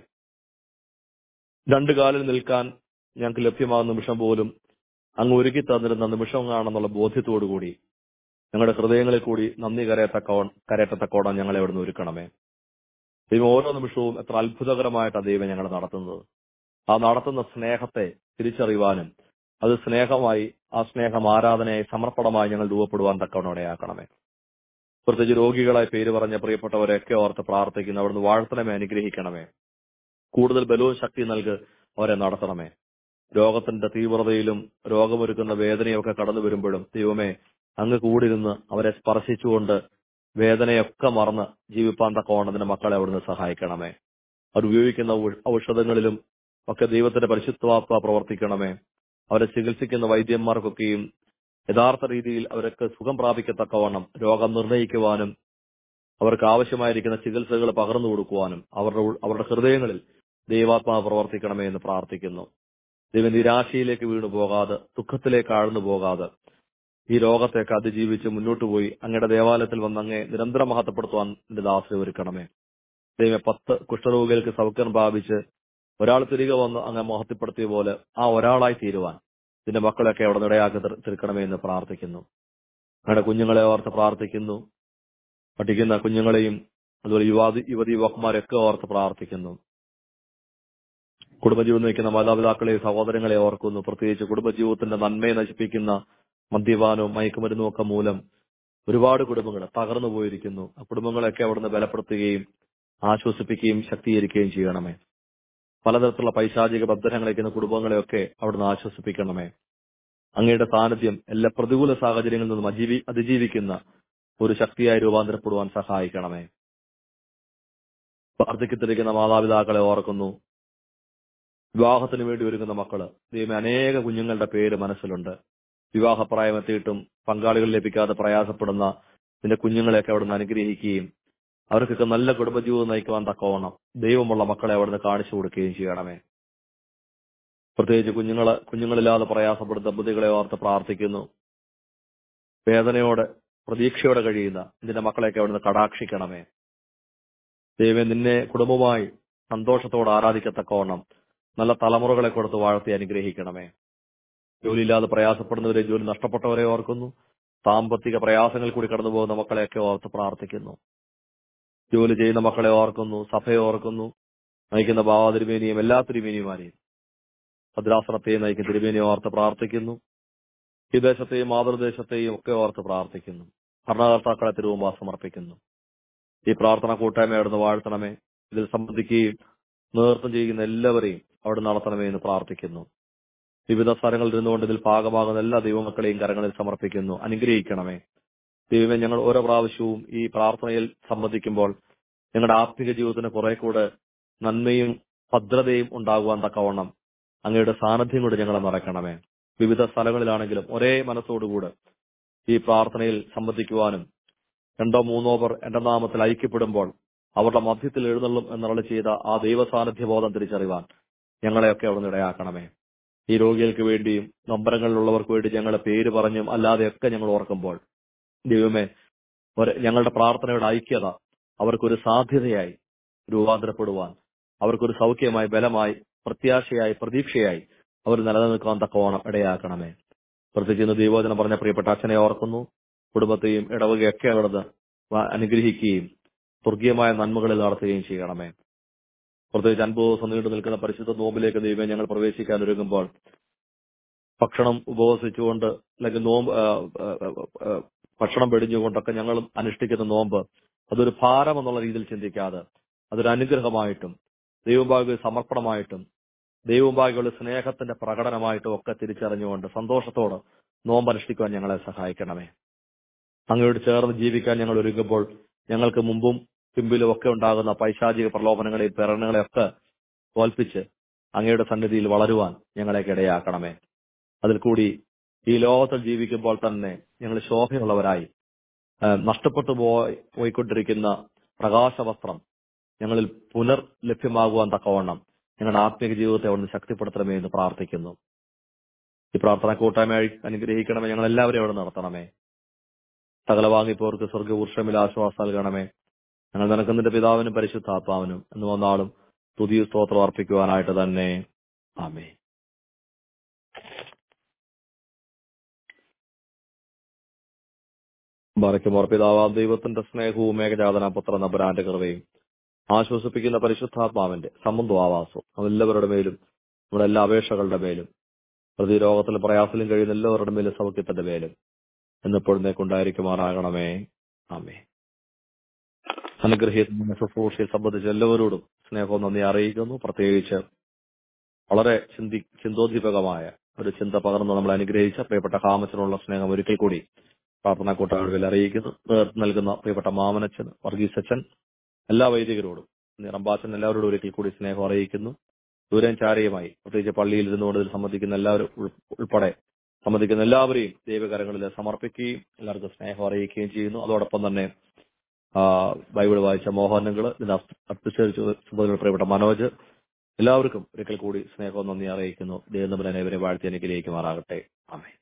രണ്ടു കാലിൽ നിൽക്കാൻ ഞങ്ങൾക്ക് ലഭ്യമാകുന്ന നിമിഷം പോലും അങ്ങ് ഒരുക്കി തന്നിരുന്ന നിമിഷങ്ങളാണെന്നുള്ള ബോധ്യത്തോടുകൂടി ഞങ്ങളുടെ ഹൃദയങ്ങളിൽ കൂടി നന്ദി കരയത്തക്കോ കരയറ്റത്തക്കോണം ഞങ്ങളെ അവിടുന്ന് ഒരുക്കണമേ ദൈവം ഓരോ നിമിഷവും എത്ര അത്ഭുതകരമായിട്ടാണ് ദൈവം ഞങ്ങളെ നടത്തുന്നത് ആ നടത്തുന്ന സ്നേഹത്തെ തിരിച്ചറിയുവാനും അത് സ്നേഹമായി ആ സ്നേഹം ആരാധനയായി സമർപ്പണമായി ഞങ്ങൾ രൂപപ്പെടുവാൻ തക്കവണ്ണം ഇടയാക്കണമേ പ്രത്യേകിച്ച് രോഗികളായി പേര് പറഞ്ഞ പ്രിയപ്പെട്ടവരെയൊക്കെ ഓർത്ത് പ്രാർത്ഥിക്കുന്നു അവിടുന്ന് വാഴ്ത്തണമേ അനുഗ്രഹിക്കണമേ കൂടുതൽ ബലവും ശക്തി നൽകി അവരെ നടത്തണമേ രോഗത്തിന്റെ തീവ്രതയിലും രോഗമൊരുക്കുന്ന വേദനയൊക്കെ കടന്നു വരുമ്പോഴും ദൈവമേ അങ്ങ് കൂടിരുന്ന് അവരെ സ്പർശിച്ചുകൊണ്ട് വേദനയൊക്കെ മറന്ന് ജീവിപ്പാൻ തക്കവണ്ണത്തിന് മക്കളെ അവിടുന്ന് സഹായിക്കണമേ അവർ ഉപയോഗിക്കുന്ന ഔ- ഔഷധങ്ങളിലും ഒക്കെ ദൈവത്തിന്റെ പരിശുദ്ധാത്മ പ്രവർത്തിക്കണമേ അവരെ ചികിത്സിക്കുന്ന വൈദ്യന്മാർക്കൊക്കെയും യഥാർത്ഥ രീതിയിൽ അവർക്ക് സുഖം പ്രാപിക്കത്തക്കവണ്ണം രോഗം നിർണയിക്കുവാനും അവർക്ക് ആവശ്യമായിരിക്കുന്ന ചികിത്സകൾ പകർന്നു കൊടുക്കുവാനും അവരുടെ ഉൾ- അവരുടെ ഹൃദയങ്ങളിൽ ദൈവാത്മാവ് പ്രവർത്തിക്കണമേ എന്ന് പ്രാർത്ഥിക്കുന്നു ദൈവം നിരാശയിലേക്ക് വീണു പോകാതെ ദുഃഖത്തിലേക്ക് ആഴ്ന്നു പോകാതെ ഈ രോഗത്തെയൊക്കെ അതിജീവിച്ച് മുന്നോട്ട് പോയി അങ്ങയുടെ ദേവാലയത്തിൽ വന്ന് അങ്ങേ നിരന്തരം മഹത്വപ്പെടുത്തുവാൻ എന്റെ ദാസരെ ഒരുക്കണമേ ദൈവം പത്ത് കുഷ്ഠരോഗികൾക്ക് സൗഖ്യം പ്രാപിച്ച് ഒരാൾ തിരികെ വന്ന് അങ്ങ് മഹത്വപ്പെടുത്തിയ പോലെ ആ ഒരാളായി തീരുവാൻ ഇതിന്റെ മക്കളൊക്കെ അവിടെ നിടയാക്കി തീർ- തീർക്കണമേ എന്ന് പ്രാർത്ഥിക്കുന്നു അങ്ങയുടെ കുഞ്ഞുങ്ങളെ ഓർത്ത് പ്രാർത്ഥിക്കുന്നു പഠിക്കുന്ന കുഞ്ഞുങ്ങളെയും അതുപോലെ യുവാതി യുവതി യുവക്കുമാരെയൊക്കെ ഓർത്ത് പ്രാർത്ഥിക്കുന്നു കുടുംബജീവിതം നയിക്കുന്ന മാതാപിതാക്കളെ സഹോദരങ്ങളെ ഓർക്കുന്നു പ്രത്യേകിച്ച് കുടുംബജീവിതത്തിന്റെ നന്മയെ നശിപ്പിക്കുന്ന മദ്യപാനവും മയക്കുമരുന്നും ഒക്കെ മൂലം ഒരുപാട് കുടുംബങ്ങൾ തകർന്നു പോയിരിക്കുന്നു ആ കുടുംബങ്ങളെയൊക്കെ അവിടുന്ന് ബലപ്പെടുത്തുകയും ആശ്വസിപ്പിക്കുകയും ശക്തീകരിക്കുകയും ചെയ്യണമേ പലതരത്തിലുള്ള പൈശാചിക ബന്ധനങ്ങളേക്കുന്ന കുടുംബങ്ങളെയൊക്കെ അവിടുന്ന് ആശ്വസിപ്പിക്കണമേ അങ്ങയുടെ സാന്നിധ്യം എല്ലാ പ്രതികൂല സാഹചര്യങ്ങളിൽ നിന്നും അജീവി അതിജീവിക്കുന്ന ഒരു ശക്തിയായി രൂപാന്തരപ്പെടുവാൻ സഹായിക്കണമേ വാർദ്ധക്യത്തിലിരിക്കുന്ന മാതാപിതാക്കളെ ഓർക്കുന്നു വിവാഹത്തിന് വേണ്ടി ഒരുങ്ങുന്ന മക്കള് ദൈവമേ അനേക കുഞ്ഞുങ്ങളുടെ പേര് മനസ്സിലുണ്ട് വിവാഹപ്രായമെത്തിയിട്ടും പങ്കാളികൾ ലഭിക്കാതെ പ്രയാസപ്പെടുന്ന നിന്റെ കുഞ്ഞുങ്ങളെയൊക്കെ അവിടുന്ന് അനുഗ്രഹിക്കുകയും അവർക്കൊക്കെ നല്ല കുടുംബജീവിതം നയിക്കുവാൻ തക്കവണ്ണം ദൈവമുള്ള മക്കളെ അവിടുന്ന് കാണിച്ചു കൊടുക്കുകയും ചെയ്യണമേ പ്രത്യേകിച്ച് കുഞ്ഞുങ്ങളെ കുഞ്ഞുങ്ങളില്ലാതെ പ്രയാസപ്പെടുന്ന ദമ്പതികളെ ഓർത്ത് പ്രാർത്ഥിക്കുന്നു വേദനയോടെ പ്രതീക്ഷയോടെ കഴിയുന്ന നിന്റെ മക്കളെയൊക്കെ അവിടുന്ന് കടാക്ഷിക്കണമേ ദൈവം നിന്നെ കുടുംബമായി സന്തോഷത്തോടെ ആരാധിക്കത്തക്കവണ്ണം നല്ല തലമുറകളെ കൊടുത്ത് വാഴ്ത്തി അനുഗ്രഹിക്കണമേ ജോലിയില്ലാതെ പ്രയാസപ്പെടുന്നവരെ ജോലി നഷ്ടപ്പെട്ടവരെ ഓർക്കുന്നു സാമ്പത്തിക പ്രയാസങ്ങൾ കൂടി കടന്നു പോകുന്ന മക്കളെയൊക്കെ ഓർത്ത് പ്രാർത്ഥിക്കുന്നു ജോലി ചെയ്യുന്ന മക്കളെ ഓർക്കുന്നു സഭയെ ഓർക്കുന്നു നയിക്കുന്ന ബാബ തിരുമേനിയും എല്ലാ തിരുമേനിയുമാരെയും ഭദ്രാസനത്തെയും നയിക്കുന്ന തിരുമേനിയെ ഓർത്ത് പ്രാർത്ഥിക്കുന്നു ഈ ദേശത്തെയും മാതൃദേശത്തെയും ഒക്കെ ഓർത്ത് പ്രാർത്ഥിക്കുന്നു ഭരണകർത്താക്കളെ തിരുവുമ്പ സമർപ്പിക്കുന്നു ഈ പ്രാർത്ഥന കൂട്ടായ്മയോടുന്ന് വാഴ്ത്തണമേ ഇതിൽ സംബന്ധിക്കുകയും നേതൃത്വം ചെയ്യുന്ന എല്ലാവരെയും അവിടെ നടത്തണമേ എന്ന് പ്രാർത്ഥിക്കുന്നു വിവിധ സ്ഥലങ്ങളിൽ ഇരുന്നുകൊണ്ട് ഇതിൽ ഭാഗമാകുന്ന എല്ലാ ദൈവമക്കളെയും കരങ്ങളിൽ സമർപ്പിക്കുന്നു അനുഗ്രഹിക്കണമേ ദൈവമേ ഞങ്ങൾ ഓരോ പ്രാവശ്യവും ഈ പ്രാർത്ഥനയിൽ സംബന്ധിക്കുമ്പോൾ ഞങ്ങളുടെ ആത്മിക ജീവിതത്തിന് കുറെ കൂടെ നന്മയും ഭദ്രതയും ഉണ്ടാകുവാൻ തക്കവണ്ണം അങ്ങയുടെ സാന്നിധ്യം കൊണ്ട് ഞങ്ങളെ നിറയ്ക്കണമേ വിവിധ സ്ഥലങ്ങളിലാണെങ്കിലും ഒരേ മനസ്സോടുകൂടെ ഈ പ്രാർത്ഥനയിൽ സംബന്ധിക്കുവാനും രണ്ടോ മൂന്നോ പേർ എന്റെ നാമത്തിൽ ഐക്യപ്പെടുമ്പോൾ അവരുടെ മധ്യത്തിൽ എഴുന്നള്ളും എന്നറളി ചെയ്ത ആ ദൈവ സാന്നിധ്യ ബോധം തിരിച്ചറിവാൻ ഞങ്ങളെയൊക്കെ അവിടെ ഇടയാക്കണമേ ഈ രോഗികൾക്ക് വേണ്ടിയും നൊമ്പരങ്ങളിലുള്ളവർക്ക് വേണ്ടി ഞങ്ങളുടെ പേര് പറഞ്ഞും അല്ലാതെയൊക്കെ ഞങ്ങൾ ഓർക്കുമ്പോൾ ദൈവമേ ഒരു ഞങ്ങളുടെ പ്രാർത്ഥനയുടെ ഐക്യത അവർക്കൊരു സാധ്യതയായി രൂപാന്തരപ്പെടുവാൻ അവർക്കൊരു സൗഖ്യമായി ബലമായി പ്രത്യാശയായി പ്രതീക്ഷയായി അവർ നിലനിൽക്കാൻ തക്കവണ്ണം ഇടയാക്കണമേ പ്രത്യേകിച്ച് ദൈവോചനം പറഞ്ഞ പ്രിയപ്പെട്ട അച്ഛനെ ഓർക്കുന്നു കുടുംബത്തെയും ഇടവകയൊക്കെ അവിടുന്ന് വ- അനുഗ്രഹിക്കുകയും സ്വർഗീയമായ നന്മകളിൽ നടത്തുകയും ചെയ്യണമേ പ്രത്യേകിച്ച് അൻപത് ദിവസം നീണ്ടു നിൽക്കുന്ന പരിശുദ്ധ നോമ്പിലേക്ക് ദൈവം ഞങ്ങൾ പ്രവേശിക്കാൻ ഒരുങ്ങുമ്പോൾ ഭക്ഷണം ഉപവസിച്ചുകൊണ്ട് അല്ലെങ്കിൽ നോമ്പ് ആ, ആ, ആ, ഭക്ഷണം വെടിഞ്ഞുകൊണ്ടൊക്കെ ഞങ്ങൾ അനുഷ്ഠിക്കുന്ന നോമ്പ് അതൊരു ഭാരം എന്നുള്ള രീതിയിൽ ചിന്തിക്കാതെ അതൊരു അനുഗ്രഹമായിട്ടും ദൈവഭാഗ്യ സമർപ്പണമായിട്ടും ദൈവഭാഗ്യമുള്ള സ്നേഹത്തിന്റെ പ്രകടനമായിട്ടും ഒക്കെ തിരിച്ചറിഞ്ഞുകൊണ്ട് സന്തോഷത്തോടെ നോമ്പ് അനുഷ്ഠിക്കുവാൻ ഞങ്ങളെ സഹായിക്കണമേ അങ്ങയോട് ചേർന്ന് ജീവിക്കാൻ ഞങ്ങൾ ഒരുങ്ങുമ്പോൾ ഞങ്ങൾക്ക് മുമ്പും പിമ്പിലും ഒക്കെ ഉണ്ടാകുന്ന പൈശാചിക പ്രലോഭനങ്ങളെയും പ്രേരണകളെയും ഒക്കെ തോൽപ്പിച്ച് അങ്ങയുടെ സന്നിധിയിൽ വളരുവാൻ ഞങ്ങളെ ഇടയാക്കണമേ അതിൽ കൂടി ഈ ലോകത്തിൽ ജീവിക്കുമ്പോൾ തന്നെ ഞങ്ങൾ ശോഭയുള്ളവരായി ആ, നഷ്ടപ്പെട്ടു പോയി പോയിക്കൊണ്ടിരിക്കുന്ന പ്രകാശവസ്ത്രം ഞങ്ങളിൽ പുനർ ലഭ്യമാകുവാൻ തക്കവണ്ണം ഞങ്ങളുടെ ആത്മീയ ജീവിതത്തെ അവിടുന്ന് ശക്തിപ്പെടുത്തണമേ എന്ന് പ്രാർത്ഥിക്കുന്നു ഈ പ്രാർത്ഥന കൂട്ടായ്മ അനുഗ്രഹിക്കണമേ ഞങ്ങൾ എല്ലാവരെയും അവിടെ നടത്തണമേ സകല വാങ്ങിപ്പോർക്ക് സ്വർഗ വൃക്ഷമിൽ ആശ്വാസം നൽകണമേ ഞങ്ങൾ നിനക്കുന്നതിന്റെ പിതാവിനും പരിശുദ്ധാത്മാവിനും എന്ന് വന്നാളും പുതിയ സ്തോത്രം അർപ്പിക്കുവാനായിട്ട് തന്നെ ആമേ ബറയ്ക്കുമോർ പിതാവാം ദൈവത്തിന്റെ സ്നേഹവും ഏകജാതന പുത്ര നബരാന്റെ കൃപയും ആശ്വസിപ്പിക്കുന്ന പരിശുദ്ധാത്മാവിന്റെ സംബന്ധവും ആവാസവും അതെല്ലാവരുടെ മേലും നമ്മുടെ എല്ലാ അപേക്ഷകളുടെ മേലും പ്രതി രോഗത്തിലും പ്രയാസത്തിലും കഴിയുന്ന എല്ലാവരുടെ മേലും സൗഖ്യത്തിന്റെ മേലും എന്നപ്പോഴേക്കുണ്ടായിരിക്കുമാറാകണമേ ആമേ അനുഗ്രഹീതമായ ശുശ്രൂഷയെ സംബന്ധിച്ച് എല്ലാവരോടും സ്നേഹവും നന്ദി അറിയിക്കുന്നു പ്രത്യേകിച്ച് വളരെ ചിന്തി ചിന്തോദ്ദീപകമായ ഒരു ചിന്ത പകർന്ന് നമ്മൾ അനുഗ്രഹിച്ച പ്രിയപ്പെട്ട കാമച്ചനുള്ള സ്നേഹം ഒരിക്കൽ കൂടി പ്രാർത്ഥനാ കൂട്ടാളികളിൽ അറിയിക്കുന്നു നേതൃത്വം നൽകുന്ന പ്രിയപ്പെട്ട മാമനച്ചൻ വർഗീസ് അച്ഛൻ എല്ലാ വൈദികരോടും റമ്പാച്ചൻ എല്ലാവരോടും ഒരിക്കൽ കൂടി സ്നേഹം അറിയിക്കുന്നു ദൂരം ചാരയുമായി പ്രത്യേകിച്ച് പള്ളിയിൽ ഇരുന്നുകൊണ്ട് ഇതിൽ സംബന്ധിക്കുന്ന എല്ലാവരും ഉൾ- ഉൾപ്പെടെ സംബന്ധിക്കുന്ന എല്ലാവരെയും ദൈവകരങ്ങളിൽ സമർപ്പിക്കുകയും എല്ലാവർക്കും സ്നേഹം അറിയിക്കുകയും ചെയ്യുന്നു അതോടൊപ്പം തന്നെ ആ, ബൈബിൾ വായിച്ച മോഹനങ്ങൾ ഇതിന് അർപ്പിച്ചു പ്രിയപ്പെട്ട മനോജ് എല്ലാവർക്കും ഒരിക്കൽ കൂടി സ്നേഹവും നന്ദി അറിയിക്കുന്നു ദൈവം തമ്മിൽ അനേവരെ വാഴ്ത്തി അനുഗ്രഹിക്കുമാറാകട്ടെ ആമേ